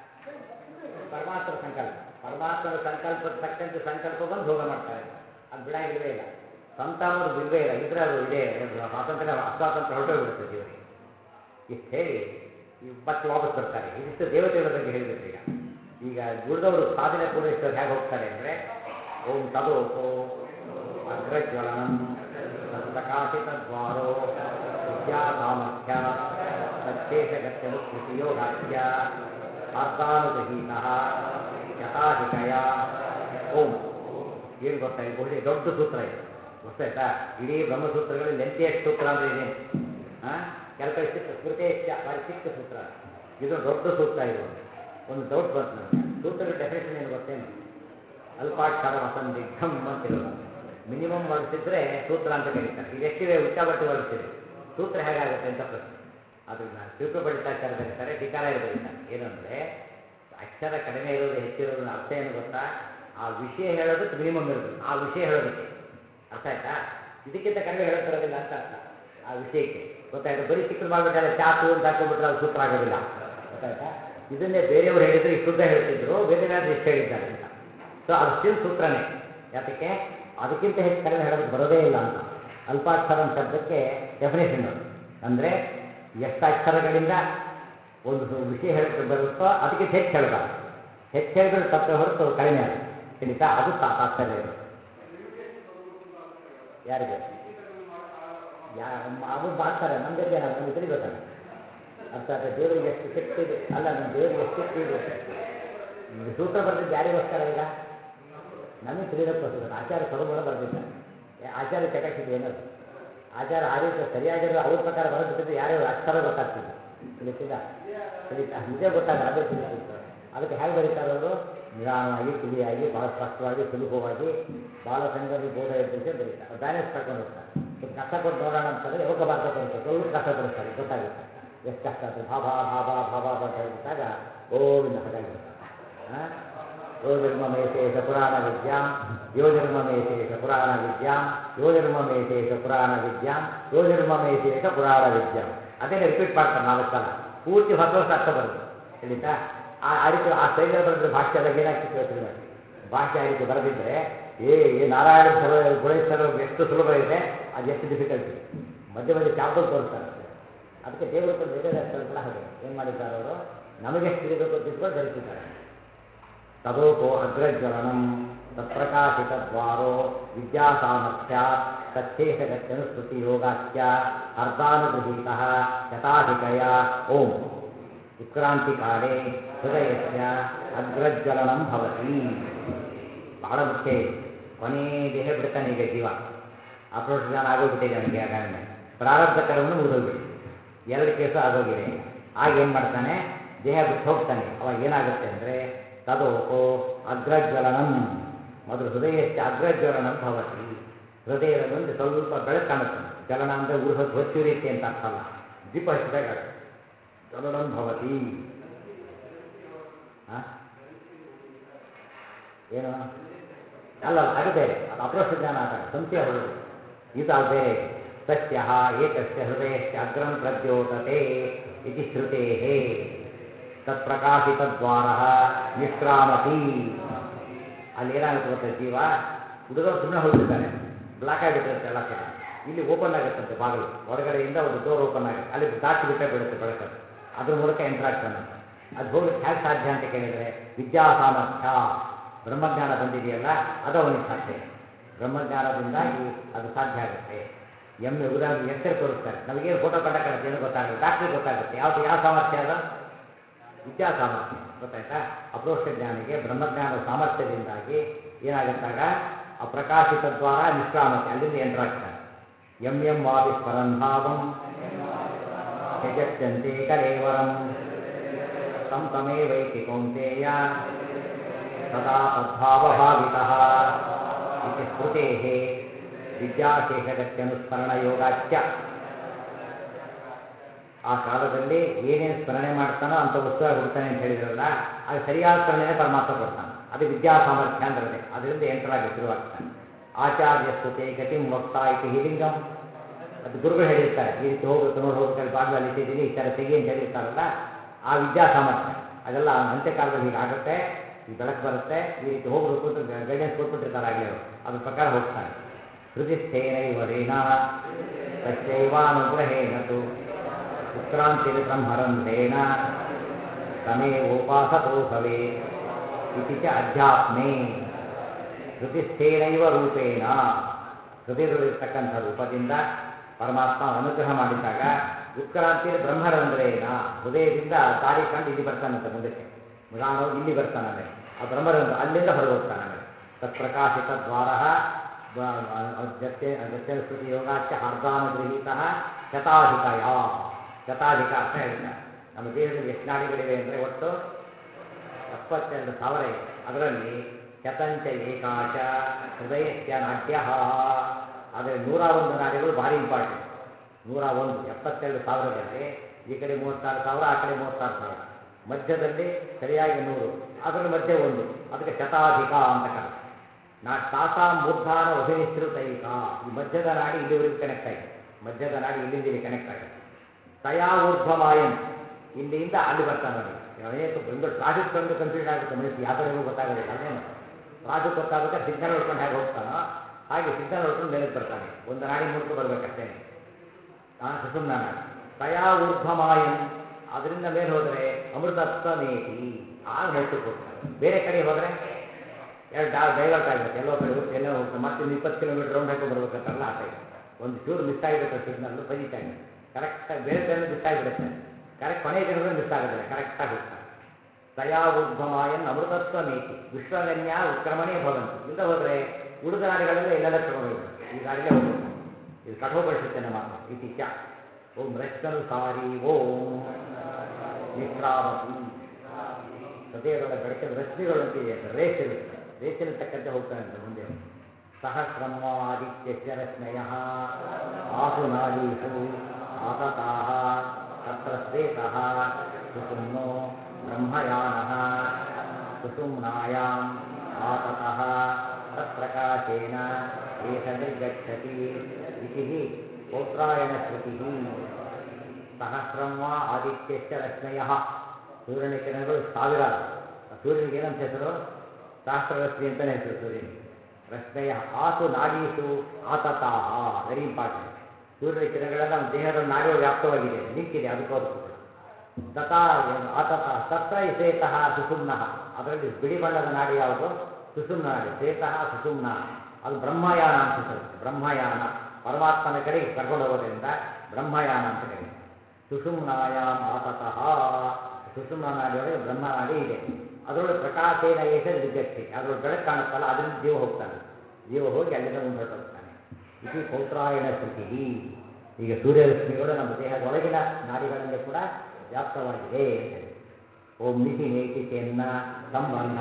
ಪರಮಾತ್ಮ ಸಂಕಲ್ಪ ಪರಮಾತ್ಮನ ಸಂಕಲ್ಪದ ತಕ್ಕಂತೆ ಸಂಕಲ್ಪ ಬಂದು ಭೋಗ ಮಾಡ್ತಾರೆ ಅದು ಬಿಡಾಗಿಲ್ವೇ ಇಲ್ಲ ಸ್ವಂತ ಅನ್ನೋದು ಬಿಲ್ವೇ ಇಲ್ಲ ಇದ್ರೆ ಅದು ಇದೇ ಅದು ಸ್ವಾತಂತ್ರ್ಯ ಅಸ್ವಾತಂತ್ರ್ಯ ಹೊರಟೋಗ್ಬಿಡುತ್ತೆ ಜೀವನಿಗೆ ಇಷ್ಟು ಹೇಳಿ ಈ ಮತ್ತೆ ವಾಪಸ್ ಬರ್ತಾರೆ ಇದಿಷ್ಟು ದೇವತೆಗಳ ಬಗ್ಗೆ ಹೇಳಿಬಿಟ್ರು ಈಗ ಈಗ ಉಳಿದವರು ಸಾಧನೆ ಪೂರೈಸಿದವ್ರು ಹೇಗೆ ಹೋಗ್ತಾರೆ ಅಂದರೆ ಓಂ ತದೋಪೋ ಅಗ್ರಜ್ವಲನಂ ಪ್ರಕಾಶಿತ ದ್ವಾರೋ ವಿದ್ಯಾ ಸಾಮರ್ಥ್ಯ ಸತ್ಯೇಶಗತ್ಯನುಸ್ಮೃತಿ ಯೋಗಾಖ್ಯ ಅರ್ಧಾನುಗೃಹೀತ ಯಥಾಧಿಕಯ ಓಂ ಏನು ಗೊತ್ತಾ ಇದು ಬಹುಶಃ ದೊಡ್ಡ ಸೂತ್ರ ಇದು ಗೊತ್ತಾಯ್ತಾ ಇಡೀ ಬ್ರಹ್ಮಸೂತ್ರಗಳಲ್ಲಿ ಲೆಂತಿಯಷ್ಟು ಸೂತ್ರ ಅಂದ್ರೆ ಇದೇನು ಹಾಂ ಕೆಲಸ ಚಿಕ್ಕ ಸ್ಮೃತಿಯಷ್ಟ ಭಾರಿ ಚಿಕ್ಕ ಸೂತ್ರ ಇದು ದೊಡ್ಡ ಸೂತ್ರ ಇದು ಒಂದು ಒಂದು ಡೌಟ್ ಬಂತು ನನಗೆ ಸೂತ್ರದ ಡೆಫಿನೇಷನ್ ಏನು ಗೊತ್ತೇನು ಅಲ್ಪಾಕ್ಷರ ವಸಂದಿಗ್ಧಂ ಅಂತಿರೋದು ಮಿನಿಮಮ್ ವರ್ಡ್ಸ್ ಸೂತ್ರ ಅಂತ ಕರೀತಾರೆ ಇದು ಎಷ್ಟಿವೆ ಉಚ್ಚಾಬಟ್ಟಿ ವರ್ಡ್ಸ್ ಇದೆ ಸೂತ್ರ ಹೇಗಾಗುತ್ತೆ ಅಂತ ಪ್ರಶ್ನೆ ಅದನ್ನ ಶಿಲ್ಪ ಬಡಿತಾಚಾರ ಬರೀತಾರೆ ಟೀಕಾರಾಯರು ಬರೀತಾರೆ ಏನಂದ್ರೆ ಅಕ್ಷರ ಕಡಿಮೆ ಇರೋದು ಹೆಚ್ಚಿರೋದು ಅರ್ಥ ಏನು ಗೊತ್ತಾ ಆ ವಿಷಯ ಹೇಳೋದಕ್ಕೆ ಮಿನಿಮಮ್ ಇರೋದು ಆ ವಿಷಯ ಹೇಳೋದಕ್ಕೆ ಅರ್ಥ ಆಯ್ತಾ ಇದಕ್ಕಿಂತ ಕಡಿಮೆ ಹೇಳಕ್ ಬರೋದಿಲ್ಲ ಅಂತ ಅರ್ಥ ಆ ವಿಷಯಕ್ಕೆ ಗೊತ್ತಾಯ್ತಾ ಬರೀ ಚಿಕ್ಕದು ಮಾಡ್ಬಿಟ್ಟಾರೆ ಚಾತು ಅಂತ ಹಾಕೊಂಡ್ಬಿಟ್ರೆ ಅದು ಸೂತ್ರ ಆಗೋದಿಲ್ಲ ಗೊತ್ತಾಯ್ತಾ ಇದನ್ನೇ ಬೇರೆಯವರು ಹೇಳಿದ್ರೆ ಇಷ್ಟು ಉದ್ದ ಹೇಳ್ತಿದ್ರು ವೇದವ್ಯಾಸ ಎಷ್ಟು ಹೇಳಿದ್ದಾರೆ ಅಂತ ಸೊ ಅದು ಸ್ಟಿಲ್ ಸೂತ್ರನೇ ಯಾತಕ್ಕೆ ಅದಕ್ಕಿಂತ ಹೆಚ್ಚು ಕಡಿಮೆ ಹೇಳೋದಕ್ಕೆ ಬರೋದೇ ಇಲ್ಲ ಅಂತ ಅಲ್ಪಾಕ್ಷರಂ ಶಬ್ದಕ್ಕೆ ಡೆಫಿನೇಷನ್ ಅದು ಅಂದರೆ ಎಷ್ಟು ಅಕ್ಷರಗಳಿಂದ ಒಂದು ಸು- ವಿಷಯ ಹೇಳಕ್ಕೆ ಬರುತ್ತೋ ಅದಕ್ಕಿಂತ ಹೆಚ್ಚು ಹೇಳಬಾರ್ದು ಹೆಚ್ಚು ಹೇಳಿದ್ರೆ ತಪ್ಪೆ ಹೊರತು ಕಡಿಮೆ ಅದು ತಿಳಿತಾ ಅದು ತಾ- ತಾತ್ಪರ್ಯ ಇರೋದು ಯಾರಿಗೆ ಯಾ ಅವ್ರು ಮಾಡ್ತಾರೆ ನಮ್ಮ ಜೊತೆ ನಾವು ನಮಗೆ ತಿಳಿಬೇಕಲ್ಲ ಅರ್ಥ ಆಯ್ತಾ ದೇವರಿಗೆ ಎಷ್ಟು ಶಕ್ತಿ ಇದೆ ಅಲ್ಲ ನಮ್ಮ ದೇವರಿಗೆ ಎಷ್ಟು ಶಕ್ತಿ ಇದೆ ಈ ಸೂತ್ರ ಬರೆದಿದ್ದು ಯಾರಿಗೋಸ್ಕರ ಈಗ ನಮಗೆ ತಿಳಿದಕ್ಕೋಸ್ಕರ ಆಚಾರ್ಯ ಸ್ವರೂಪಗಳ ಬರೆದಿದ್ದ ಆಚಾರ್ಯ ಕೆಪಾಸಿಟಿ ಏನದು ಆಚಾರ ಆ ರೀತಿ ಸರಿಯಾಗಿರೋ ಅವ್ರ ಪ್ರಕಾರ ಬರೆದಿದ್ದು ಯಾರೇ ಅಕ್ಷರ ಗೊತ್ತಾಗ್ತಿದ್ದು ತಿಳಿತಿಲ್ಲ ತಿಳಿತಾ ನಿಜ ಗೊತ್ತಾಗ ಅದೇ ತಿಳಿತಿತ್ತು ಅದಕ್ಕೆ ಹೇಗೆ ಬರೀತಾರೆ ಅವರು ನಿಧಾನವಾಗಿ ತಿಳಿಯಾಗಿ ಭಾಳ ಸ್ಪಷ್ಟವಾಗಿ ಸುಲಭವಾಗಿ ಬಾಲಸಂಗರಿ ಬೋಧ ಎದ್ದಿಸಿ ಬರೀತಾರೆ ಬ್ಯಾಲೆನ್ಸ್ ಕರ್ಕೊಂಡು ಹೋಗ್ತಾರೆ ಸ್ವಲ್ಪ ಕಷ್ಟ ಕೊಟ್ಟು ನೋಡೋಣ ಅಂತಂದ್ರೆ ಯಾವಾಗ ಭಾರತ ಬರುತ್ತೆ ಸ್ವಲ್ಪ ಕಷ್ಟ ಕೊಡಿಸ್ತಾರೆ ಗೊತ್ತಾಗುತ್ತೆ ಎಷ್ಟು ಕಷ್ಟ ಆಗ್ತದೆ ಭಾಬಾ ಭಾಬಾ ಭಾಬಾ ಅಂತ ಹೇಳ್ಬಿಟ್ಟಾಗ ಓವಿಂದ ಹಾಗಾಗಿಬಿಡ್ತಾರೆ ಹಾಂ ಯೋಜರ್ಮಮೇಶೇಷ ಪುರಾಣ ವಿದ್ಯಾಂ ಯೋಜರ್ಮಮೇಶೇಷ ಪುರಾಣ ವಿದ್ಯಾಂ ಯೋಜರ್ಮಮೇಶೇಷ ಪುರಾಣ ವಿದ್ಯಾಂ ಯೋಜರ್ಮಮೇಶೇಷ ಪುರಾಣ ವಿದ್ಯಾಂ ಅದೇನೆ ರಿಪೀಟ್ ಮಾಡ್ತಾರೆ ನಾಲ್ಕು ಸಲ ಪೂರ್ತಿ ಹೊಸ ಹೊಸ ಅರ್ಥ ಬರುತ್ತೆ ತಿಳಿತಾ ಆ ಆ ರೀತಿ ಆ ಶೈಲಿಯಲ್ಲಿ ಬರೆದ್ರೆ ಭಾಷ್ಯದಾಗ ಏನಾಗ್ತಿತ್ತು ಯೋಚನೆ ಮಾಡಿ ಭಾಷೆ ಆ ರೀತಿ ಬರೆದಿದ್ರೆ ಏ ಏ ನಾರಾಯಣ ಸರ ಗುಣೇಶ್ವರ ಎಷ್ಟು ಸುಲಭ ಇದೆ ಅದು ಎಷ್ಟು ಡಿಫಿಕಲ್ಟಿ ಮಧ್ಯೆ ಮಧ್ಯೆ ಚಾಪಲ್ ತೋರಿಸ್ತಾರೆ ಅದಕ್ಕೆ ದೇವರು ಕೂಡ ವೇದವ್ಯಾಸರು ಕೂಡ ಹಾಗೆ ಏನು ಮಾಡಿದ್ದಾರೆ ಅವರು ನಮಗೆಷ್ಟು ತಿಳಿಬೇಕು ಅಂತ ಇಟ್ಕೊಂಡು ಧರಿಸಿದ್ದಾರೆ ತದೋಪೋ ಅಗ್ರಜ್ವಲನಂ ತತ್ಪ್ರಕಾಶಿತದ್ವಾರೋ ವಿದ್ಯಾಸಾಮರ್ಥ್ಯಾತ್ ತಚ್ಛೇಷಗತ್ಯನುಸ್ಮೃತಿ ಯೋಗಾಚ್ಯ ಅರ್ಧಾನುಗೃಹೀತ ಶತಾಧಿಕಯ ಓಂ ಉತ್ಕ್ರಾಂತಿಕಾಲೇ ಹೃದಯಸ್ಯ ಅಗ್ರಜ್ವಲನಂ ಭವತಿ ಬಹಳ ಮುಖ್ಯ ಇದು ಕೊನೇ ದೇಹ ಬಿಡ್ತಾನೆ ಈಗ ಜೀವ ಅಪ್ರೋಚ್ ಜ್ಞಾನ ಆಗೋಗ್ಬಿಟ್ಟಿದೆ ಅವನಿಗೆ ಆಗಾಗಲೇ ಪ್ರಾರಬ್ಧ ಕರ್ಮನು ಮುಗಿದೋಗ್ಬಿಟ್ಟು ಎರಡು ಕೇಸು ಆಗೋಗಿದೆ ಆಗ ಏನು ಮಾಡ್ತಾನೆ ದೇಹ ಬಿಟ್ಟು ಹೋಗ್ತಾನೆ ಅವಾಗ ಏನಾಗುತ್ತೆ ಅಂದರೆ ತದೋಪೋ ಅಗ್ರಜ್ವಲನಂ ಮೊದಲು ಹೃದಯಕ್ಕೆ ಅಗ್ರಜ್ವಲನಂ ಭವತಿ ಹೃದಯದ ಮುಂದೆ ಸ್ವಲ್ಪ ಬೆಳಕು ಕಾಣುತ್ತೆ ಜ್ವಲನ ಅಂದರೆ ಉರಿ ಹೊತ್ತು ಹೊಚ್ಚುರಿಯುತ್ತೆ ಅಂತ ಅರ್ಥ ಅಲ್ಲ ದೀಪ ಹಚ್ಚಿದಾಗ ಜ್ವಲನಂ ಭವತಿ ಆ? ಏನು ಅಲ್ಲ ಅಲ್ಲ, ಅದು ಬೇರೆ ಅದು ಅಪ್ರೋಷ ಜ್ಞಾನ ಆದಾಗ ಸಂಶಯ ಹೋಗುದು ಇದು ಅದು ಬೇರೆ ಸಸ್ಯ ಏತಸ್ಯ ಹೃದಯಸ್ಯ ಅಗ್ರಂ ಪ್ರದ್ಯೋತತೆ ಇತಿ ಶ್ರುತೇ ತತ್ಪ್ರಕಾಶಿತದ್ವಾರ ನಿಷ್ಕ್ರಾಮತಿ ಅಲ್ಲಿ ಏನಾಗುತ್ತೆ ಗೊತ್ತಾ ಜೀವ ಹುಡುಗರು ಸುಮ್ಮನೆ ಹೋಗ್ಬಿಡ್ತಾರೆ ಬ್ಲಾಕ್ ಆಗಿಬಿಟ್ಟಿರುತ್ತೆ ಎಲ್ಲ ಕಡೆ ಇಲ್ಲಿ ಓಪನ್ ಆಗುತ್ತಂತೆ ಬಾಗಿಲು ಹೊರಗಡೆಯಿಂದ ಒಂದು ಡೋರ್ ಓಪನ್ ಆಗುತ್ತೆ ಅಲ್ಲಿ ದಾಟಿ ಬಿಟ್ಟೇ ಬಿಡುತ್ತೆ ಬೆಳಕಲ್ಲಿ ಅದ್ರ ಮೂಲಕ ಎಂಟರ್ ಆಗ್ತಾನಂತೆ ಅದು ಹೋಗ್ಲಿಕ್ಕೆ ಹೇಗೆ ಸಾಧ್ಯ ಅಂತ ಕೇಳಿದರೆ ವಿದ್ಯಾ ಸಾಮರ್ಥ್ಯ ಬ್ರಹ್ಮಜ್ಞಾನ ಬಂದಿದೆಯಲ್ಲ ಅದು ಅವನಿಗೆ ಸಾಧ್ಯ ಬ್ರಹ್ಮಜ್ಞಾನದಿಂದಾಗಿ ಅದು ಸಾಧ್ಯ ಆಗುತ್ತೆ ಎಮ್ಮೆ ಉದಾಹರಣೆ ಎಕ್ಸ್ರೇ ತೋರಿಸ್ತಾರೆ ನಮಗೇನು ಫೋಟೋ ಕಂಡ ಕಾಣುತ್ತೆ ಏನು ಗೊತ್ತಾಗುತ್ತೆ ಡಾಕ್ಟ್ರಿಗೆ ಗೊತ್ತಾಗುತ್ತೆ ಯಾವುದು ಯಾವ ಸಾಮರ್ಥ್ಯ ಅದು ವಿದ್ಯಾ ಸಾಮರ್ಥ್ಯ ಗೊತ್ತಾಯ್ತಾ ಅಪ್ರೋಕ್ಷ ಜ್ಞಾನಿಗೆ ಬ್ರಹ್ಮಜ್ಞಾನದ ಸಾಮರ್ಥ್ಯದಿಂದಾಗಿ ಏನಾಗುತ್ತಾಗ ಆ ಪ್ರಕಾಶಿತ ದ್ವಾರ ನಿಷ್ಕ್ರಾಮತೆ ಅಲ್ಲಿಂದ ಎಂಟರ್ ಆಗ್ತಾನೆ ಎಂ ಎಂ ವಾಪಿ ಸ್ಮರನ್ಭಾವಂ ಯಜತ್ಯಂತೆ ಕಲೇವರಂ ತಂ ತಮೇವೈತಿ ಕೌಂತೆಯ ಸದಾ ತದ್ಭಾವಭಾವಿತಃ ಇತಿ ಸ್ಮೃತೇಃ ವಿದ್ಯಾಶೇಷಗತ್ಯನುಸ್ಮರಣಯೋಗಾಚ್ಯ ಆ ಕಾಲದಲ್ಲಿ ಏನೇನು ಸ್ಮರಣೆ ಮಾಡ್ತಾನೋ ಅಂತ ವಸ್ತುವಾಗಿ ಹುಡ್ತಾನೆ ಅಂತ ಹೇಳಿದ್ರಲ್ಲ ಅದು ಸರಿಯಾದ ಸ್ಮರಣೆನೇ ಪರಮಾತ್ಮ ಕೊಡ್ತಾನೆ ಅದು ವಿದ್ಯಾ ಸಾಮರ್ಥ್ಯ ಅಂದ್ರೆ ಅದರಿಂದ ಎಂಟರ್ ಆಗಿ ಶುರುವಾಗ್ತಾನೆ ಆಚಾರ್ಯ ಸ್ತುತೆ ಗತಿಂ ವಕ್ತಾ ಇತಿ ಹಿಲಿಂಗಂ ಅದು ಗುರುಗಳು ಹೇಳಿರ್ತಾರೆ ಈ ರೀತಿ ಹೋಗ್ಬೇಕು ನೋಡಿ ಹೋಗ್ಬೇಕಾದ್ರೆ ಬಾಗಿಲಲ್ಲಿ ಇಟ್ಟಿದ್ದೀನಿ ಈ ಥರ ತೆಗಿ ಅಂತ ಹೇಳಿರ್ತಾರಲ್ಲ ಆ ವಿದ್ಯಾ ಸಾಮರ್ಥ್ಯ ಅದೆಲ್ಲ ಅಂತ್ಯಕಾಲದಲ್ಲಿ ಹೀಗಾಗುತ್ತೆ ಈ ಬೆಳಕು ಬರುತ್ತೆ ಈ ರೀತಿ ಹೋಗ್ಬೇಕು ಅಂತ ಗೈಡೆನ್ಸ್ ಕೊಟ್ಬಿಟ್ಟಿರ್ತಾರೆ ಆಗಲೇ ಅವರು ಅದ್ರ ಪ್ರಕಾರ ಹೋಗ್ತಾನೆ ಹೃದಿಸ್ಥೇನೈವ ರೇಣ ತಸ್ಯೈವಾನುಗ್ರಹೇಣ ತು ಉತ್ಕ್ರಾಂತಿರ್ ಬ್ರಹ್ಮರಂಧ್ರೇಣ ತಮೇವೋಪಾಸತೋ ಭವೇ ಇತಿ ಚ ಅಧ್ಯಾತ್ಮೇ ಹೃದಯಸ್ಥೇನೈವ ರೂಪೇಣ ಹೃದಯದಲ್ಲಿರ್ತಕ್ಕಂಥ ರೂಪದಿಂದ ಪರಮಾತ್ಮ ಅನುಗ್ರಹ ಮಾಡಿದಾಗ ಉತ್ಕ್ರಾಂತಿರ್ ಬ್ರಹ್ಮರಂಧ್ರೇನ ಹೃದಯದಿಂದ ದಾರಿ ಕಂಡು ಇಲ್ಲಿ ಬರ್ತಾನಂತೆ ಮುಂದಕ್ಕೆ ನಾನು ಇಲ್ಲಿ ಬರ್ತಾನೆ ಆ ಬ್ರಹ್ಮರಂಧ್ರ ಅಲ್ಲಿಂದ ಹೊರಗೆ ಹೋಗ್ತಾನೆ ಆಮೇಲೆ ತತ್ಪ್ರಕಾಶಿತ ದ್ವಾರ ಜತ್ಯನುಸ್ಮೃತಿ ಯೋಗಾಚ್ಯ ಹಾರ್ದಾನುಗೃಹೀತ ಶತಾಧಿಕಯ ಶತಾಧಿಕ ಅಂತ ಹೇಳ್ತಾರೆ ನಮ್ಮ ದೇಹದಲ್ಲಿ ಎಷ್ಟು ನಾಡಿಗಳಿವೆ ಅಂದರೆ ಒಟ್ಟು ಎಪ್ಪತ್ತೆರಡು ಸಾವಿರ ಇದೆ ಅದರಲ್ಲಿ ಶತಂಚ ಏಕಾಚ ಹೃದಯಸ್ಯ ನಾಡ್ಯ ಆದರೆ ನೂರ ಒಂದು ನಾಡಿಗಳು ಭಾರಿ ಇಂಪಾರ್ಟೆಂಟ್ ನೂರ ಒಂದು ಎಪ್ಪತ್ತೆರಡು ಸಾವಿರದಲ್ಲಿ ಈ ಕಡೆ ಮೂವತ್ತಾರು ಸಾವಿರ ಆ ಕಡೆ ಮೂವತ್ತಾರು ಸಾವಿರ ಮಧ್ಯದಲ್ಲಿ ಸರಿಯಾಗಿ ನೂರು ಅದರ ಮಧ್ಯೆ ಒಂದು ಅದಕ್ಕೆ ಶತಾಧಿಕ ಅಂತ ಕರೆದು ನಾ ತಾಸಾ ಮೂರ್ಧಾನ ಅಭಿನಿಶ್ರುತೈಕ ಈ ಮಧ್ಯದ ನಾಡಿ ಇಲ್ಲಿವರೆಗೂ ಕನೆಕ್ಟ್ ಆಗಿದೆ ಮಧ್ಯದ ನಾಡಿ ಇಲ್ಲಿಂದ ಇಲ್ಲಿ ಕನೆಕ್ಟ್ ಆಗಿದೆ ತಯಾ ಊರ್ಧ್ವಮಾಯನ್ ಇಲ್ಲಿಂದ ಅಲ್ಲಿ ಬರ್ತಾನೆ ಅವನಿಗೆ ಅನೇಕ ಬೆಂಗಳೂರು ಟ್ರಾಫಿಕ್ ಕಂಡು ಕನ್ಫ್ಯೂಷನ್ ಆಗುತ್ತೆ ಮನುಷ್ಯ ಯಾವ ಕಡೆಗೂ ಗೊತ್ತಾಗೋದಿಲ್ಲ ಅಲ್ಲೇನು ಟ್ರಾಫಿಕ್ ಗೊತ್ತಾಗಬೇಕಾದ್ರೆ ಸಿಗ್ನಲ್ ಹೊಡ್ಕೊಂಡು ಹೇಗೆ ಹೋಗ್ತಾನೋ ಹಾಗೆ ಸಿಗ್ನಲ್ ಹೊಡ್ಕೊಂಡು ಮೇಲಕ್ಕೆ ಬರ್ತಾನೆ ಒಂದು ನಾಡಿ ಮೂಲಕ ಬರ್ಬೇಕಷ್ಟೇ ಆ ಸುಷುಮ್ನ ನಾಡಿ ತಯಾ ಊರ್ಧ್ವಮಾಯನ್ ಅದರಿಂದ ಮೇಲೆ ಹೋದರೆ ಅಮೃತತ್ವಮೇತಿ ಆಗ ಮೋಕ್ಷಕ್ಕೆ ಹೋಗ್ತಾನೆ ಬೇರೆ ಕಡೆ ಹೋದರೆ ಎರಡು ಡೈವರ್ಟ್ ಆಗುತ್ತೆ ಎಲ್ಲೋ ಕಡೆ ಹೋಗ್ತಾ ಎಲ್ಲೋ ಹೋಗ್ತಾ ಮತ್ತೆ ಇನ್ನು ಇಪ್ಪತ್ತು ಕಿಲೋಮೀಟರ್ ರೌಂಡ್ ಹಾಕೊಂಡು ಬರ್ಬೇಕಂತಾರಲ್ಲ ಆ ಟೈಮ್ ಒಂದು ಚೂರು ಮಿಸ್ ಆಗಿಬಿಟ್ರೆ ಸಿಗ್ನಲ್ ಬದೀತಾಗಿ ಕರೆಕ್ಟಾಗಿ ಬೇರೆ ಟೈಮ್ ಮಿಸ್ ಆಗಿಬಿಡುತ್ತೆ ಕರೆಕ್ಟ್ ಕೊನೆಯ ದಿನಗಳು ಮಿಸ್ ಆಗೋದಿಲ್ಲ ಕರೆಕ್ಟಾಗಿ ಹೋಗ್ತಾರೆ ತಯಾ ಊರ್ಧ್ವಮಾಯನ್ ಅಮೃತತ್ವ ಮೇತಿ ವಿಶ್ವಗನ್ಯ ಉತ್ಕ್ರಮಣೇ ಭವಂತಿ ಇಲ್ಲ ಹೋದರೆ ಉಳಿದ ನಾಡಿಗಳೆಲ್ಲ ಎಲ್ಲೆಲ್ಲ ತಗೊಂಡು ಹೋಗ್ಬಿಡುತ್ತೆ ಈ ದಾರಿಲೇ ಹೋಗ್ಬೇಕು ಇದು ಕಠೋಪನಿಷತ್ತಿನ ಮಾತು ಇತಿ ಚ ಓಂ ರಶ್ಮನುಸಾರಿ ಓಂ ನಿಶ್ರಾವತಿ ಹೃದಯದೊಳಗೆ ಬೆಳಕಿನ ರಶ್ಮಿಗಳು ಅಂತಿದೆ ಅಂತ ರೇಸ್ ಇರುತ್ತೆ ರೇಸಿನ ತಕ್ಕಂತೆ ಹೋಗ್ತಾನೆ ಅಂತ ಮುಂದೆ ಸಹಸ್ರಮ್ಮ ಆದಿತ್ಯಸ್ಯ ರಶ್ಮಯ ಆಸು ನಾಡೀಷು ಆತತಾಹ ತತ್ರ ಶ್ವೇತಃ ಸುಸುಮ್ನೋ ಬ್ರಹ್ಮಯಾನಃ ಸುಸುಮ್ನಾಯಾಂ ಆತತಃ ತತ್ಪ್ರಕಾಶೇನ ಏಷ ನಿರ್ಗಚ್ಚತಿ ಇತಿ ಪೌತ್ರಾಯಣ ಶ್ರುತಿ ಸಹಸ್ರಂ ವಾ ಆದಿತ್ಯಸ್ಯ ರಶ್ಮಯ ಸೂರ್ಯನ ಕಿರಣಗಳು ಸಾವಿರಾರು ಆ ಸೂರ್ಯನಿಗೆ ಏನಂತ ಹೆಸರು ಸಹಸ್ರರಶ್ಮಿ ಅಂತಲೇ ಹೆಸರು ಸೂರ್ಯನಿಗೆ ರಶ್ಮಯ ಆಸು ನಾಡೀಸು ಆತತಾಹ ವೆರಿ ಇಂಪಾರ್ಟೆಂಟ್ ಸೂರ್ಯನ ಕಿರಣಗಳೆಲ್ಲ ನಮ್ಮ ದೇಹದ ನಾಡಿಯು ವ್ಯಾಪ್ತವಾಗಿದೆ ಲಿಂಕ್ ಇದೆ ಅದಕ್ಕೋದಕ್ಕೂ ಕೂಡ ತಥಾ ಏನು ಆತತ ತತ್ರ ಶ್ವೇತಃ ಸುಸುಮ್ನಃ ಅದರಲ್ಲಿ ಬಿಳಿ ಬಣ್ಣದ ನಾಡಿ ಯಾವುದು ಸುಸುಮ್ನ ನಾಡಿ ಶ್ವೇತಃ ಸುಸುಮ್ನ ಅದು ಬ್ರಹ್ಮಯಾನ ಅಂತ ಹೆಸರುತ್ತೆ ಬ್ರಹ್ಮಯಾನ ಪರಮಾತ್ಮನ ಕಡೆಗೆ ಕರ್ಕೊಂಡು ಹೋಗೋದ್ರಿಂದ ಬ್ರಹ್ಮಯಾನ ಅಂತ ಕರೀತಾರೆ ಸುಷುಮ್ನಾಯಾಮ್ ಆತತಃ ಸುಷುಮ್ನ ನಾಡಿಯೊಳಗೆ ಬ್ರಹ್ಮನಾಡಿ ಇದೆ ಅದರೊಳಗೆ ಪ್ರಕಾಶೇನ ಏಷ ನಿರ್ಗಚ್ಚೆ ಅದರೊಳಗೆ ಬೆಳಕು ಕಾಣುತ್ತಲ್ಲ ಅದರಿಂದ ಜೀವ ಹೋಗ್ತಾನೆ ಜೀವ ಹೋಗಿ ಅಲ್ಲಿಂದ ಮುಂದೆ ಹೊರಟೋಗ್ತಾನೆ ಇತಿ ಪೌತ್ರಾಯಣ ಶ್ರುತಿ ಈಗ ಸೂರ್ಯರಶ್ಮಿಗಳು ನಮ್ಮ ದೇಹದ ಒಳಗಿನ ನಾಡಿಗಳಲ್ಲಿ ಕೂಡ ವ್ಯಾಪ್ತವಾಗಿದೆ ಅಂತ ಹೇಳಿ ಓಂ ನಿಧಿ ನೇತಿ ಚೆನ್ನ ಸಂಬಂಧ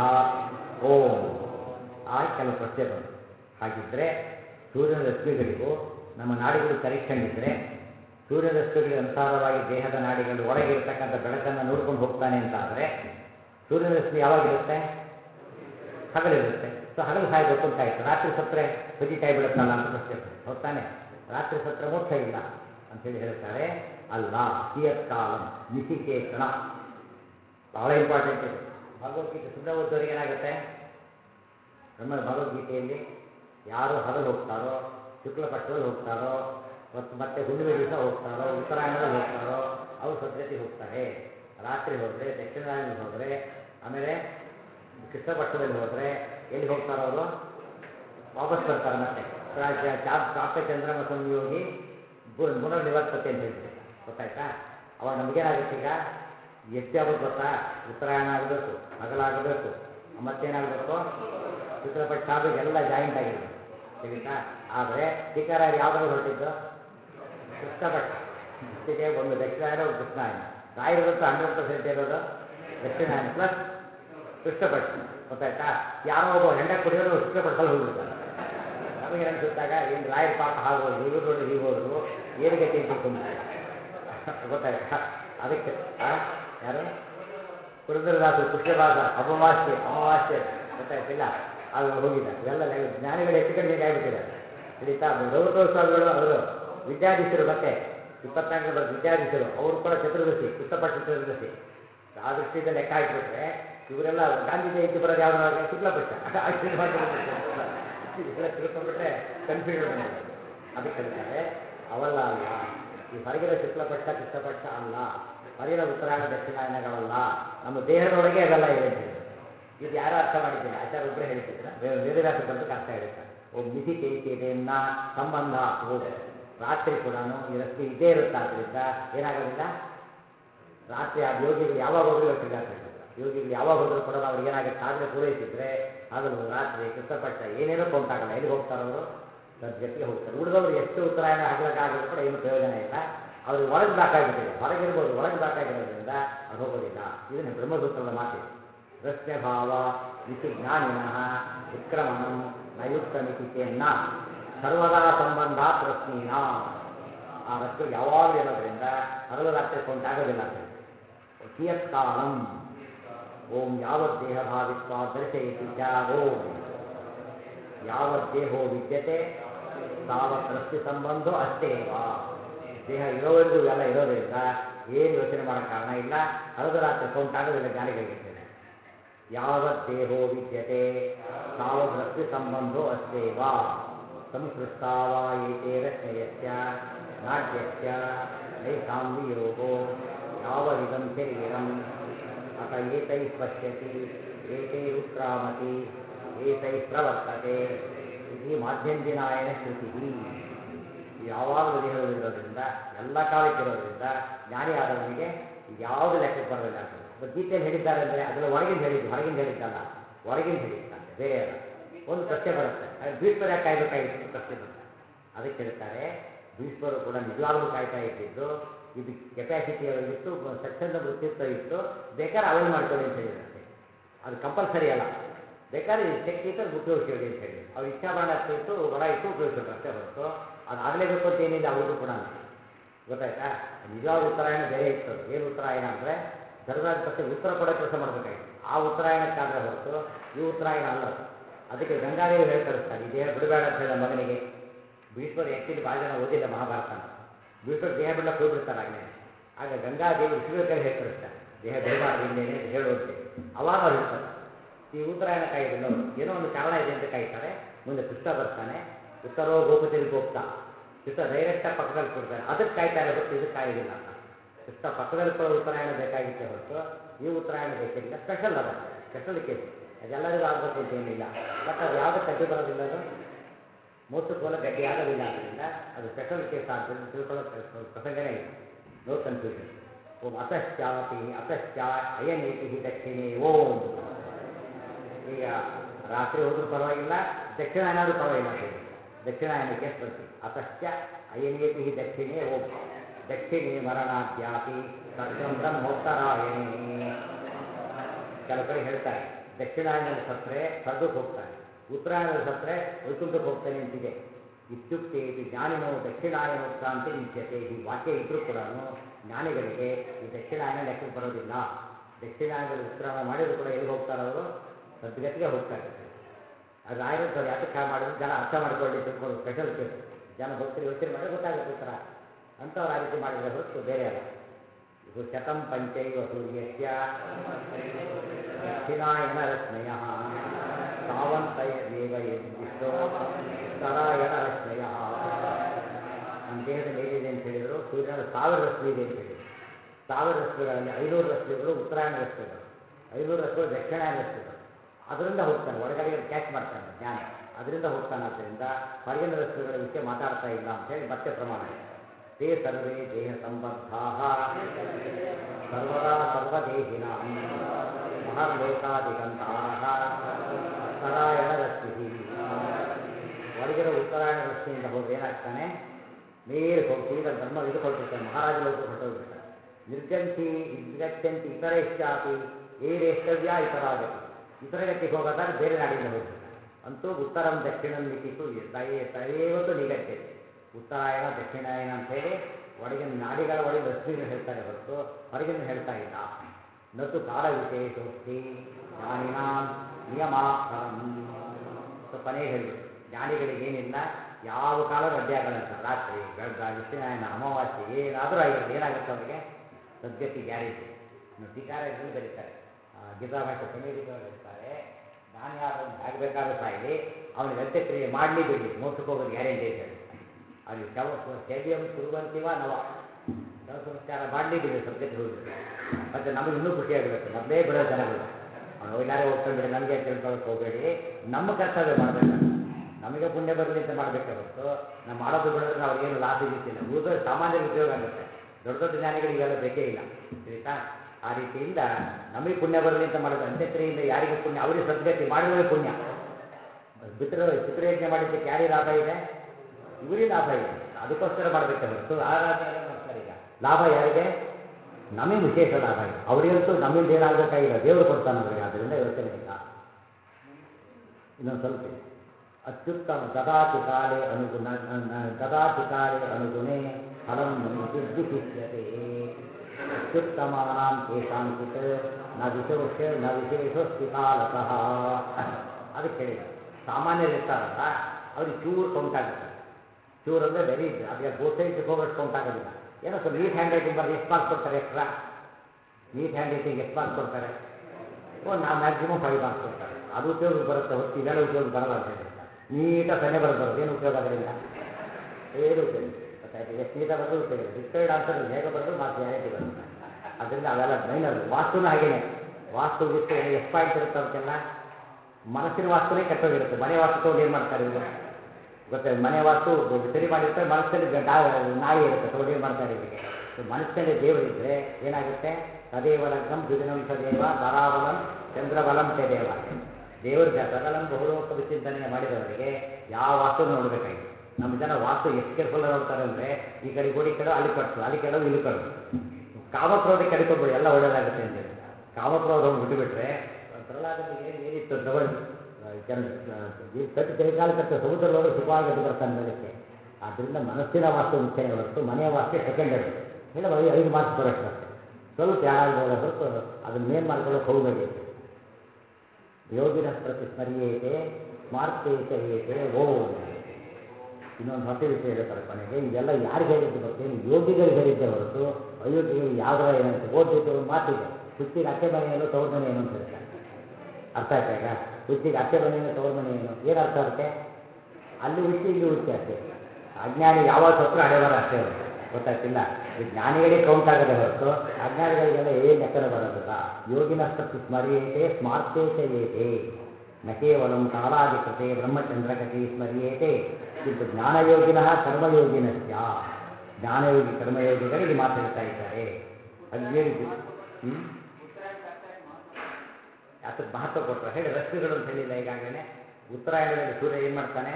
ಓಂ ಆ ಕೆಲವು ಪ್ರಶ್ನೆ ಬಂತು ಹಾಗಿದ್ರೆ ಸೂರ್ಯನ ರಶ್ಮಿಗಳಿಗೂ ನಮ್ಮ ನಾಡಿಗಳು ಕನೆಕ್ಷನ್ ಇದ್ದರೆ ಸೂರ್ಯನ ರಶ್ಮಿಗಳಿಗೆ ಅನುಸಾರವಾಗಿ ದೇಹದ ನಾಡಿಗಳು ಒಳಗಿರತಕ್ಕಂಥ ಬೆಳಕನ್ನು ನೋಡ್ಕೊಂಡು ಹೋಗ್ತಾನೆ ಅಂತ ಆದರೆ ಸೂರ್ಯನ ರಶ್ಮಿ ಯಾವಾಗಿರುತ್ತೆ ಹಗಲಿರುತ್ತೆ ಸೊ ಹಗಲು ಸಾಯ್ಬೇಕು ಅಂತ ಆಯ್ತು ರಾತ್ರಿ ಸತ್ರೆ ಬಜಿತಾಯಿ ಬಿಡುತ್ತಲ್ಲ ಅಂತ ಪ್ರಶ್ನೆ ಬಂತು. ಹೌದಾನೆ ರಾತ್ರಿ ಸತ್ರೆ ಮೋಕ್ಷ ಇಲ್ಲ ಅಂತೇಳಿ ಹೇಳ್ತಾರೆ ಅಲ್ಲ ಕಿಯತ್ ಕಾಲಂ ನಿಶಿಕೇತನ ಬಹಳ ಇಂಪಾರ್ಟೆಂಟ್ ಇದು ಭಗವದ್ಗೀತೆ ಸುಮ್ಮನೆ ಓದೋರಿಗೆ ಏನಾಗುತ್ತೆ ನಮ್ಮ ಭಗವದ್ಗೀತೆಯಲ್ಲಿ ಯಾರು ಹಗಲು ಹೋಗ್ತಾರೋ ಶುಕ್ಲ ಪಕ್ಷದಲ್ಲಿ ಹೋಗ್ತಾರೋ ಮತ್ತು ಮತ್ತೆ ಹುಣ್ಣಿಮೆ ದಿವಸ ಹೋಗ್ತಾರೋ ಉತ್ತರಾಯಣದಲ್ಲಿ ಹೋಗ್ತಾರೋ ಅವರು ಸದ್ಗತಿ ಹೋಗ್ತಾರೆ ರಾತ್ರಿ ಹೋದರೆ ದಕ್ಷಿಣಾಯಣದಲ್ಲಿ ಹೋದರೆ ಆಮೇಲೆ ಕೃಷ್ಣ ಪಕ್ಷದಲ್ಲಿ ಹೋದರೆ ಎಲ್ಲಿ ಹೋಗ್ತಾರೋ ಅವರು ವಾಪಸ್ ಬರ್ತಾರೆ ಮತ್ತೆ ಪ್ರಾ- ಚ- ಚಾ- ಪ್ರಾಪ್ತ ಚಂದ್ರಮ ಸಂಯೋಗಿ ಗು- ಪುನರ್ನಿವರ್ತತೆ ಅಂತ ಹೇಳ್ಬಿಡಿ ಗೊತ್ತಾಯ್ತಾ ಅವಾಗ ನಮಗೇನಾಗುತ್ತೆ ಈಗ ಎಷ್ಟು ಆಗೋದು ಗೊತ್ತಾ ಉತ್ತರಾಯಣ ಆಗಬೇಕು ಹಗಲಾಗಬೇಕು ಮತ್ತೇನಾಗಬೇಕು ಶುಕ್ಲಪಕ್ಷ ಆಗಬೇಕು ಎಲ್ಲ ಜಾಯಿಂಟ್ ಆಗಿರಬೇಕು ತಿಳಿತಾ ಆದರೆ ಟೀಕಾರಾಯರು ಯಾವ್ದ್ರಲ್ಲಿ ಹೊರಟಿದ್ದು ಕೃಷ್ಣಪಕ್ಷ ಇದೆ ಒಂದು ದಕ್ಷಿಣಾಯನ ಒಂದು ಕೃಷ್ಣಾಯನ ರಾಯರದಂತೂ ಹಂಡ್ರೆಡ್ ಪರ್ಸೆಂಟ್ ಇರೋದು ದಕ್ಷಿಣಾಯನ ಪ್ಲಸ್ ಕೃಷ್ಣಪಕ್ಷ ಗೊತ್ತಾಯ್ತಾ ಯಾರೋ ಒಬ್ಬ ಹೆಂಡ ಕುಡಿಯೋರು ಕೃಷ್ಣಪಕ್ಷದಲ್ಲಿ ಹೋಗ್ಬಿಡ್ತಾರೆ ನಮಗೆ ಅನ್ಸುತ್ತಾಗ ಏನು ರಾಯರ ಪಾಪ ಹಾಗೋದು ಇವ್ರು ನೋಡಿ ಹೀಗೆ ಹೋದ್ರು ಏನು ಗತಿ ಅಂತ ತಿಳ್ಕೊಂಡ್ಬಿಟ್ಟು ಗೊತ್ತಾಯ್ತಾ ಅದಕ್ಕೆ ಆ? ಯಾರು ಪುರಂದರದಾಸರು ಕೃಷ್ಣದಾಸ ಅಮಾವಾಸ್ಯೆ ಅಮಾವಾಸ್ಯೆ ಗೊತ್ತಾಯ್ತಿಲ್ಲ ಅದು ಹೋಗಿದ್ದಾರೆ ಇವೆಲ್ಲ ಲೆ- ಜ್ಞಾನಿಗಳು ಹೆಚ್ಚು ಕಡಿಮೆ ಆಗಿಬಿಟ್ಟಿದ್ದಾರೆ ತಿಳಿತಾ ರಘುತೋತ್ಸವಗಳು ಅವರು ವಿದ್ಯಾಧೀಶರು ಮತ್ತೆ ಇಪ್ಪತ್ನಾಲ್ಕರ ಬಗ್ಗೆ ವಿದ್ಯಾಧೀಶರು ಅವರು ಕೂಡ ಚತುರ್ದಶಿ ಕೃಷ್ಣಪಕ್ಷ ಚತುರ್ದಶಿ ಆ ದೃಷ್ಟಿಯಿಂದ ಲೆಕ್ಕ ಹಾಕಿಬಿಟ್ರೆ ಇವರೆಲ್ಲ ಗಾಂಧಿ ಜಯಂತಿ ಬರೋದು ಯಾವ್ದ್ರೊಳಗೆ ಶುಕ್ಲಪಕ್ಷ ಆಶ್ಚರ್ಯ ಮಾಡ್ಕೊಂಡ್ಬಿಟ್ರೆ ಇದೆಲ್ಲ ತಿಳ್ಕೊಂಡ್ಬಿಟ್ರೆ ಕನ್ಫ್ಯೂಷನ್ ಬಂದಿದೆ ಅದಕ್ಕೆ ಹೇಳ್ತಾರೆ ಅವಲ್ಲ ಅಲ್ಲ ಈ ಹೊರಗಿನ ಶುಕ್ಲಪಕ್ಷ ಕೃಷ್ಣಪಕ್ಷ ಅಲ್ಲ ಹೊರಗಿನ ಉತ್ತರಾಯಣ ದಕ್ಷಿಣಾಯನಗಳಲ್ಲ ನಮ್ಮ ದೇಹದೊಳಗೆ ಅದೆಲ್ಲ ಇದೆ ಅಂತ ಹೇಳಿದ್ರು ಇದು ಯಾರು ಅರ್ಥ ಮಾಡಿದ್ದಿಲ್ಲ ಆಚಾರ್ಯ ಒಬ್ಬರೇ ಹೇಳ್ತಿದ್ರ ವೇದವ್ಯಾಸ ಗ್ರಂಥಕ್ಕೆ ಅರ್ಥ ಹೇಳ್ತಾರೆ ಓಂ ನಿಧಿ ಚೈತನ್ಯನ್ನ ಸಂಬಂಧ ಓಂ ರಾತ್ರಿ ಕೂಡ ಈ ರಸ್ತೆ ಇದ್ದೇ ಇರುತ್ತೆ ಆದ್ದರಿಂದ ಏನಾಗೋದಿಲ್ಲ ರಾತ್ರಿ ಆ ಯೋಗಿಗಳು ಯಾವಾಗ ಹೋದ್ರು ಯೋಚನೆ ಆಗ್ತಿರ್ತಾರೆ ಯೋಗಿಗಳು ಯಾವಾಗ ಹೋದ್ರು ಕೂಡ ಅವ್ರಿಗೆ ಏನಾಗುತ್ತೆ ಸಾಧನೆ ಪೂರೈಸಿದ್ರೆ ಹಗಲು ರಾತ್ರಿ ಕೃಷ್ಣಪಕ್ಷ ಏನೇನೋ ಕೌಂಟ್ ಆಗಲ್ಲ ಎಲ್ಲಿ ಹೋಗ್ತಾರೆ ಅವರು ಸದ್ಗತಿಗೆ ಹೋಗ್ತಾರೆ ಉಳಿದವರು ಎಷ್ಟು ಉತ್ತರಾಯಣ ಹಗಲಕ್ಕಾಗಿದ್ರು ಕೂಡ ಏನು ಪ್ರಯೋಜನ ಇಲ್ಲ ಅವ್ರಿಗೆ ಒಳಗೆ ಬೇಕಾಗ್ಬಿಟ್ಟಿದೆ ಹೊರಗಿರ್ಬೋದು ಒಳಗೆ ಬೇಕಾಗಿರೋದ್ರಿಂದ ಅದು ಹೋಗೋದಿಲ್ಲ ಇದನ್ನು ಬ್ರಹ್ಮಸೂತ್ರದ ಮಾತಿದೆ ರಸ್ಯ ಭಾವ ಇತಿ ಜ್ಞಾನಿನಃ ಉತ್ಕ್ರಮಣಂ ನಯುಕ್ತಮಿತಿ ಚೇನ್ನ ಸರ್ವದಾ ಸಂಬಂಧಾತ್ ರಶ್ಮೀನ ಆ ರಸ್ತೆ ಯಾವಾಗಲೂ ಇರೋದ್ರಿಂದ ಹಗಲು ರಾತ್ರಿ ಕೌಂಟ್ ಆಗೋದಿಲ್ಲ ಅಂತ ಹೇಳಿ ಕಿಯತ್ ಕಾಲಂ ಓಂ ಯಾವತ್ ದೇಹ ಭಾವಿತ್ವ ದರ್ಶಯತಿ ಚ ಓಂ ಯಾವತ್ ದೇಹೋ ವಿದ್ಯತೆ ತಾವತ್ ರಸ್ತಿ ಸಂಬಂಧೋ ಅಷ್ಟೇವ ದೇಹ ಇರೋವರೆಗೂ ಇವೆಲ್ಲ ಇರೋದ್ರಿಂದ ಏನು ಯೋಚನೆ ಮಾಡೋ ಕಾರಣ ಇಲ್ಲ ಹಗಲು ರಾತ್ರಿ ಕೌಂಟ್ ಆಗೋದಿಲ್ಲ ಜ್ಞಾನಿಗಳಿಗೆ ಅಂತ ಹೇಳಿ ಯಾವತ್ ದೇಹೋ ವಿದ್ಯತೆ ತಾವದ್ ರಸ್ತಿ ಸಂಬಂಧೋ ಅಷ್ಟೇವ ಸಂಸೃಷ್ಟಾವ ಏತೆ ರಶ್ಮಯಸ್ಯ ನಾಟ್ಯಸ್ಯ ನೈಷಾಂ ವಿಯೋಗೋ ಯಾವದಿದಂ ಶರೀರಂ ಅತ ಏತೈ ಪಶ್ಯತಿ ಏತೈ ಉತ್ಕ್ರಾಮತಿ ಏತೈ ಪ್ರವರ್ತತೆ ಇದು ಮಾಧ್ಯಂದಿನಾಯನ ಶ್ರುತಿ ಈ ಯಾವಾಗಲೂ ದೇಹದಲ್ಲಿರೋದ್ರಿಂದ ಎಲ್ಲ ಕಾಲಕ್ಕೆ ಇರೋದ್ರಿಂದ ಜ್ಞಾನಿ ಆದವನಿಗೆ ಯಾವುದು ಲೆಕ್ಕಕ್ಕೆ ಬರೋದಿಲ್ಲ ಅಂತ ಬಟ್ ಗೀತೆಯಲ್ಲಿ ಹೇಳಿದ್ದಾರೆ ಅಂದರೆ ಅದೆಲ್ಲ ಒಳಗಿಂದ ಹೇಳಿದ್ದು ಹೊರಗಿಂದ ಹೇಳಿದ್ದಲ್ಲ ಒಳಗಿಂದ ಹೇಳಿದ್ದಂತೆ ಬೇರೆ ಅಲ್ಲ ಒಂದು ಪ್ರಶ್ನೆ ಬರುತ್ತೆ ಹಾಗೆ ಭೀಷ್ಮರು ಯಾಕೆ ಕಾಯ್ಬೇಕಾಗಿತ್ತು ಪ್ರಶ್ನೆ ಬರುತ್ತೆ ಅದಕ್ಕೆ ಹೇಳ್ತಾರೆ ಭೀಷ್ಮರು ಕೂಡ ನಿಜವಾಗ್ಲೂ ಕಾಯ್ತಾ ಇದ್ದಿದ್ದು ಇದು ಕೆಪಾಸಿಟಿ ಇತ್ತು ಸತ್ಸಂಗ ವೃತ್ತಿತ್ವ ಇತ್ತು ಬೇಕಾದ್ರೆ ಅವೈಲ್ ಮಾಡ್ಕೊಳ್ಳಿ ಅಂತ ಹೇಳಿದ್ರಂತೆ ಅದು ಕಂಪಲ್ಸರಿ ಅಲ್ಲ ಬೇಕಾದ್ರೆ ಈ ಶಕ್ತಿ ಇತ್ತು ಅದು ಉಪಯೋಗಿಸ್ಕೊಳ್ಳಿ ಅಂತ ಹೇಳಿದ್ರು ಅವ್ರ ಇಚ್ಛಾಭರಣ ಇತ್ತು ವರ ಇತ್ತು ಉಪಯೋಗಿಸ್ಕೊಂಡ್ರು ಅಷ್ಟೇ ಹೊರತು ಅದು ಆಗಲೇಬೇಕು ಅಂತ ಏನಿಲ್ಲ ಅವ್ರಿಗೂ ಕೂಡ ಗೊತ್ತಾಯ್ತಾ ನಿಜವಾದ ಉತ್ತರಾಯಣ ಬೇರೆ ಇತ್ತು ಅದು. ಏನು ಉತ್ತರಾಯಣ ಅಂದರೆ ಧರ್ಮರಾಜ ಪ್ರಶ್ನೆ ಉತ್ತರ ಕೊಡೋ ಕೆಲಸ ಮಾಡಬೇಕಾಗಿತ್ತು ಆ ಉತ್ತರಾಯಣಕ್ಕಾದ್ರೆ ಹೊರತು ಈ ಉತ್ತರಾಯಣ ಅಲ್ಲ ಅದು. ಅದಕ್ಕೆ ಗಂಗಾದೇವಿ ಹೇಳಿ ಕಳಿಸ್ತಾರೆ ಈ ದೇಹ ಬಿಡಬೇಡ ಅಂತ ಹೇಳಿ ಮಗನಿಗೆ ಭೀಷ್ಮರು ಆ್ಯಕ್ಚುಲಿ ಭಾಳ ಜನ ಓದಿಲ್ಲ ಮಹಾಭಾರತನ ಭೀಷ್ಮರು ದೇಹ ಬಿಡಕ್ಕೆ ಹೋಗ್ಬಿಡ್ತಾರೆ ಆಗಲೇ ಆಗ ಗಂಗಾದೇವಿ ಋಷಿಗಳ ಕೈ ಹೇಳಿ ಕಳಿಸ್ತಾರೆ ದೇಹ ಬಿಡಬಾರ್ದು ಇನ್ನೇನೆ ಅಂತ ಹೇಳು ಅಂತೇಳಿ ಅವಾಗ ಅವ್ರು ಹೇಳ್ತಾರೆ ಈ ಉತ್ತರಾಯಣ ಕಾಯೋದಿಲ್ಲ ಅವರು ಏನೋ ಒಂದು ಕಾರಣ ಇದೆ ಅಂತ ಕಾಯ್ತಾರೆ ಮುಂದೆ ಕೃಷ್ಣ ಬರ್ತಾನೆ ಉತ್ತರೋ ಗೋಪತಿಲ್ ಗೋಪ್ತ ಕೃಷ್ಣ ಡೈರೆಕ್ಟಾಗಿ ಪಕ್ಕದಲ್ಲಿ ಕೊಡ್ತಾನೆ ಅದಕ್ಕೆ ಕಾಯ್ತಾರೆ ಹೊರತು ಇದಕ್ಕೆ ಕಾಯೋದಿಲ್ಲ ಅಂತ ಕೃಷ್ಣ ಪಕ್ಕದಲ್ಲಿ ಕೊಡೋ ಉತ್ತರಾಯಣ ಬೇಕಾಗಿತ್ತೆ ಹೊರತು ಈ ಉತ್ತರಾಯಣ ಬೇಕಿಲ್ಲ ಸ್ಪೆಷಲ್ ಅದ ಸ್ಪೆಷಲ್ ಕೇಸ್ ಅದೆಲ್ಲರಿಗೂ ಆಗಬೇಕು ಅಂತ ಏನಿಲ್ಲ ಬಟ್ ಅದು ಯಾವುದಕ್ಕೆ ಅಡ್ಡಿ ಬರೋದಿಲ್ಲ ಅದು ಮೋಸಕ್ಕೋಲ ಗಡ್ಡಿ ಆಗೋದಿಲ್ಲ ಆದ್ದರಿಂದ ಅದು ಸ್ಪೆಷಲ್ ಕೇಸ್ ಆದ್ದರಿಂದ ತಿಳ್ಕೊಳ್ಳೋ ಪ್ರ- ಪ್ರಸಂಗನೇ ಇದೆ ನೋ ಕನ್ಫ್ಯೂಷನ್ ಓಂ ಅತಶ್ಚಾಪಿ ಅತಶ್ಚ ಅಯನೇತಿ ಹಿ ದಕ್ಷಿಣೆ ಓಂ ಈಗ ರಾತ್ರಿ ಹೋದ್ರೂ ಪರವಾಗಿಲ್ಲ ದಕ್ಷಿಣಾಯನ ಆದ್ರೂ ಪರವಾಗಿಲ್ಲ ಅಂತ ಹೇಳಿ ದಕ್ಷಿಣಾಯನಕ್ಕೆ ಸ್ಮೃತಿ ಅತಶ್ಚ ಅಯನೇತಿ ಹಿ ದಕ್ಷಿಣೆ ಓಂ ದಕ್ಷಿಣೆ ಮರಣಾದ್ಯಾಪಿ ಸರ್ಗಂ ಬ್ರಹ್ಮೋತ್ತರಾಯಣೇ ಕೆಲವು ಕಡೆ ಹೇಳ್ತಾರೆ ದಕ್ಷಿಣಾಯನಲ್ಲಿ ಸತ್ರೆ ಸ್ವರ್ಗಕ್ಕೆ ಹೋಗ್ತಾನೆ ಉತ್ತರಾಯಣದಲ್ಲಿ ಸತ್ರೆ ವೈಕುಂಠಕ್ಕೆ ಹೋಗ್ತಾನೆ ಅಂತಿದೆ ಇತ್ಯುಕ್ತೆ ಇದು ಜ್ಞಾನಿನೋ ದಕ್ಷಿಣಾಯನ ಉತ್ಕ್ರಾಂತಿ ವಿದ್ಯತೆ ಈ ವಾಕ್ಯ ಇದ್ರೂ ಕೂಡ ಜ್ಞಾನಿಗಳಿಗೆ ಈ ದಕ್ಷಿಣಾಯನ ಲೆಕ್ಕಕ್ಕೆ ಬರೋದಿಲ್ಲ ದಕ್ಷಿಣಾಯನದಲ್ಲಿ ಉತ್ಕ್ರಮಣ ಮಾಡಿದ್ರು ಕೂಡ ಎಲ್ಲಿ ಹೋಗ್ತಾರೆ ಅವರು ಸದ್ಗತಿಗೆ ಹೋಗ್ತಾರೆ ಅದು ರಾಯರಂಥವ್ರು ಯಾತಕ್ಕೆ ಹಾಗೆ ಮಾಡಿದ್ರು ಜನ ಅರ್ಥ ಮಾಡ್ಕೊಳ್ಳಿ ತಿಳ್ಕೊಳ್ಳೋ ಸ್ಪೆಷಲ್ ಕೇಸ್ ಜನ ಭಕ್ತರು ಯೋಚನೆ ಮಾಡಿದ್ರೆ ಗೊತ್ತಾಗುತ್ತೆ ಉತ್ತರ ಅಂಥವ್ರು ಆ ರೀತಿ ಮಾಡಿದರೆ ಹೊರತು ಬೇರೆ ಅಲ್ಲ ಇದು ಶತಂ ಪಂಚೈವ ಸೂರ್ಯಸ್ಯ ದಕ್ಷಿಣಾಯನ ರಶ್ಮಯ ಸಾವಂತಯದೇವ ವಿಷ್ಣು ಉತ್ತರಾಯಣ ರಶ್ಮಯ ನಮ್ಮ ದೇಹದಲ್ಲಿ ಏನಿದೆ ಅಂತ ಹೇಳಿದರು ಸೂರ್ಯನ ಸಾವಿರ ರಶ್ಮಿ ಇದೆ ಅಂತ ಹೇಳಿದರು ಸಾವಿರ ರಶ್ಮಿಗಳಲ್ಲಿ ಐನೂರು ರಶ್ಮಿಗಳು ಉತ್ತರಾಯಣ ರಶ್ಮಿಗಳು ಐನೂರು ರಶ್ಮಿಗಳು ದಕ್ಷಿಣಾಯನ ರಶ್ಮಿಗಳು ಅದರಿಂದ ಹೋಗ್ತಾನೆ ಒಳಗಡೆ ಕ್ಯಾಚ್ ಮಾಡ್ತಾನೆ ಜ್ಞಾನ ಅದರಿಂದ ಹೋಗ್ತಾನೆ ಆದ್ದರಿಂದ ಹೊರಗಿನ ರಶ್ಮಿಗಳ ವಿಷಯ ಮಾತಾಡ್ತಾ ಇಲ್ಲ ಅಂತ ಹೇಳಿ ಮತ್ತೆ ಪ್ರಮಾಣ ಇದೆ ತೇ ಸರ್ವೇ ದೇಹ ಸಂಬದ್ಧಾ ಸರ್ವದಾ ಸರ್ವದೇಹಿನ ಮಹರ್ಲೋಕಾದಿಗಂತಾರ ಉತ್ತರಾಯಣ ರಶ್ಮಿ ಒಳಗಿರೋ ಉತ್ತರಾಯಣ ರಶ್ಮಿಯಿಂದ ಹೋದ್ರೆ ಏನಾಗ್ತಾನೆ ನೇರ ಹೋಗಿ ಸೀದಾ ಧರ್ಮ ಇದಕ್ಕೆ ಹೊರಟಿರ್ತಾನೆ ಮಹಾರಾಜ ಲೋಕ ಹೊರಟೋಗ್ಬಿಡ್ತಾನೆ ನಿರ್ಗಂತಿ ನಿರ್ಗಚ್ಚಂತಿ ಇತರೇಶ್ಚಾಪಿ ಏರೇಷ್ಟವ್ಯ ಇತರಾಗತಿ ಇತರ ಗತಿಗೆ ಹೋಗೋದಾದ್ರೆ ಬೇರೆ ನಾಡಿಂದ ಹೋಗ್ಬಿಡ್ತಾನೆ ಅಂತೂ ಉತ್ತರಂ ದಕ್ಷಿಣಂ ಮಿತಿತು ತಯೇ ತಯೇವತ್ತು ನಿಗತ್ತೆ ಉತ್ತರಾಯಣ ದಕ್ಷಿಣಾಯಣ ಅಂತೇಳಿ ಒಳಗಿನ ನಾಡಿಗಳ ಒಳಗಿನ ರಶ್ಮಿಗಳು ಹೇಳ್ತಾರೆ ಹೊರತು ಹೊರಗಿನ ಹೇಳ್ತಾ ಇಲ್ಲ ನತು ಕಾಲ ವಿಶೇಷೋಸ್ತಿ ಜ್ಞಾನಿನಾಂ ನಿಯಮಾಫಲಂ ಸೊ ಕೊನೆಗೆ ಹೇಳಿಬಿಟ್ಟು ಜ್ಞಾನಿಗಳಿಗೆ ಏನಿಲ್ಲ ಯಾವ ಕಾಲ ಅಡ್ಡಿ ಆಗಲ್ಲಂತ ರಾತ್ರಿ ಬೆಳಗ್ಗೆ ದಕ್ಷಿಣಾಯನ ಅಮಾವಾಸ್ಯೆ ಏನಾದರೂ ಆಗಿರಲಿ ಏನಾಗುತ್ತೆ ಅವರಿಗೆ ಸದ್ಗತಿ ಗ್ಯಾರಂಟಿ ಇನ್ನು ಟೀಕಾರ ಇದರಲ್ಲಿ ಬರೀತಾರೆ ಆ, ಗೀತಾಭಾಷೆ ಕೊನೆಯ ರೀತಿಯಲ್ಲಿ ಹೇಳ್ತಾರೆ ಜ್ಞಾನಿ ಆದವನು ಹೇಗೆ ಬೇಕಾದ್ರೂ ಸಾಯಲಿ ಅವನಿಗೆ ಅಂತ್ಯಕ್ರಿಯೆ ಮಾಡಲಿ ಬಿಡಲಿ ಮೋಸಕ್ಕೆ ಹೋಗೋದು ಗ್ಯಾರಂಟಿ ಅಂತ ಹೇಳಿ ಅವ್ರಿಗೆ ಶವ ಶೈಲಿಯಂ ಕುರುವಂತಿವ ನವ ಶವ ಸಂಸ್ಕಾರ ಮಾಡಲಿ ಬಿಡಿ ಸದ್ಗತಿ ಹೋಗ್ಬಿಡಿ ಮತ್ತೆ ನಮಗೆ ಇನ್ನೂ ಖುಷಿ ಆಗಿರುತ್ತೆ ಮೊದಲೇ ಬಿಡೋ ಜನಗಳು ಅವ್ನು ಹೋಗ್ಲಾರೆ ಹೋಗ್ಕೊಂಡ್ಬಿಡಿ ನಮಗೆ ಅಂತ ತಿಳ್ಕೊಳಕ್ಕೆ ಹೋಗಬೇಡಿ ನಮ್ಮ ಕರ್ತವ್ಯ ಮಾಡಬೇಕು ನಮಗೆ ಪುಣ್ಯ ಬರಲಿ ಅಂತ ಮಾಡಬೇಕೆ ಹೊರತು ನಾವು ಮಾಡೋದು ಬಿಡೋದ್ರೆ ಅವ್ರಿಗೇನು ಲಾಸ್ ಇದ್ದಿಲ್ಲ ಉಳಿದ ಸಾಮಾನ್ಯರಿಗೆ ಉಪಯೋಗ ಆಗುತ್ತೆ ದೊಡ್ಡ ದೊಡ್ಡ ಜ್ಞಾನಿಗಳಿಗೆ ಇವೆಲ್ಲ ಬೇಕೇ ಇಲ್ಲ ತಿಳಿತಾ ಆ ರೀತಿಯಿಂದ ನಮಗೆ ಪುಣ್ಯ ಬರಲಿ ಅಂತ ಮಾಡೋದು ಅಂತ್ಯಕ್ರಿಯೆಯಿಂದ ಯಾರಿಗೆ ಪುಣ್ಯ ಅವರಿಗೆ ಸದ್ಗತಿ ಮಾಡಿದ್ರೆ ಪುಣ್ಯ ಪಿತೃ ಪಿತೃಯಜ್ಞ ಮಾಡಿದ್ದಕ್ಕೆ ಯಾರಿಗೆ ಲಾಭ ಇದೆ ಇವರಿಗೆ ಲಾಭ ಇದೆ ಅದಕ್ಕೋಸ್ಕರ ಮಾಡಬೇಕೆ ಹೊರತು ಆರಾಧನೆ ಎಲ್ಲ ಮಾಡ್ತಾರೆ ಈಗ ಲಾಭ ಯಾರಿಗೆ ನಮಗೆ ವಿಶೇಷ ಲಾಭ ಇದೆ ಅವರಿಗಂತೂ ನಮ್ಮಿಂದ ಏನಾಗಬೇಕಾಗಿಲ್ಲ ದೇವರು ಕೊಡ್ತಾನೆ ಅವರಿಗೆ ಆದ್ದರಿಂದ ಯೋಚನೆ ಇಲ್ಲ ಇನ್ನೊಂದು ಸ್ವಲ್ಪ ಇದೆ ಅತ್ಯುತ್ತಮ ದದಾತಿ ಕಾಲೇ ಅನುಗುಣ ದದಾತಿ ಕಾಲೇ ಅನುಗುಣೆ ಫಲಂ ವಿಶಿಷ್ಯತೆ ಅತ್ಯುತ್ತಮಾನಾಂ ಕೇಶಾಂಚಿತ್ ನ ವಿಶೇಷ ನ ವಿಶೇಷೋಸ್ತಿ ಕಾಲತಃ ಅದಕ್ಕೆ ಹೇಳಿದ್ರು ಸಾಮಾನ್ಯರು ಇರ್ತಾರಲ್ಲ ಅವ್ರಿಗೆ ಚೂರು ಕೌಂಟ್ ಆಗುತ್ತೆ ಚೂರ್ ಅಂದರೆ ವೆರಿ ಅದಕ್ಕೆ ಬೋತ್ ಸೈಡ್ಸ್ ಹೋಗೋಷ್ಟು ಕೌಂಟ್ ಆಗೋದಿಲ್ಲ ಏನೋ ಸ್ವಲ್ಪ ನೀಟ್ ಹ್ಯಾಂಡ್ ರೈಟಿಂಗ್ ಬರೆದು ಎಷ್ಟು ಮಾರ್ಕ್ಸ್ ಕೊಡ್ತಾರೆ ಎಕ್ಸ್ಟ್ರಾ ನೀಟ್ ಹ್ಯಾಂಡ್ ರೈಟಿಂಗ್ ಎಷ್ಟು ಮಾರ್ಕ್ಸ್ ಕೊಡ್ತಾರೆ ಓ ನಾವು ಮ್ಯಾಕ್ಸಿಮಮ್ ಫೈವ್ ಮಾರ್ಕ್ಸ್ ಕೊಡ್ತಾರೆ ಅದು ಉಪಯೋಗ ಬರುತ್ತೆ ಹೊತ್ತು ಇವೆಲ್ಲ ಉಪಯೋಗ ಬರಲ್ಲ ಅಂತ ಹೇಳಿರ್ತಾರೆ ನೀಟಾಗಿ ಸನ್ನೆ ಬರೋದು ಬರೋದು ಏನು ಉಪಯೋಗ ಅದರಿಂದ ಏನು ಉಪಯೋಗ ಇಲ್ಲ. ಗೊತ್ತಾಯ್ತು ಎಷ್ಟು ನೀಟಾಗಿ ಬರೋದು ಉಪಯೋಗ ಇಲ್ಲ ಡಿಸ್ಕೈಡ್ ಆನ್ಸರ್ ಹೇಗೆ ಬರೋದು ಮಾರ್ಕ್ಸ್ ಗ್ಯಾರಂಟಿ ಬರುತ್ತೆ ಅದರಿಂದ ಅವೆಲ್ಲ ಮೈನರ್ ವಾಸ್ತುನೂ ಹಾಗೇನೆ ವಾಸ್ತು ಗಿಸ್ತು ಏನು ಎಷ್ಟು ಪಾಯಿಂಟ್ ಇರುತ್ತೆ ಅದಕ್ಕೆಲ್ಲ ಮನಸ್ಸಿನ ವಾಸ್ತುನೇ ಕೆಟ್ಟೋಗಿರುತ್ತೆ ಮನೆ ವಾಸ್ತು ತಗೊಂಡು ಏನು ಮಾಡ್ತಾರೆ ಇವರು ಗೊತ್ತೆ ಮನೆ ವಾಸ್ತು ಸರಿ ಮಾಡಿರ್ತಾರೆ ಮನಸ್ಸಲ್ಲಿ ಗ- ಡಾ- ನಾಯಿ ಇರುತ್ತೆ ತಗೊಂಡು ಏನು ಮಾಡ್ತಾರೆ ಇವರಿಗೆ ಸೊ ಮನಸ್ಸಿನಲ್ಲಿ ದೇವರಿದ್ದರೆ ಏನಾಗುತ್ತೆ ತದೇವ ಲಗ್ನಂ ದ್ವಿದಿನಂ ಸದೇವ ಧರಾವಲಂ ಚಂದ್ರಬಲಂ ತೇ ದೇವ ದೇವರ ಸರಳಂ ಬಹುಲೋಕ ವಿಚಿಂತನೆ ಮಾಡಿದವರಿಗೆ ಯಾವ ವಾಸ್ತು ನೋಡಬೇಕಾಗಿಲ್ಲ ನಮ್ಮ ಜನ ವಾಸ್ತು ಎಷ್ಟು ಕೇರ್ಫುಲ್ ನೋಡ್ತಾರೆ ಅಂದರೆ ಈ ಕಡೆ ಗೋಡಿ ಕೆಡೋ ಅಲ್ಲಿ ಕಟ್ಸು ಅಲ್ಲಿ ಕೆಡೋದು ಇಲ್ಲಿ ಕಡು ಕಾಮಕ್ರೋಧ ಕಡಿಕೊಂಡ್ಬಿಡಿ ಎಲ್ಲ ಒಳ್ಳೇದಾಗುತ್ತೆ ಅಂತೇಳಿ ಕಾಮಕ್ರೋಧವನ್ನು ಬಿಟ್ಟುಬಿಟ್ರೆ ಪ್ರಹ್ಲಾದನಿಗೆ ಏನು ಏನಿತ್ತು ತಗೊಳ್ಳಿ ಜನ ಈ ಕಟ್ಟಿ ಕೈಕಾಲ ಕಟ್ಟ ಸಮುದ್ರದಲ್ಲಿ ಹೋದ್ರೆ ಸುಖವಾಗಿ ಕಟ್ಟಿ ಬರ್ತಾನೆ ಮೇಲಕ್ಕೆ ಆದ್ದರಿಂದ ಮನಸ್ಸಿನ ವಾಸ್ತು ಮುಖ್ಯನೇ ಹೊರತು ಮನೆಯ ವಾಸ್ತು ಸೆಕೆಂಡರಿ ಹೇಳಿ ಐದು ಐದು ಮಾರ್ಕ್ಸ್ ಬರೋಷ್ಟು ಅಷ್ಟೇ ಸ್ವಲ್ಪ ಯಾರಾಗ್ಬೋದ ಹೊರತು ಅದನ್ನ ಮೇನ್ ಮಾಡ್ಕೊಳ್ಳೋಕೆ ಹೋಗಬೇಡಿ ಅಂತ ಯೋಗಿನ ಪ್ರತಿ ಸ್ಮರಿಯೇತೆ ಸ್ಮಾರ್ತೇತ ಏತೆ ಓಂ ಇನ್ನೊಂದು ಹೊಸ ವಿಷಯ ಹೇಳ್ತಾರೆ ಕೊನೆಗೆ ಇದೆಲ್ಲ ಯಾರಿಗೆ ಹೇಳಿದ್ದು ಗೊತ್ತೇನು ಯೋಗಿಗಳಿಗೆ ಹೇಳಿದ್ದೆ ಹೊರತು ಅಯೋಗ್ಯಗಳಿಗೆ ಯಾವ್ದಾರ ಏನಂತ ಓದ್ಬಿಟ್ಟು ಒಂದು ಮಾತಿದೆ ಹುಚ್ಚಿಗೆ ಅತ್ತೆ ಮನೆ ಏನು ತವ್ರ ಮನೆ ಏನು ಅಂತ ಹೇಳ್ತಾರೆ ಅರ್ಥ ಆಯ್ತಾ ಈಗ ಹುಚ್ಚಿಗೆ ಅತ್ತೆ ಮನೆ ಏನು ತವ್ರ ಮನೆ ಏನು ಏನು ಅರ್ಥ ಅದಕ್ಕೆ ಅಲ್ಲಿ ಹುಚ್ಚಿ ಇಲ್ಲಿ ಹುಚ್ಚಿ ಅಷ್ಟೇ ಅಜ್ಞಾನಿ ಯಾವಾಗ ಸತ್ರು ಹಣೆಬಾರ ಅಷ್ಟೇ ಅವರು ಗೊತ್ತಾಗ್ತಿಲ್ಲ ಈ ಜ್ಞಾನಿಗಳಿಗೆ ಕೌಂಟ್ ಆಗದೆ ಹೊರತು ಅಜ್ಞಾನಿಗಳಿಗೆಲ್ಲ ಏನು ಲೆಕ್ಕನ ಬರೋದಿಲ್ಲ ಯೋಗಿನ ಪ್ರತಿ ಸ್ಮರಿಯೇತೆ ಸ್ಮಾರ್ತೇತ ಏತೆ ನ ಕೇವಲಂ ಕಾಲಾಧಿಕೃತೆ ಬ್ರಹ್ಮಚಂದ್ರಕತಿ ಸ್ಮರಿಯೇತೆ ಕಿಂತು ಜ್ಞಾನಯೋಗಿನಃ ಕರ್ಮಯೋಗಿನಶ್ಚ ಜ್ಞಾನಯೋಗಿ ಕರ್ಮಯೋಗಿಗಳಿಗೆ ಮಾತು ಹೇಳ್ತಾ ಇದ್ದಾರೆ ಅಜ್ಞೇರಿ ಹ್ಞೂ ಅದಕ್ಕೆ ಮಹತ್ವ ಕೊಟ್ಟರು ಹೇಳಿ ರಶ್ಮಿಗಳು ಅಂತ ಹೇಳಿಲ್ಲ ಈಗಾಗಲೇ ಉತ್ತರಾಯಣದಲ್ಲಿ ಸೂರ್ಯ ಏನು ಮಾಡ್ತಾನೆ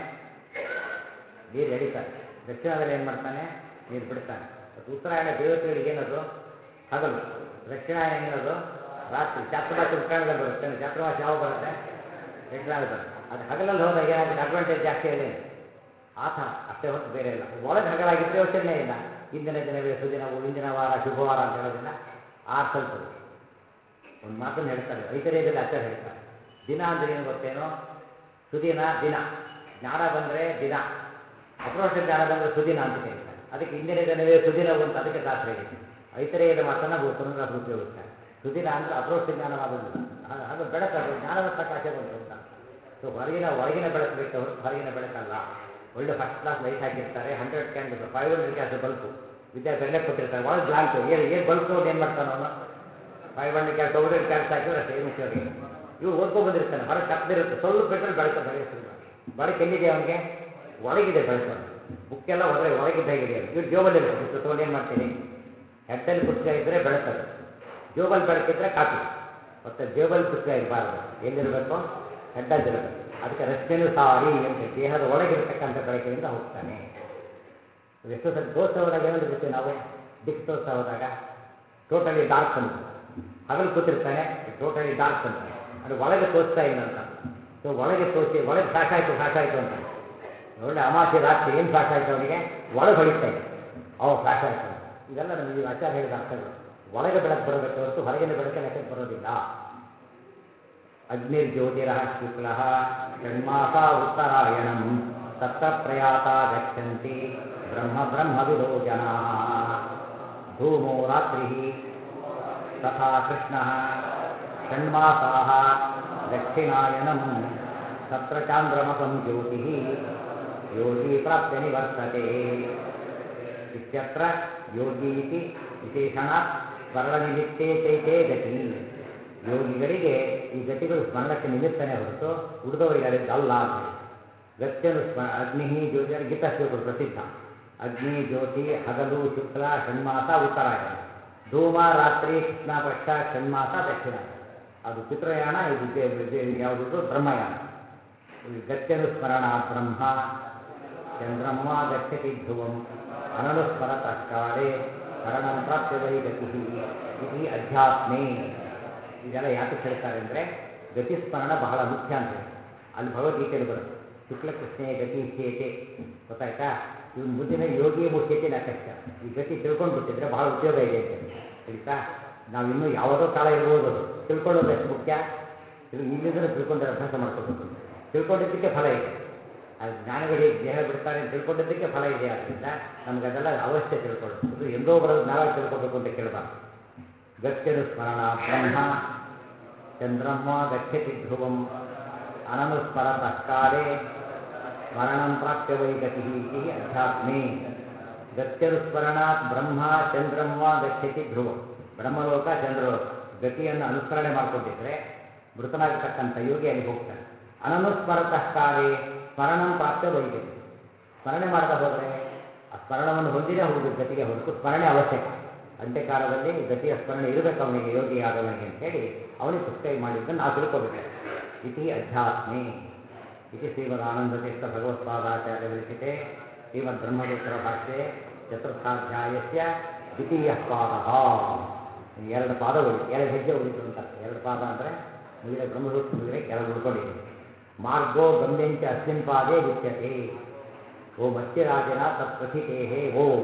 ನೀರು ಎಳಿತಾನೆ ದಕ್ಷಿಣದಲ್ಲಿ ಏನು ಮಾಡ್ತಾನೆ ನೀರು ಬಿಡ್ತಾನೆ ಮತ್ತು ಉತ್ತರಾಯಣ ದೇವತೆಗಳಿಗೆ ಏನದು ಹಗಲು ದಕ್ಷಿಣಾಯನ ಏನದು ರಾತ್ರಿ ಚಾತುರ್ಮಾಸ ಉತ್ತರಾಯಣದಲ್ಲಿ ಬರುತ್ತೆ ಚಾತುರ್ಮಾಸ ಯಾವಾಗ ಬರುತ್ತೆ ದಕ್ಷಿಣಾಯನ ಬರುತ್ತೆ ಅದು ಹಗಲಲ್ಲಿ ಹೋದಾಗ ಏನಾಗುತ್ತೆ ಅಡ್ವಾಂಟೇಜ್ ಜಾಸ್ತಿ ಅಲ್ಲೇನು ಆ ಥರ ಅಷ್ಟೇ ಹೊರತು ಬೇರೆ ಇಲ್ಲ ಒಳಗೆ ಹಗಲಾಗಿದ್ದರೆ ಯೋಚನೆ ಇಲ್ಲ ಇಂದಿನ ದಿನವೇ ಸುದಿನವು ಇಂದಿನ ವಾರ ಶುಭವಾರ ಅಂತ ಹೇಳೋದಿಲ್ಲ ಆರಿಸಲ್ಪಡು ಒಂದು ಮಾತನ್ನು ಹೇಳ್ತಾರೆ ಐತರೇಯದಲ್ಲಿ ಆಚಾರ ಹೇಳ್ತಾರೆ ದಿನ ಅಂದ್ರೆ ಏನು ಗೊತ್ತೇನೋ ಸುದಿನ ದಿನ ಜ್ಞಾನ ಬಂದರೆ ದಿನ ಅಪ್ರೋಷ ಜ್ಞಾನ ಬಂದರೆ ಸುದಿನ ಅಂತ ಕರೀತಾರೆ ಅದಕ್ಕೆ ಇಂದಿನ ದಿನವೇ ಸುದಿನವು ಅಂತ ಅದಕ್ಕೆ ಶಾಸ್ತ್ರ ಇದೆ ಐತರೇಯದ ಮಾತನ್ನು ಪುನರಾಸ ಉಪಯೋಗಿಸ್ತಾರೆ ಸುದಿನ ಅಂದರೆ ಅಪ್ರೋಷ ಜ್ಞಾನವಾಗುವುದಿಲ್ಲ ಹಾಗೆ ಹಾಗೆ ಬೆಳಕದು ಜ್ಞಾನದ ಪ್ರಕಾಶ ಬಂತು ಅಂತ ಸೊ ಹೊರಗಿನ ಒಳಗಿನ ಬೆಳಕು ಬೇಕು ಹೊರತು ಹೊರಗಿನ ಬೆಳಕಲ್ಲ ಒಳ್ಳೆ ಫಸ್ಟ್ ಕ್ಲಾಸ್ ಲೈಟ್ ಹಾಕಿರ್ತಾರೆ ಹಂಡ್ರೆಡ್ ಕ್ಯಾಂಡಲ್ಸ್ ಫೈವ್ ಹಂಡ್ರೆಡ್ ಕ್ಯಾಸ್ ಬಲ್ಬು ವಿದ್ಯಾರ್ಥಿ ಕೊಟ್ಟಿರ್ತಾರೆ ಒಳಗೆ ಬ್ಲಾಂಕ್ ಏನು ಏನು ಬಲ್ಬ್ ತೊಗೊಂಡು ಏನು ಮಾಡ್ತಾನೆ ಅವನು ಫೈವ್ ಹಂಡ್ರೆಡ್ ಕ್ಯಾಸ್ ತೌಸಂಡ್ ಕ್ಯಾಸ್ ಹಾಕಿದ್ರೆ ಅಷ್ಟೇ ಏನು ಉಪಯೋಗ ಇಲ್ಲ ಇವು ಓದ್ಕೊಂಡು ಬಂದಿರ್ತಾನೆ ಹೊರಗೆ ಕಪ್ಪದಿರುತ್ತೆ ಸ್ವಲ್ಪ ಬಿಟ್ಟರೆ ಬೆಳಕು ಬರೆಯ ಶುರು ಮಾಡಿ ಬೆಳಕು ಎಲ್ಲಿದೆ ಅವನಿಗೆ ಒಳಗಿದೆ ಬೆಳಕು ಅವನು ಬುಕ್ ಎಲ್ಲ ಹೊರಗೆ ಒಳಗಿದ್ದಾಗಿದೆ ಅವನು ಇವ್ರು ಜೋಬಲ್ಲಿ ಇರುತ್ತೆ ಪುಸ್ತಕ ತೊಗೊಂಡು ಏನು ಮಾಡ್ತೀನಿ ಹೆಡ್ಡಲ್ಲಿ ಪುಸ್ತಕ ಇದ್ದರೆ ಬೆಳಕದು ಜೋಬಲ್ಲಿ ಬೆಳಕಿದ್ರೆ ಕಾಪಿ ಮತ್ತು ಜೋಬಲ್ಲಿ ಪುಸ್ತಕ ಇರಬಾರ್ದು ಎಲ್ಲಿರಬೇಕು ಹೆಡ್ಡಲ್ಲಿರಬೇಕು ಅದಕ್ಕೆ ರಸ್ತೆನೂ ಸಾರಿ ಅಂತ ದೇಹದ ಒಳಗಿರ್ತಕ್ಕಂಥ ಬೆಳಕಿನಿಂದ ಹೋಗ್ತಾನೆ ಎಷ್ಟೋ ಸರಿ ತೋರಿಸ್ತಾ ಹೋದಾಗ ಏನಂತ ಬಿಡ್ತೀವಿ ನಾವು ದಿಕ್ಕು ತೋರಿಸ್ತಾ ಹೋದಾಗ ಟೋಟಲಿ ಡಾರ್ಕ್ ಅಂತ ಹಗಲು ಕೂತಿರ್ತಾನೆ ಟೋಟಲಿ ಡಾರ್ಕ್ ಅಂತ ಅದು ಒಳಗೆ ತೋರಿಸ್ತಾ ಇಲ್ಲ ಅಂತ ಸೊ ಒಳಗೆ ತೋರಿಸಿ ಒಳಗೆ ಫ್ಲಾಶ್ ಆಯಿತು ಫ್ಲಾಶ್ ಆಯಿತು ಅಂತ ಒಳ್ಳೆ ಅಮಾಸೆ ರಾತ್ರಿ ಏನು ಫ್ಲಾಶ್ ಆಯಿತು ಅವನಿಗೆ ಒಳಗೆ ಹೊಡಿತಾ ಇದೆ ಅವ ಫ್ಲಾಶ್ ಆಯಿತು ಅಂತ ಇವೆಲ್ಲ ನಮಗೆ ಈ ಆಚಾರ ಹೇಳಿದ ಅರ್ಥಗಳು ಒಳಗೆ ಬೆಳಕು ಬರಬೇಕು ಹೊರತು ಹೊರಗಿನ ಬೆಳಕೆ ಲೆಕ್ಕಕ್ಕೆ ಬರೋದಿಲ್ಲ ಅಗ್ನಿರ್ಜ್ಯೋತಿರ ಶುಕ್ಲ ಷಣ್ಮಾಸ ಉತ್ತರಾಯಣಂ ತತ್ರ ಪ್ರಯಾತ ಗಚ್ಚಂತಿ ಬ್ರಹ್ಮ ಬ್ರಹ್ಮವಿದೋ ಜನಾ ಧೂಮೋ ರಾತ್ರಿ ತಥಾ ಕೃಷ್ಣ ಷಣ್ಮಾಸಾ ದಕ್ಷಿಣಾಯನಂ ತತ್ರ ಚಾಂದ್ರಮಸಂ ಜ್ಯೋತಿ ಯೋಗಿ ಪ್ರಾಪ್ಯ ನಿವರ್ತತೆ ಇತ್ಯತ್ರ ಯೋಗಿ ಇತಿ ವಿಶೇಷಣಾತ್ ಸ್ಮರಣನಿಮಿತ್ತೇ ಚೈತೆ ಗತಿ ಯೋಗಿಗಳಿಗೆ ಈ ಗತಿಗಳು ಸ್ಮರಣಕ್ಕೆ ನಿಮಿತ್ತನೇ ಹೊರತು ಉಳಿದವರಿಗೆ ಅಲ್ಲ ಅಂತ ಹೇಳಿ ಗತ್ಯನು ಸ್ಮ ಅಗ್ನಿ ಜ್ಯೋತಿ ಅಂದರೆ ಗೀತಾ ಶ್ಲೋಕಗಳು ಪ್ರಸಿದ್ಧ ಅಗ್ನಿ ಜ್ಯೋತಿ ಹಗಲು ಶುಕ್ಲ ಷಣ್ಮಾಸ ಉತ್ತರಾಯಣ ಧೂಮ ರಾತ್ರಿ ಕೃಷ್ಣ ಪಕ್ಷ ಷಣ್ಮಾಸ ದಕ್ಷಿಣಾಯನ ಅದು ಪಿತೃಯಾನ ಇದು ಜೆ- ಜೆ- ಯಾವುದಿದು ಬ್ರಹ್ಮಯಾನ ಈ ಗತ್ಯನುಸ್ಮರಣ ಬ್ರಹ್ಮ ಚಂದ್ರಮ್ಮ ಗಚ್ಚತಿ ಧ್ರುವಂ ಅನನುಸ್ಮರತಃ ಕಾಲೇ ಶರಣಂ ಪ್ರಾಪ್ಯ ವೈ ಗತಿ ಇದು ಅಧ್ಯಾತ್ಮೇ ಇದೆಲ್ಲ ಯಾತಕ್ಕೆ ಹೇಳ್ತಾರೆ ಅಂದರೆ ಗತಿಸ್ಮರಣ ಬಹಳ ಮುಖ್ಯ ಅಂತ ಹೇಳಿ ಅಲ್ಲಿ ಭಗವದ್ಗೀತೆಯಲ್ಲಿ ಬರುತ್ತೆ ಶುಕ್ಲಕೃಷ್ಣೇ ಗತಿ ಇಷ್ಯೇತೆ ಗೊತ್ತಾಯ್ತಾ ಇವನು ಮುಂದಿನ ಯೋಗಿ ಮುಖ್ಯತೆ ನ ಕಷ್ಟ ಈ ಗತಿ ತಿಳ್ಕೊಂಡು ಬಿಟ್ಟಿದ್ರೆ ಬಹಳ ಉಪಯೋಗ ಇದೆ ಅಂತ ಹೇಳಿ ತಿಳಿತಾ ನಾವು ಇನ್ನೂ ಯಾವುದೋ ಕಾಲ ಇರ್ಬೋದು ಅದು ತಿಳ್ಕೊಳ್ಳೋದು ಎಷ್ಟು ಮುಖ್ಯ ತಿಳ್- ಇಲ್ಲಿಂದಲೂ ತಿಳ್ಕೊಂಡ್ರೆ ಅಭ್ಯಾಸ ಮಾಡ್ಕೋಬೇಕು ತಿಳ್ಕೊಂಡಿದ್ದಕ್ಕೆ ಫಲ ಇದೆ ಅದು ಜ್ಞಾನಿಗಳು ಹೀಗೆ ದೇಹ ಬಿಡ್ತಾರೆ ಅಂತ ತಿಳ್ಕೊಂಡಿದ್ದಕ್ಕೆ ಫಲ ಇದೆ ಆದ್ದರಿಂದ ನಮ್ಗೆ ಅದೆಲ್ಲ ಅವಶ್ಯ ತಿಳ್ಕೊಳ್ಳೋದು ಇದು ಎಂದೋ ಬರೋದು ನಾವೇ ತಿಳ್ಕೊಬೇಕು ಅಂತ ಕೇಳಬಾರ್ದು ಗತ್ಯನು ಸ್ಮರಣ ಬ್ರಹ್ಮ ಚಂದ್ರಮ್ಮ ಗಚ್ಚತಿ ಧ್ರುವಂ ಅನನುಸ್ಮರತಃ ಕಾಲೇ ಸ್ಮರಣಂ ಪ್ರಾಪ್ಯ ವೈ ಗತಿ ಇತಿ ಅಧ್ಯಾತ್ಮೇ ಗತ್ಯನುಸ್ಮರಣಾತ್ ಬ್ರಹ್ಮ ಚಂದ್ರಮ್ಮ ಗಚ್ಚತಿ ಧ್ರುವಂ ಬ್ರಹ್ಮಲೋಕ ಚಂದ್ರಲೋಕ ಗತಿಯನ್ನು ಅನುಸ್ಮರಣೆ ಮಾಡಿಕೊಂಡಿದ್ರೆ ಮೃತನಾಗತಕ್ಕಂಥ ಯೋಗಿ ಅಲ್ಲಿ ಹೋಗ್ತಾನೆ ಅನನುಸ್ಮರತಃ ಕಾಲೇ ಸ್ಮರಣಂ ಪ್ರಾಪ್ಯ ವೈಗತಿ ಸ್ಮರಣೆ ಮಾಡದೆ ಹೋದರೆ ಆ ಸ್ಮರಣವನ್ನು ಹೊಂದಿದೇ ಹೋಗುದು ಗತಿಗೆ ಹೊರತು ಸ್ಮರಣೆ ಅವಶ್ಯಕ ಅಂತ್ಯಕಾಲದಲ್ಲಿ ಗತಿಯ ಸ್ಮರಣೆ ಇರಬೇಕು ಅವನಿಗೆ ಯೋಗಿ ಆದವನಿಗೆ ಅಂತೇಳಿ ಅವನಿಗೆ ಪ್ರಿಸ್ಕ್ರೈಬ್ ಮಾಡಿದ್ದನ್ನು ನಾವು ತಿಳ್ಕೋಬೇಕು ಇತಿ ಅಧ್ಯಾತ್ಮೆ ಇತಿ ಶ್ರೀಮದಾನಂದತೀರ್ಥ ಭಗವತ್ಪಾದಾಚಾರ್ಯ ವಿರಚಿತೆ ಶ್ರೀಮದ್ ಬ್ರಹ್ಮಸೂತ್ರ ಭಾಷ್ಯೆ ಚತುರ್ಥಾಧ್ಯಾಯಸ್ಯ ದ್ವಿತೀಯ ಪಾದ ಎರಡು ಪಾದ ಉಳಿತು ಎರಡು ಹೆಜ್ಜೆ ಉಳಿತು ಅಂತ ಅರ್ಥ. ಎರಡು ಪಾದ ಅಂದರೆ ಮುಗಿದ ಬ್ರಹ್ಮಸೂತ್ರ ಮುಗಿದ ಎರಡು ಉಳ್ಕೊಂಡಿದೆ ಮಾರ್ಗೋ ಗಮ್ಯಂಚ ಅಸ್ಮಿನ್ ಪಾದೇ ವಿದ್ಯತೆ ಓಂ ಅಚ್ಚಿರಾಜನ ತತ್ಪ್ರಥಿತೇ ಓಂ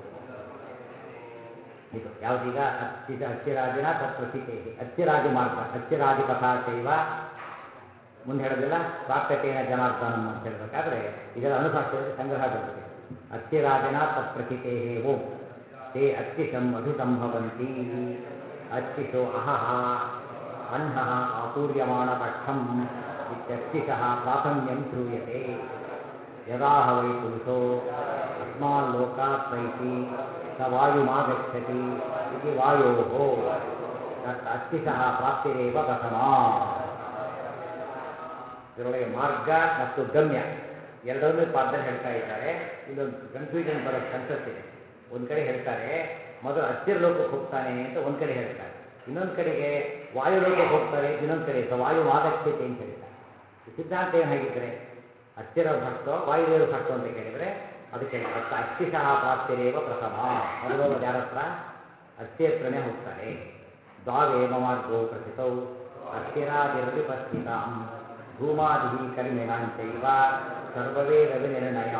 ಇದು ಯಾವುದೀಗ ಅಚ್ಚಿ ಅಚ್ಚಿರಾಜನ ತತ್ಪ್ರಥಿತೇ ಅಚ್ಚಿರಾಜ ಮಾರ್ಗ ಅಚ್ಚಿರಾಜ ಪಥ ಶೈವ ಮುಂದೆ ಹೇಳೋದಿಲ್ಲ ಪ್ರಾಪ್ಯತೇನ ಜನಾರ್ದನಂ ಅಂತ ಹೇಳಬೇಕಾದ್ರೆ ಇದರ ಅನುಭಾಷೆಯಲ್ಲಿ ಸಂಗ್ರಹ ಬರುತ್ತೆ ಅಚ್ಚಿರಾಜನ ತತ್ಪ್ರಥಿತೇ ಓಂ ತೇ ಅಚ್ಚಿಷಂ ಅಭಿಸಂಭವಂತಿ ಅಚ್ಚಿಷೋ ಅಹಃ ಅಹ್ನಃ ಆಪೂರ್ಯಮಾಣ ಪಕ್ಷಂ ಇತ್ಯಚ್ಚಿಷಃ ಪ್ರಾಥಮ್ಯಂ ಶ್ರೂಯತೆ ಯದಾಹ ವೈ ಪುರುಷೋ ಅಸ್ಮಾನ್ ಲೋಕಾತ್ ಪ್ರೈತಿ ಸ ವಾಯುಮಾಗಚ್ಚತಿ ಇತಿ ವಾಯೋಃ ತತ್ ಅಚ್ಚಿಷಃ ಪ್ರಾಪ್ತಿರೇವ ಪ್ರಥಮಾ ಇದರೊಳಗೆ ಮಾರ್ಗ ಮತ್ತು ಗಮ್ಯ ಎರಡನ್ನೂ ಪಾದದಲ್ಲಿ ಹೇಳ್ತಾ ಇದ್ದಾರೆ ಇಲ್ಲೊಂದು ಕನ್ಫ್ಯೂಷನ್ ಬರೋ ಚಾನ್ಸಸ್ ಇದೆ ಒಂದು ಕಡೆ ಹೇಳ್ತಾರೆ ಮೊದಲು ಅಚ್ಚಿರ ಲೋಕಕ್ಕೆ ಹೋಗ್ತಾನೆ ಅಂತ ಒಂದು ಕಡೆ ಹೇಳ್ತಾರೆ ಇನ್ನೊಂದು ಕಡೆಗೆ ವಾಯು ಲೋಕಕ್ಕೆ ಹೋಗ್ತಾರೆ ಇನ್ನೊಂದು ಕಡೆ ಸ ವಾಯು ಮಾಗಚ್ಯತೆ ಅಂತ ಹೇಳ್ತಾರೆ ಈ ಸಿದ್ಧಾಂತ ಏನು ಹಾಗಿದ್ರೆ ಅಚ್ಚಿರ ಭಕ್ತೋ ವಾಯುದೇವರು ಭಕ್ತೋ ಅಂತ ಕೇಳಿದರೆ ಅದಕ್ಕೆ ಅರ್ಥ ಅಚ್ಚಿಷಃ ಪ್ರಾಪ್ತಿರೇವ ಪ್ರಥಮ ಮೊದಲೋಗೋದು ಯಾರ ಹತ್ರ ಅಚ್ಚಿ ಹತ್ರನೇ ಹೋಗ್ತಾರೆ ದ್ವಾವೇಮ ಮಾರ್ಗೋ ಪ್ರಸಿತೌ ಅಸ್ಥಿರಾದಿರ್ವಿಪಸ್ಥಿತಾಂ ಧೂಮಾದಿ ಕರ್ಮಿಣಾಂಚೈವ ಸರ್ವವೇದ ವಿನಿರ್ಣಯ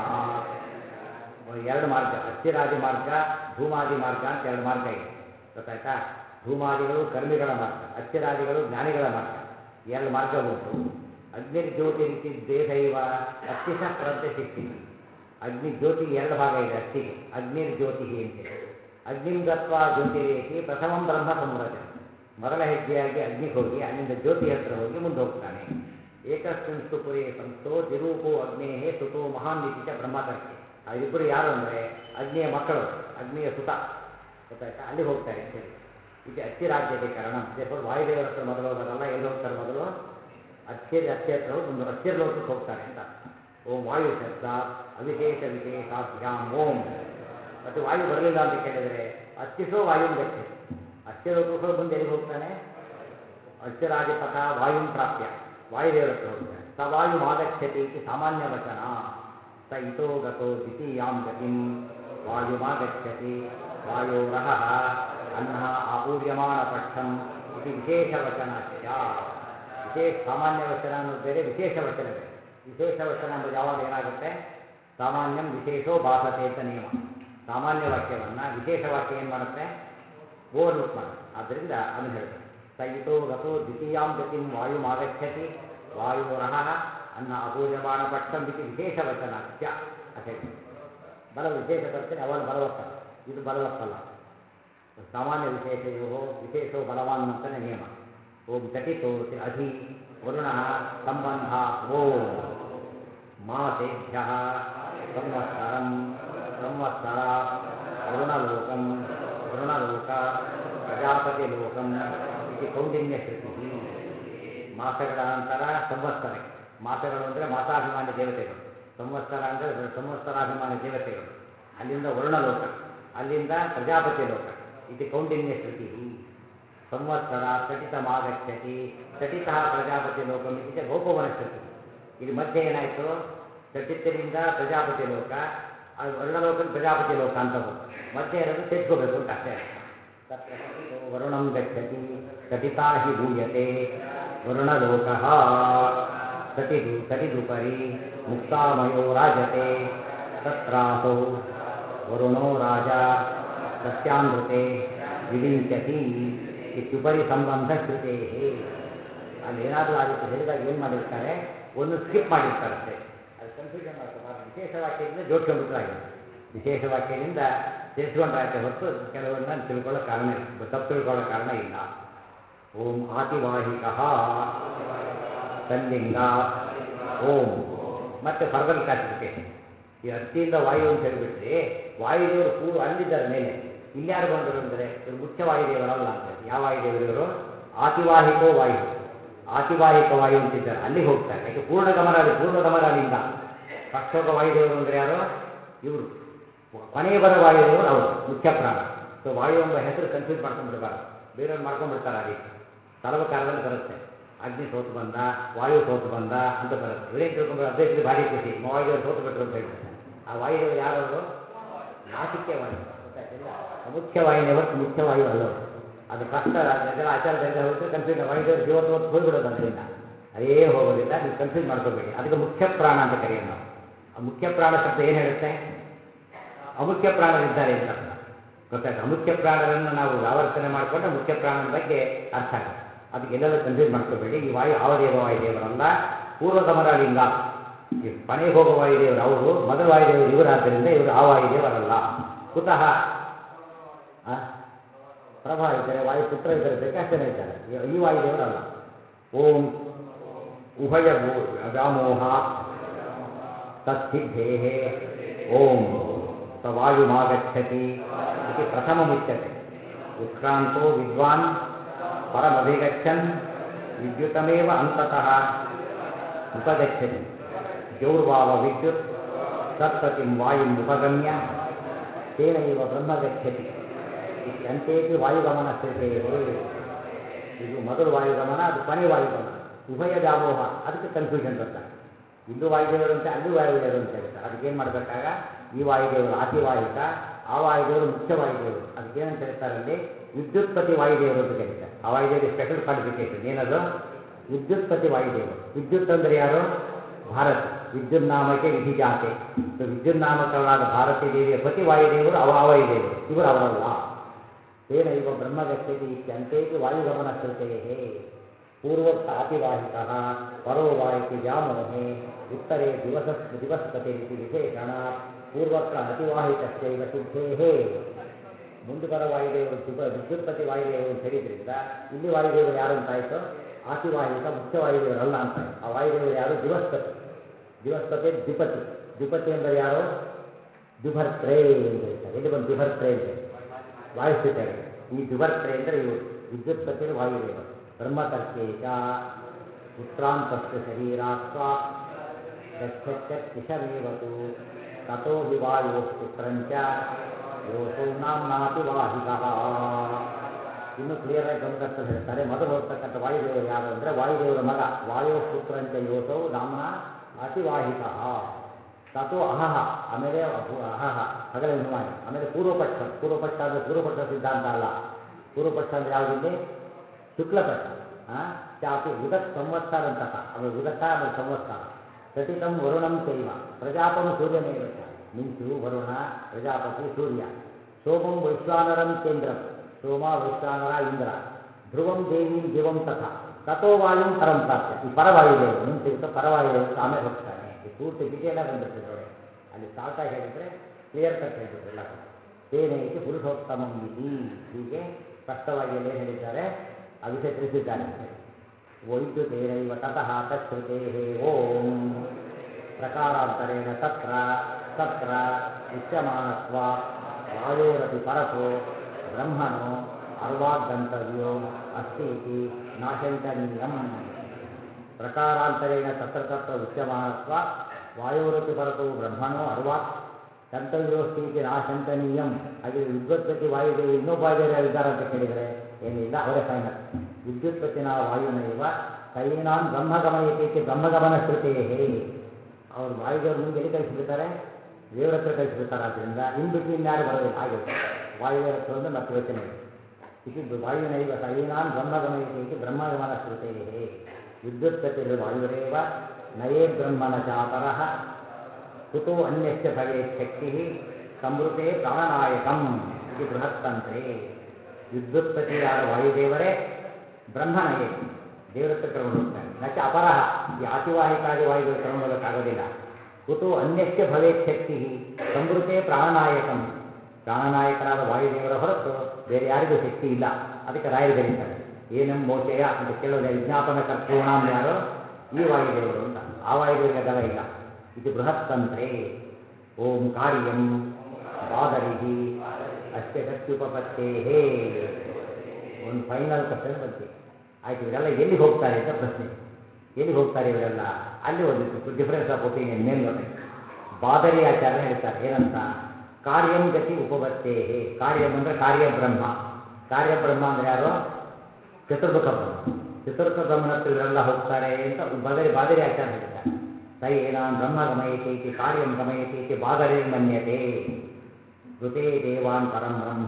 ಎರಡು ಮಾರ್ಗ ಅಸ್ಥಿರಾದಿ ಮಾರ್ಗ ಧೂಮಾದಿ ಮಾರ್ಗ ಅಂತ ಎರಡು ಮಾರ್ಗ ಇದೆ ಗೊತ್ತಾಯ್ತಾ ಧೂಮಾದಿಗಳು ಕರ್ಮಿಗಳ ಮಾರ್ಗ ಅಸ್ಥಿರಾದಿಗಳು ಜ್ಞಾನಿಗಳ ಮಾರ್ಗ ಎರಡು ಮಾರ್ಗ ಉಂಟು ಅಗ್ನಿರ್ಜ್ಯೋತಿ ರೀತಿ ದೇಹೈವ ಅತ್ತಿಶ ಪ್ರಂತ ಶಿಷ್ಟಿ ಅಗ್ನಿ ಜ್ಯೋತಿಗೆ ಎರಡು ಭಾಗ ಇದೆ ಅತ್ತಿಗೆ ಅಗ್ನಿರ್ಜ್ಯೋತಿ ಅಂತೇಳಿ ಅಗ್ನಿಂ ಗತ್ವ ಜ್ಯೋತಿರೇತಿ ಪ್ರಥಮಂ ಬ್ರಹ್ಮ ಸಂವ್ರಜ ಮೊದಲ ಹೆಜ್ಜೆಯಾಗಿ ಅಗ್ನಿಗೆ ಹೋಗಿ ಅಲ್ಲಿಂದ ಜ್ಯೋತಿ ಹತ್ರ ಹೋಗಿ ಮುಂದೆ ಹೋಗ್ತಾನೆ ಏಕಸ್ಮಿನ್ ಸ್ತುಪುರೇ ಸಂಸ್ಥೋ ತಿರೂಪೋ ಅಗ್ನೇಹೇ ಸುತೋ ಮಹಾನ್ ನಿತಿಚ ಬ್ರಹ್ಮತರ್ಕೆ ಅವರಿಬ್ಬರು ಯಾರು ಅಂದರೆ ಅಗ್ನಿಯ ಮಕ್ಕಳು ಅಗ್ನಿಯ ಸುತ ಗೊತ್ತಾಯ್ತಾ ಅಲ್ಲಿ ಹೋಗ್ತಾರೆ ಅಂತ ಹೇಳಿ ಇದು ಅಚ್ಚಿ ರಾಜ್ಯತೆ ಕಾರಣ ದೇವರು ವಾಯುದೇವರ ಹತ್ರ ಮೊದಲು ಹೋಗೋದಲ್ಲ ಎಲ್ಲಿ ಹೋಗ್ತಾರೆ ಮೊದಲು ಅಚ್ಚಿರ ಅಚ್ಚಿ ಹತ್ರ ಹೋಗಿ ಮುಂದೆ ಅಚ್ಚಿರ ಲೋಕಕ್ಕೆ ಹೋಗ್ತಾರೆ ಅಂತ ಓಂ ವಾಯು ಶಬ್ದ ಅವಿಶೇಷ ವಿಶೇಷಾಭ್ಯಾಮ್ ಓಂ ಮತ್ತು ವಾಯು ಬರಲಿಲ್ಲ ಅಂತ ಕೇಳಿದರೆ ಅಚ್ಚಿಸೋ ವಾಯುಂ ಗಚ್ಚತಿ ಅಚ್ಚಿ ಲೋಕಕ್ಕೆ ಹೋಗಿ ಮುಂದೆ ಎಲ್ಲಿಗೆ ಹೋಗ್ತಾನೆ ಅಚ್ಚರಾಧಿಪಥ ವಾಯುಂ ಪ್ರಾಪ್ಯ ವಾಯುದೇವರ ಹತ್ರ ಹೋಗ್ತಾನೆ ಸ ವಾಯು ಮಾಗಚ್ಚತಿ ಇತಿ ಸಾಮಾನ್ಯ ವಚನ ಸ ಇತೋ ಗತೋ ದ್ವಿತೀಯಾಂ ಗತಿಂ ವಾಯುಮಾಗಚ್ಚತಿ ವಾಯೋರಹ ಅನ್ನ ಆಪೂರ್ಯಮಾಣ ಪಕ್ಷಂ ಇದು ವಿಶೇಷ ವಚನ ವಿಶೇಷ ಸಾಮಾನ್ಯ ವಚನ ಅನ್ನೋದು ಬೇರೆ ವಿಶೇಷ ವಚನ ಬೇರೆ ವಿಶೇಷ ವಚನ ಎಂಬುದು ಯಾವಾಗ ಏನಾಗುತ್ತೆ ಸಾಮಾನ್ಯಂ ವಿಶೇಷೋ ಬಾಧತೆ ಅಂತ ನಿಯಮ ಸಾಮಾನ್ಯ ವಾಕ್ಯವನ್ನು ವಿಶೇಷ ವಾಕ್ಯ ಏನು ಮಾಡುತ್ತೆ ಓವರ್ಲುಕ್ ಮಾಡುತ್ತೆ ಆದ್ದರಿಂದ ಅದನ್ನು ಹೇಳಬೇಕು ಸ ಇತೋ ಗತೋ ದ್ವಿತೀಯಾಂ ಗತಿಂ ವಾಯುಮಾಗಚ್ಚತಿ ವಾಯೋರಹ ಅನ್ನ ಅಪೂರ್ಯಮಾಣ ಪಕ್ಷಂ ಇತಿ ವಿಶೇಷ ವಚನ ಸ್ಯ ಅಂತ ಹೇಳಿ ಬಲ ವಿಶೇಷ ತರ್ತೀನಿ ಅವನು ಬಲವತ್ತಲ್ಲ ಇದು ಬಲವತ್ತಲ್ಲ ಸಾಮಾನ್ಯ ವಿಶೇಷಯೋ ವಿಶೇಷೋ ಬಲವಾನ್ ಅಂತಲೇ ನಿಯಮ ಓಂ ಚಟಿತೋ ಅಧಿ ವರುಣ ಸಂಬಂಧ ಓಂ ಮಾಸೇಭ್ಯ ಸಂವತ್ಸರಂ ಸಂವತ್ಸರ ವರುಣಲೋಕಂ ವರುಣಲೋಕ ಪ್ರಜಾಪತಿಲೋಕಂ ಇದು ಕೌಂಡಿನ್ಯ ಶ್ರುತಿ ಮಾಸಗಳ ನಂತರ ಸಂವತ್ಸರಕ್ಕೆ ಮಾಸಗಳು ಅಂದರೆ ಮಾಸಾಭಿಮಾನಿ ದೇವತೆಗಳು ಸಂವತ್ಸರ ಅಂದರೆ ಸಂವತ್ಸರಾಭಿಮಾನಿ ದೇವತೆಗಳು ಅಲ್ಲಿಂದ ವರುಣಲೋಕ ಅಲ್ಲಿಂದ ಪ್ರಜಾಪತಿ ಲೋಕ ಇದು ಕೌಂಡಿನ್ಯ ಶ್ರುತಿ ಸಂವತ್ಸರ ತಟಿತಮಾಗಚ್ಚತಿ ತಟಿತ ಪ್ರಜಾಪತಿ ಲೋಕಂ ಇದು ಗೌಪವನ ಶ್ರುತಿ ಇದು ಮಧ್ಯೆ ಏನಾಯಿತು ತಟಿತರಿಂದ ಪ್ರಜಾಪತಿ ಲೋಕ ಆ ವರ್ಣಲೋಕದ ಪ್ರಜಾಪತಿ ಲೋಕ ಅಂತ ಹೋಗ್ತದೆ ಮಧ್ಯೆ ಇರೋದು ತೆಗೆದುಕೋಬೇಕು ಅಂತ ಅಷ್ಟೇ ತತ್ರ ತಟಿತೋ ವರುಣಂ ಗಚ್ಚತಿ ತಟಿತಾ ಹಿ ಭೂಯತೆ ವರುಣಲೋಕ ತಟಿದು ತಟಿದುಪರಿ ಮುಕ್ತಾಮಯೋ ರಾಜತೆ ತತ್ರಾಸೌ ವರುಣೋ ರಾಜ ಸಸ್ಯಾಂಧೃತೆ ವಿರಿಂಚತಿ ಇತ್ಯುಪರಿ ಸಂಬಂಧ ಶ್ರುತೇ ಅಲ್ಲಿ ಏನಾದರೂ ಆ ರೀತಿ ಹೇಳಿದಾಗ ಏನು ಮಾಡಿರ್ತಾರೆ ಒಂದು ಸ್ಕಿಪ್ ಮಾಡಿರ್ತಾರೆ ಅಷ್ಟೇ ಅದು ಕನ್ಫ್ಯೂಷನ್ ಮಾಡ್ಕೋಬಾರ್ದು ವಿಶೇಷ ವಾಕ್ಯದಿಂದ ಜೋಡ್ಸ್ಕೊಂಡ್ಬಿಟ್ರಾಗಿದೆ ವಿಶೇಷ ವಾಕ್ಯದಿಂದ ಸೇರಿಸ್ಕೊಂಡ್ರಾಯ್ತೆ ಹೊರತು ಕೆಲವನ್ನ ತಿಳ್ಕೊಳ್ಳೋ ಕಾರಣ ಇಲ್ಲ ತಪ್ಪು ತಿಳ್ಕೊಳ್ಳೋ ಕಾರಣ ಇಲ್ಲ ಓಂ ಆತಿವಾಹಿಕ ತಲ್ಲಿಂಗ ಓಂ ಮತ್ತೆ ಫರ್ದರ್ ಕ್ಲಾಸಿಫಿಕೇಶನ್ ಈ ಅಸ್ಥಿಯಿಂದ ವಾಯು ಅಂತ ಹೇಳಿಬಿಟ್ರಿ ವಾಯುದೇವರು ಪೂ ಅಲ್ಲಿದ್ದಾರೆ ಮೇಲೆ ಇಲ್ಯಾರು ಬಂದರು ಅಂದರೆ ಇವರು ಮುಖ್ಯ ವಾಯುದೇವರಲ್ಲ ಅಂತ ಹೇಳಿ ಯಾವ ವಾಯುದೇವರು ಇವರು ಆತಿವಾಹಿಕೋ ವಾಯು ಆತಿವಾಹಿಕ ವಾಯು ಅಂತಿದ್ದಾರೆ ಅಲ್ಲಿಗೆ ಹೋಗ್ತಾರೆ ಯಾಕೆ ಪೂರ್ಣ ಗಮನ ಅಲ್ಲಿ ಪೂರ್ವ ಗಮನ ಅಲ್ಲಿಂದ ಫಸ್ಟ್ ಹೋಗೋ ವಾಯುದೇವರು ಅಂದ್ರೆ ಯಾರು ಇವರು ಕೊನೆಗೆ ಬರೋ ವಾಯುದೇವರು ಅವರು ಮುಖ್ಯ ಪ್ರಾಣ ಸೊ ವಾಯು ಎಂಬ ಹೆಸರು ಕನ್ಫ್ಯೂಸ್ ಮಾಡ್ಕೊಂಡ್ಬಿಡಬಾರ್ದು ಬೇರೆಯವ್ರು ಮಾಡ್ಕೊಂಡ್ಬಿಡ್ತಾರೆ ಆ ರೀತಿ ಸರ್ವಕಾಲದಲ್ಲಿ ಬರುತ್ತೆ ಅಗ್ನಿ ಸೋತು ಬಂದ ವಾಯು ಸೋತು ಬಂದ ಅಂತ ಬರುತ್ತೆ ಇವರೇನು ತಿಳ್ಕೊಂಡ್ರೆ ಅದ್ವೈತದಲ್ಲಿ ಭಾರಿ ಖುಷಿ ವಾಯುದೇವರು ಸೋತು ಬಿಟ್ರು ಅಂತ ಹೇಳ್ತಾರೆ ಆ ವಾಯುದೇವರು ಯಾರವರು ನಾಸಿಕ್ಯ ವಾಯು ಗೊತ್ತಾಯ್ತಿಲ್ಲ ಮುಖ್ಯ ವಾಯುನೇ ಹೊರತು ಮುಖ್ಯ ವಾಯು ಅಲ್ಲ ಅವರು ಅದು ಕಷ್ಟ ಅದೆಲ್ಲ ಆಚಾರದಲ್ಲಿ ಹೋಗಿದ್ರೆ ಕನ್ಫ್ಯೂಸ್ ವಾಯುದೇವರು ಜೀವತ್ತು ಹೊತ್ತು ಹೋಗ್ಬಿಡೋದು ಅದರಿಂದ ಅದೇನು ಹೋಗೋದಿಲ್ಲ ನೀವು ಕನ್ಫ್ಯೂಸ್ ಮಾಡ್ಕೋಬೇಡಿ ಅದಕ್ಕೆ ಮುಖ್ಯ ಪ್ರಾಣ ಅಂತ ಕರೆಯೋದು ನಾವು ಆ ಮುಖ್ಯ ಪ್ರಾಣ ಶಬ್ದ ಏನು ಹೇಳುತ್ತೆ ಅಮುಖ್ಯ ಪ್ರಾಣರಿದ್ದಾರೆ ಅಂತ ಅರ್ಥ ಗೊತ್ತಾಯ್ತು ಅಮುಖ್ಯ ಪ್ರಾಣರನ್ನು ನಾವು ವ್ಯಾವರ್ತನೆ ಮಾಡಿಕೊಂಡ್ರೆ ಮುಖ್ಯ ಪ್ರಾಣನ ಬಗ್ಗೆ ಅರ್ಥ ಆಗುತ್ತೆ ಅದಕ್ಕೆ ಎಲ್ಲೆಲ್ಲ ಕನ್ಫ್ಯೂಸ್ ಮಾಡ್ಕೋಬೇಡಿ ಈ ವಾಯು ಆವದೇವ ವಾಯುದೇವರಲ್ಲ ಪೂರ್ವಗಮನ ಲಿಂಗ ಈ ಕೊನೆಗೆ ಹೋಗುವ ವಾಯುದೇವರು ಅವರು ಮೊದಲ ವಾಯುದೇವರು ಇವರಾದ್ದರಿಂದ ಇವರು ಆ ವಾಯುದೇವರಲ್ಲ ಕುತಃ ಆ? ಪ್ರಭಾ ಇದ್ದಾರೆ ವಾಯುಪುತ್ರ ಇದ್ದಾರೆ ಬೇಕಾಷ್ಟು ಜನ ಇದ್ದಾರೆ ಈ- ಈ ವಾಯುದೇವರಲ್ಲ ಓಂ ಉಭಯ ಭೂ- ವ್ಯಾಮೋಹ ತತ್ಸಿದ್ಧೇ ಓಂ ಸ ವಾಯುಮಾಗಚ್ಚತಿ ಇತಿ ಪ್ರಥಮಮುಚ್ಯತೆ ಉತ್ಕ್ರಾಂತೋ ವಿದ್ವಾನ್ ಪರಮಭಿಗಚ್ಚನ್ ವಿದ್ಯುತಮೇವ ಅಂತತಃ ಉಪಗಚ್ಚತಿ ಜೌರ್ವಾವ ವಿದ್ಯುತ್ ತತ್ಪತಿಂ ವಾಯುಂ ಉಪಗಮ್ಯ ತೇನೈವ ಬ್ರಹ್ಮ ಗಚ್ಚತಿ ಇತಿ ಅಂತೆಪಿ ವಾಯುಗಮನ ಸ್ಥಿತೇ ಇದು ಮೊದಲು ವಾಯುಗಮನ ಅದು ಕೊನೆ ವಾಯುಗಮನ ಉಭಯ ವ್ಯಾಮೋಹ ಅದಕ್ಕೆ ಕನ್ಫ್ಯೂಷನ್ ಬರ್ತಾರೆ ಇಲ್ಲೂ ವಾಯುದೇವರು ಅಂತ ಅಲ್ಲೂ ವಾಯುದೇವರು ಅಂತ ಹೇಳ್ತಾರೆ ಅದಕ್ಕೆ ಏನು ಮಾಡಬೇಕಾಗ ಈ ವಾಯುದೇವರು ಅತಿವಾಹಿಕ ಆ ವಾಯುದೇವರು ಮುಖ್ಯ ವಾಯುದೇವರು ಅದಕ್ಕೆ ಏನಂತ ಹೇಳ್ತಾರೆ ಅಲ್ಲಿ ವಿದ್ಯುತ್ಪತಿ ವಾಯುದೇವರು ಅಂತ ಕರೀತಾರೆ ಆ ವಾಯುದೇವರಿಗೆ ಸ್ಪೆಷಲ್ ಕ್ವಾಲಿಫಿಕೇಶನ್ ಏನದು ವಿದ್ಯುತ್ಪತಿ ವಾಯುದೇವರು ವಿದ್ಯುತ್ ಅಂದ್ರೆ ಯಾರು ಭಾರತಿ ವಿದ್ಯುನ್ನಾಮಕ್ಕೆ ವಿಧಿಜಾತೆ ಸೊ ವಿದ್ಯುನ್ನಾಮಕರಾದ ಭಾರತೀ ದೇವಿಯ ಪತಿ ವಾಯುದೇವರು ಅವ ಆ ವಾಯುದೇವರು ಇವರು ಅವರಲ್ಲ ತೇನ ಇವ ಬ್ರಹ್ಮಗಚ್ಚತಿ ಇತ್ಯಂತೇಪಿ ವಾಯುಗಮನ ಶ್ರುತೇ ಪೂರ್ವೋಕ್ತ ಅತಿವಾಹಿಕ ಪರೋ ವಾಯಿತಿ ವ್ಯಾಮೋಹೆ ಉತ್ತರೆ ದಿವಸ ದಿವಸ್ಪತಿರಿತಿ ವಿಶೇಷಣ ಪೂರ್ವಕ್ರ ಅತಿವಾಹಿಕಸ್ಯೈವ ಸಿದ್ಧೇ ಮುಂದೆ ಬರೋ ವಾಯುದೇವರು ದಿಪ ವಿದ್ಯುತ್ಪತಿ ವಾಯುದೇವರು ಅಂತ ಹೇಳಿದ್ರಿಂದ ಇಲ್ಲಿ ವಾಯುದೇವರು ಯಾರು ಅಂತಾಯಿತು ಆತಿವಾಹಿಕ ಮುಖ್ಯ ವಾಯುದೇವರಲ್ಲ ಅಂತಾಯಿತು ಆ ವಾಯುದೇವರು ಯಾರು ದಿವಸ್ಪತಿ ದಿವಸ್ಪತಿ ದ್ವಿಪತಿ ದ್ವಿಪತಿ ಅಂದರೆ ಯಾರು ದ್ವಿಭರ್ತ್ರೇ ಅಂತ ಹೇಳ್ತಾರೆ ಎಲ್ಲಿ ಬಂದು ದ್ವಿಭರ್ತ್ರೇ ಅಂತ ಹೇಳಿ ವಾಯುಸ್ಥಿತಿಯಲ್ಲಿ ಈ ದ್ವಿಭರ್ತ್ರೆ ಅಂದರೆ ಇವರು ವಿದ್ಯುತ್ಪತಿರು ವಾಯುದೇವರು ಬ್ರಹ್ಮತರ್ಕೇಶ ಉತ್ಕ್ರಾಂತಸ್ತು ಶರೀರಾತ್ವ ಗಚ್ಚಚ್ಚತ್ಕಿಶಮೇವತು ತಥೋ ವಿವಾಯೋ ಪುತ್ರಂಚ ಯೋಸೋ ನಾಮ್ನಾತಿ ವಾಹಿಕ ಇನ್ನು ಕ್ಲಿಯರ್ ಆಗಿ ಗಮಕರ್ತಲ್ಲಿ ಹೇಳ್ತಾರೆ ಮೊದಲು ಹೋಗ್ತಕ್ಕಂಥ ವಾಯುದೇವರು ಯಾರು ಅಂದರೆ ವಾಯುದೇವರ ಮಗ ವಾಯೋ ಪುತ್ರಂಚ ಯೋಸೌ ನಾಮ್ನ ಅತಿವಾಹಿಕ ತಥೋ ಅಹಹ ಆಮೇಲೆ ಅಭು- ಅಹಹ ಹಗಲ ಹಿಮಾನಿ ಆಮೇಲೆ ಪೂರ್ವಪಕ್ಷ ಪೂರ್ವಪಕ್ಷ ಅಂದರೆ ಪೂರ್ವಪಕ್ಷ ಸಿದ್ಧಾಂತ ಅಲ್ಲ ಪೂರ್ವಪಕ್ಷ ಅಂದರೆ ಯಾವುದಿಲ್ಲಿ ಶುಕ್ಲಪಕ್ಷ ಆ? ಚಾಪಿ ಉದಕ್ ಸಂವತ್ಸರ ಅಂತಕ ಆಮೇಲೆ ಉದಕ ಆಮೇಲೆ ಸಂವತ್ಸರ ಸಟಿತಂ ವರುಣಂ ಚೈವ ಪ್ರಜಾಪಂ ಸೂರ್ಯಮೇವ ಚ ಮಿಂಚು ವರುಣ ಪ್ರಜಾಪತಿ ಸೂರ್ಯ ಸೋಮಂ ವೈಶ್ವಾನರಂ ಕೇಂದ್ರಂ ಸೋಮ ವೈಶ್ವಾನರ ಇಂದ್ರ ಧ್ರುವಂ ದೇವೀಂ ದಿವಂ ತಥಾ ತಥೋ ವಾಯುಂ ಪರಂ ಪ್ರಾಪ್ಯ ಈ ಪರವಾಯುದೇವರು ಮುಂಚೆ ಇತ್ತು ಪರವಾಯುದೇವರು ಆಮೇಲೆ ಹೋಗ್ತಾನೆ ಈ ಪೂರ್ತಿ ಡೀಟೇಲ್ ಆಗಿ ಬಂದಿರ್ತದೆ ನೋಡಿ ಅಲ್ಲಿ ಶಾರ್ಟ್ ಆಗಿ ಹೇಳಿದ್ರೆ ಕ್ಲಿಯರ್ ಕಟ್ ಹೇಳ್ಬಿಟ್ರು ಎಲ್ಲ ಕೂಡ ತೇನೆ ಇತಿ ಪುರುಷೋತ್ತಮಂ ಇತಿ ಹೀಗೆ ಸ್ಪಷ್ಟವಾಗಿ ಅಲ್ಲಿ ಏನು ಹೇಳಿದ್ದಾರೆ ಆ ವಿಷಯ ತಿಳಿಸಿದ್ದಾರೆ ಅಂತ ಹೇಳಿ ವೈದ್ಯುತೇನೈವ ತತಃ ತಚ್ಛ್ರುತೆ ಓಂ ಪ್ರಕಾರಾಂತರೇಣ ತತ್ರ ತತ್ರ ಉಚ್ಯಮಾನತ್ವ ವಾಯೋರಪಿ ಪರತೋ ಬ್ರಹ್ಮಣೋ ಅರ್ವಾಗಂತವ್ಯೋ ಅಸ್ತಿ ಇತಿ ನಾಶಂಕನೀಯಂ ಪ್ರಕಾರಾಂತರೇಣ ತತ್ರ ತತ್ರ ಉಚ್ಯಮಾನತ್ವ ವಾಯೋರಪಿ ಪರತೋ ಬ್ರಹ್ಮಣೋ ಅರ್ವಾತ್ ಗಂತವ್ಯೋಸ್ತಿ ಇತಿ ನಾಶಂಕನೀಯಂ ಹಾಗೆ ವಿದ್ವತ್ಪತಿ ವಾಯುದೇವಿ ಇನ್ನೊಬ್ಬ ವಾಯುದೇವರು ಯಾರಿದ್ದಾರೆ ಅಂತ ಕೇಳಿದರೆ ಏನಿಲ್ಲ ಅವರೇ ಫೈನಲ್ ವಿದ್ಯುತ್ಪತ್ತಿನ ವಾಯುನೈವ ಸೈನಾನ್ ಬ್ರಹ್ಮಗಮಯತಿ ಇತಿ ಬ್ರಹ್ಮಗಮನ ಶ್ರುತೇ ಅವರು ವಾಯುದೇವರು ಮುಂದೆ ಎಲ್ಲಿ ಕಳಿಸಿಬಿಡ್ತಾರೆ ದೇವರ ಹತ್ರ ಕಳಿಸಿಬಿಡ್ತಾರೆ ಆದ್ದರಿಂದ ಇನ್ ಬಿಟ್ವೀನ್ ಯಾರು ಬರೋದಿಲ್ಲ ಹಾಗೆ ವಾಯುದೇವರ ಹತ್ರ ಒಂದು ಮತ್ತೆ ಯೋಚನೆ ಇದೆ ಇತಿ ವಾಯುನೈವ ಸೈನಾನ್ ಬ್ರಹ್ಮಗಮಯತಿ ಇತಿ ಬ್ರಹ್ಮಗಮನ ಶ್ರುತೇ ವಿದ್ಯುತ್ಪತ್ತಿರ್ ವಾಯುರೇವ ನಯೇ ಬ್ರಹ್ಮಣ ಚಾಪರಃ ಕುತೋ ಅನ್ಯಸ್ಯ ಭವೇತ್ ಶಕ್ತಿ ಸಂವೃತೆ ಪ್ರಾಣನಾಯಕಂ ಇದು ಬೃಹತ್ತಂತ್ರೇ ವಿದ್ಯುತ್ಪತಿಯಾದ ವಾಯುದೇವರೇ ಬ್ರಹ್ಮನಯೇ ದೇವರ ಹತ್ರ ಕರ್ಕೊಂಡು ಹೋಗ್ತಾನೆ ನಚ ಅಪರಹ ಈ ಆತಿವಾಹಿಕಾದಿ ವಾಯುದೇವರು ಕರ್ಕೊಂಡು ಹೋಗೋಕ್ಕಾಗೋದಿಲ್ಲ ಕುತೋ ಅನ್ಯಸ್ಯ ಭವೇತ್ ಶಕ್ತಿ ಸಂವೃತೆ ಪ್ರಾಣನಾಯಕಂ ಪ್ರಾಣನಾಯಕರಾದ ವಾಯುದೇವರ ಹೊರತು ಬೇರೆ ಯಾರಿಗೂ ಶಕ್ತಿ ಇಲ್ಲ ಅದಕ್ಕೆ ರಾಯರು ಬರೀತಾರೆ ಏನಂ ಮೋಚಯ ಅಂತ ಕೇಳೋದೇ ವಿಜ್ಞಾಪನ ಕರ್ತೃಣಾಂ ಯಾರು ಈ ವಾಯುದೇವರು ಅಂತ ಆ ವಾಯುದೇವರಿಗೆ ಅದೆಲ್ಲ ಇಲ್ಲ ಇದು ಬೃಹತ್ತಂತ್ರೇ ಓಂ ಕಾರ್ಯಂ ಬಾದರಿಹಿ ಅಸ್ಯ ಗತ್ಯುಪಪತ್ತೇ ಒಂದು ಫೈನಲ್ ಕ್ವಶನ್ ಬಂತು ಆಯ್ತು ಇವರೆಲ್ಲ ಎಲ್ಲಿಗೆ ಹೋಗ್ತಾರೆ ಅಂತ ಪ್ರಶ್ನೆ ಎಲ್ಲಿಗೆ ಹೋಗ್ತಾರೆ ಇವರೆಲ್ಲ ಅಲ್ಲಿ ಒಂದಿತ್ತು ಡಿಫರೆನ್ಸ್ ಆಫ್ ಒಪಿನಿಯನ್ ಮೇಲ್ನೋಟಕ್ಕೆ ಬಾದರಿ ಆಚಾರ್ಯ ಹೇಳ್ತಾರೆ ಏನಂತ ಕಾರ್ಯಂ ಗತಿ ಉಪವರ್ತೇ ಕಾರ್ಯಂ ಅಂದ್ರೆ ಕಾರ್ಯ ಬ್ರಹ್ಮ ಕಾರ್ಯ ಬ್ರಹ್ಮ ಅಂದ್ರೆ ಯಾರು ಚತುರ್ಮುಖ ಬ್ರಹ್ಮ ಚತುರ್ಮುಖ ಬ್ರಹ್ಮನ ಹತ್ರ ಇವರೆಲ್ಲ ಹೋಗ್ತಾರೆ ಅಂತ ಬಾದರಿ ಬಾದರಿ ಆಚಾರ್ಯ ಹೇಳ್ತಾರೆ ಸೈ ಏನಾನ್ ಬ್ರಹ್ಮ ಗಮಯತಿ ಇತಿ ಕಾರ್ಯಂ ಗಮಯತಿ ಇತಿ ಬಾದರಿರ್ಮನ್ಯತೆ ಋತೆ ದೇವಾನ್ ಪರಂ ಬ್ರಹ್ಮ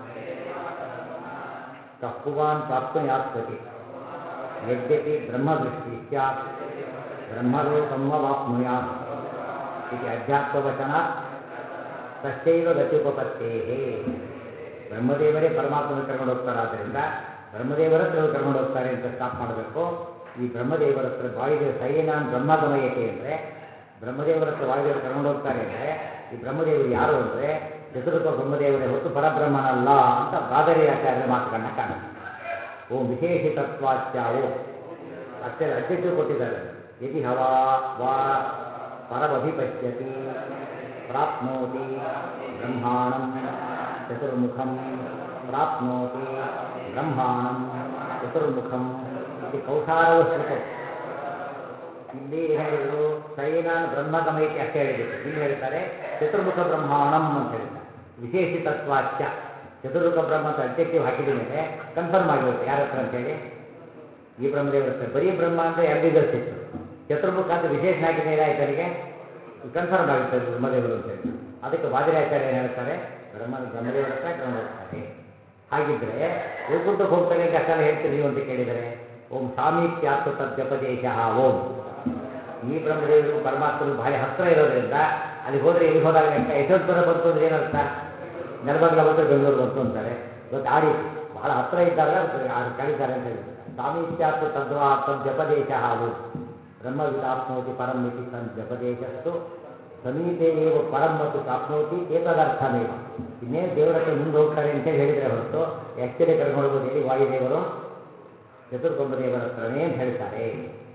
ಕಪ್ಪುವಾನ್ ಪ್ರಾಪ್ನುಯಾತ್ಪತಿ ಯದ್ಯಪಿ ಬ್ರಹ್ಮದೃಷ್ಟಿ ಸ್ಯಾತ್ ಬ್ರಹ್ಮಲೋಕಮ್ಮವಾಪ್ನುಯಾತ್ ಇತಿ ಅಧ್ಯಾತ್ಮವಚನಾತ್ ತಸ್ಯೈವ ಗತ್ಯುಪಪತ್ತೇಹೇ ಬ್ರಹ್ಮದೇವರೇ ಪರಮಾತ್ಮನ ಕರ್ಕೊಂಡು ಹೋಗ್ತಾರಾದ್ದರಿಂದ ಬ್ರಹ್ಮದೇವರ ಹತ್ರ ಇವ್ರು ಕರ್ಕೊಂಡು ಹೋಗ್ತಾರೆ ಅಂತ ಸ್ಟಾಪ್ ಮಾಡಬೇಕು ಈ ಬ್ರಹ್ಮದೇವರ ಹತ್ರ ವಾಯುದೇವ ಸೈನಾನ್ ಬ್ರಹ್ಮಗಮಯತೆ ಅಂದರೆ ಬ್ರಹ್ಮದೇವರ ಹತ್ರ ವಾಯುದೇವರು ಕರ್ಕೊಂಡು ಹೋಗ್ತಾರೆ ಅಂದರೆ ಈ ಬ್ರಹ್ಮದೇವರು ಯಾರು ಅಂದರೆ ಚತುರ್ಪ ಬ್ರಹ್ಮದೇವರೇ ಹೊತ್ತು ಪರಬ್ರಹ್ಮನಲ್ಲ ಅಂತ ಬಾದರಿ ಆಚಾರ್ಯರ ಮಾತುಗಳನ್ನ ಕಾಣುತ್ತೆ ಓಂ ವಿಶೇಷಿತತ್ವಾಚ್ಯ ಓಂ ಅಷ್ಟೇ ಅಡ್ಜೆಕ್ಟಿವ್ ಕೊಟ್ಟಿದ್ದಾರೆ ಯದಿ ಹವಾ ವಾ ಪರಮಭಿಪಶ್ಯತಿ ಪ್ರಾಪ್ನೋತಿ ಬ್ರಹ್ಮಾಣಂ ಚತುರ್ಮುಖಂ ಪ್ರಾಪ್ನೋತಿ ಬ್ರಹ್ಮಾಣಂ ಚತುರ್ಮುಖಂ ಇದು ಕೌಸಾರವ ಶ್ರುತಂ ಇಲ್ಲಿ ಏನು ಹೇಳಿದ್ರು ಸೈನಾನ್ ಬ್ರಹ್ಮಗಮೈತಿ ಅಷ್ಟೇ ಹೇಳಿಬಿಟ್ಟು ಇಲ್ಲಿ ಹೇಳ್ತಾರೆ ಚತುರ್ಮುಖ ಬ್ರಹ್ಮಾಣಂ ಅಂತ ಹೇಳ್ತಾರೆ ವಿಶೇಷಿತತ್ವಾಚ್ಯ ಚತುರ್ಮುಖ ಬ್ರಹ್ಮ ಅಂತ ಅಬ್ಜೆಕ್ಟಿವ್ ಹಾಕಿದ ಮೇಲೆ ಕನ್ಫರ್ಮ್ ಆಗಿರುತ್ತೆ ಯಾರ ಹತ್ರ ಅಂತ ಹೇಳಿ ಈ ಬ್ರಹ್ಮದೇವರ ಹತ್ರ ಬರೀ ಬ್ರಹ್ಮ ಅಂತ ಎಂಬಿಗಸ್ ಇತ್ತು ಚತುರ್ಮುಖ ಅಂತ ವಿಶೇಷ ಹಾಕಿದ ಏನಾಯ್ತು ನನಗೆ ಕನ್ಫರ್ಮ್ ಆಗುತ್ತೆ ಅದು ಬ್ರಹ್ಮದೇವರು ಅಂತ ಹೇಳಿ ಅದಕ್ಕೆ ಬಾದಿರಾಚಾರ್ಯ ಏನು ಹೇಳ್ತಾರೆ ಬ್ರಹ್ಮ ಬ್ರಹ್ಮದೇವರ ಹತ್ರ ಕರ್ಕೊಂಡು ಹೋಗ್ತಾರೆ ಹಾಗಿದ್ರೆ ವೈಕುಂಠಕ್ಕೆ ಹೋಗ್ತಾರೆ ಅಂತ ಅಷ್ಟೆಲ್ಲ ಹೇಳ್ತೀರಿ ನೀವು ಅಂತ ಕೇಳಿದರೆ ಓಂ ಸಾಮೀಪ್ಯಾಸ್ತು ತದ್ಜಪದೇಶ ಓಂ ಈ ಬ್ರಹ್ಮದೇವರಿಗೂ ಪರಮಾತ್ಮನಿಗೂ ಭಾರಿ ಹತ್ರ ಇರೋದ್ರಿಂದ ಅಲ್ಲಿಗೆ ಹೋದ್ರೆ ಎಲ್ಲಿಗೆ ಹೋದಾಗ ಲೆಕ್ಕ ಯಶವಂತಪುರ ಬಂತು ಅಂದ್ರೆ ಏನರ್ಥ ನೆಲಮಂಗಲ ಬಂತು ಬೆಂಗಳೂರು ಬಂತು ಅಂತಾರೆ ಇವತ್ತು ಆ ರೀತಿ ಬಹಳ ಹತ್ರ ಇದ್ದಾಗ ಅದು ಕಳಿತಾರೆ ಅಂತ ಹೇಳ್ಬಿಡ್ತಾರೆ ಸಾಮೀಪ್ಯಾಸ್ತು ತದ್ವಾ ತದ್ಜಪದೇಶ ಓಂ ಬ್ರಹ್ಮವಿದಾಪ್ನೋತಿ ಪರಂ ಇತಿ ಸನ್ ಜಪದೇಶಸ್ತು ಸಮೀಪೆ ಏವ ಪರಂ ಮತ್ತು ಪ್ರಾಪ್ನೋತಿ ಏತದರ್ಥಮೇವ ಇನ್ನೇನು ದೇವರ ಹತ್ರ ಮುಂದೆ ಹೋಗ್ತಾರೆ ಅಂತೇಳಿ ಹೇಳಿದರೆ ಹೊರತು ಆ್ಯಕ್ಚುಲಿ ಕರ್ಕೊಂಡು ಹೋಗೋದು ಎಲ್ಲಿ ವಾಯುದೇವರು ಚತುರ್ಕೊಂಬ ದೇವರ ಹತ್ರನೇ ಅಂತ ಹೇಳ್ತಾರೆ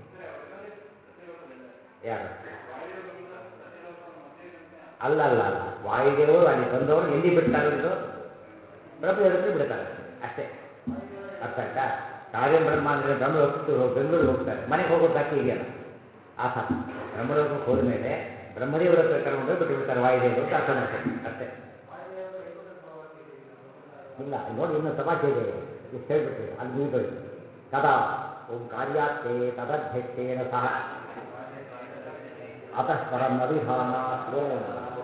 ಯಾರು ಅಲ್ಲ ಅಲ್ಲ ಅಲ್ಲ ವಾಯುದೇವರು ಅಲ್ಲಿ ಬಂದವರು ಎಲ್ಲಿ ಬಿಡ್ತಾರೆ ಇದು ಬ್ರಹ್ಮದೇವರ ಹತ್ರ ಬಿಡ್ತಾರೆ ಅಷ್ಟೇ ಅರ್ಥ ಆಯ್ತಾ ಕಾರ್ಯಂ ಬ್ರಹ್ಮ ಅಂದರೆ ಬ್ರಹ್ಮ ಹೋಗ್ತಿರು ಬೆಂಗಳೂರಿಗೆ ಹೋಗ್ತಾರೆ ಮನೆಗೆ ಹೋಗೋ ಬಾಕಿ ಇದೆಯಲ್ಲ ಆ ಥರ ಬ್ರಹ್ಮಲೋಕಕ್ಕೆ ಹೋದ ಮೇಲೆ ಬ್ರಹ್ಮದೇವರ ಹತ್ರ ಕರ್ಕೊಂಡು ಬಿಟ್ಟು ಬಿಡ್ತಾರೆ ವಾಯುದೇವರು ಅಂತ ಅರ್ಥ ಮಾಡ್ಕೊಂಡು ಅಷ್ಟೇ ಇಲ್ಲ ನೋಡಿ ಇನ್ನು ತಮಾಷೆ ಇದೆ ಇಷ್ಟು ಹೇಳ್ಬಿಟ್ರಿ ಅಲ್ಲಿ ಮುಗಿದೋಯ್ತು ಕದಾ ಓಂ ಕಾರ್ಯಾತ್ತೆ ತದಧ್ಯಕ್ಷೇಣ ಸಹ ಅತಃ ಪರಂ ಅವಿಧಾನಾತ್ ಓಂ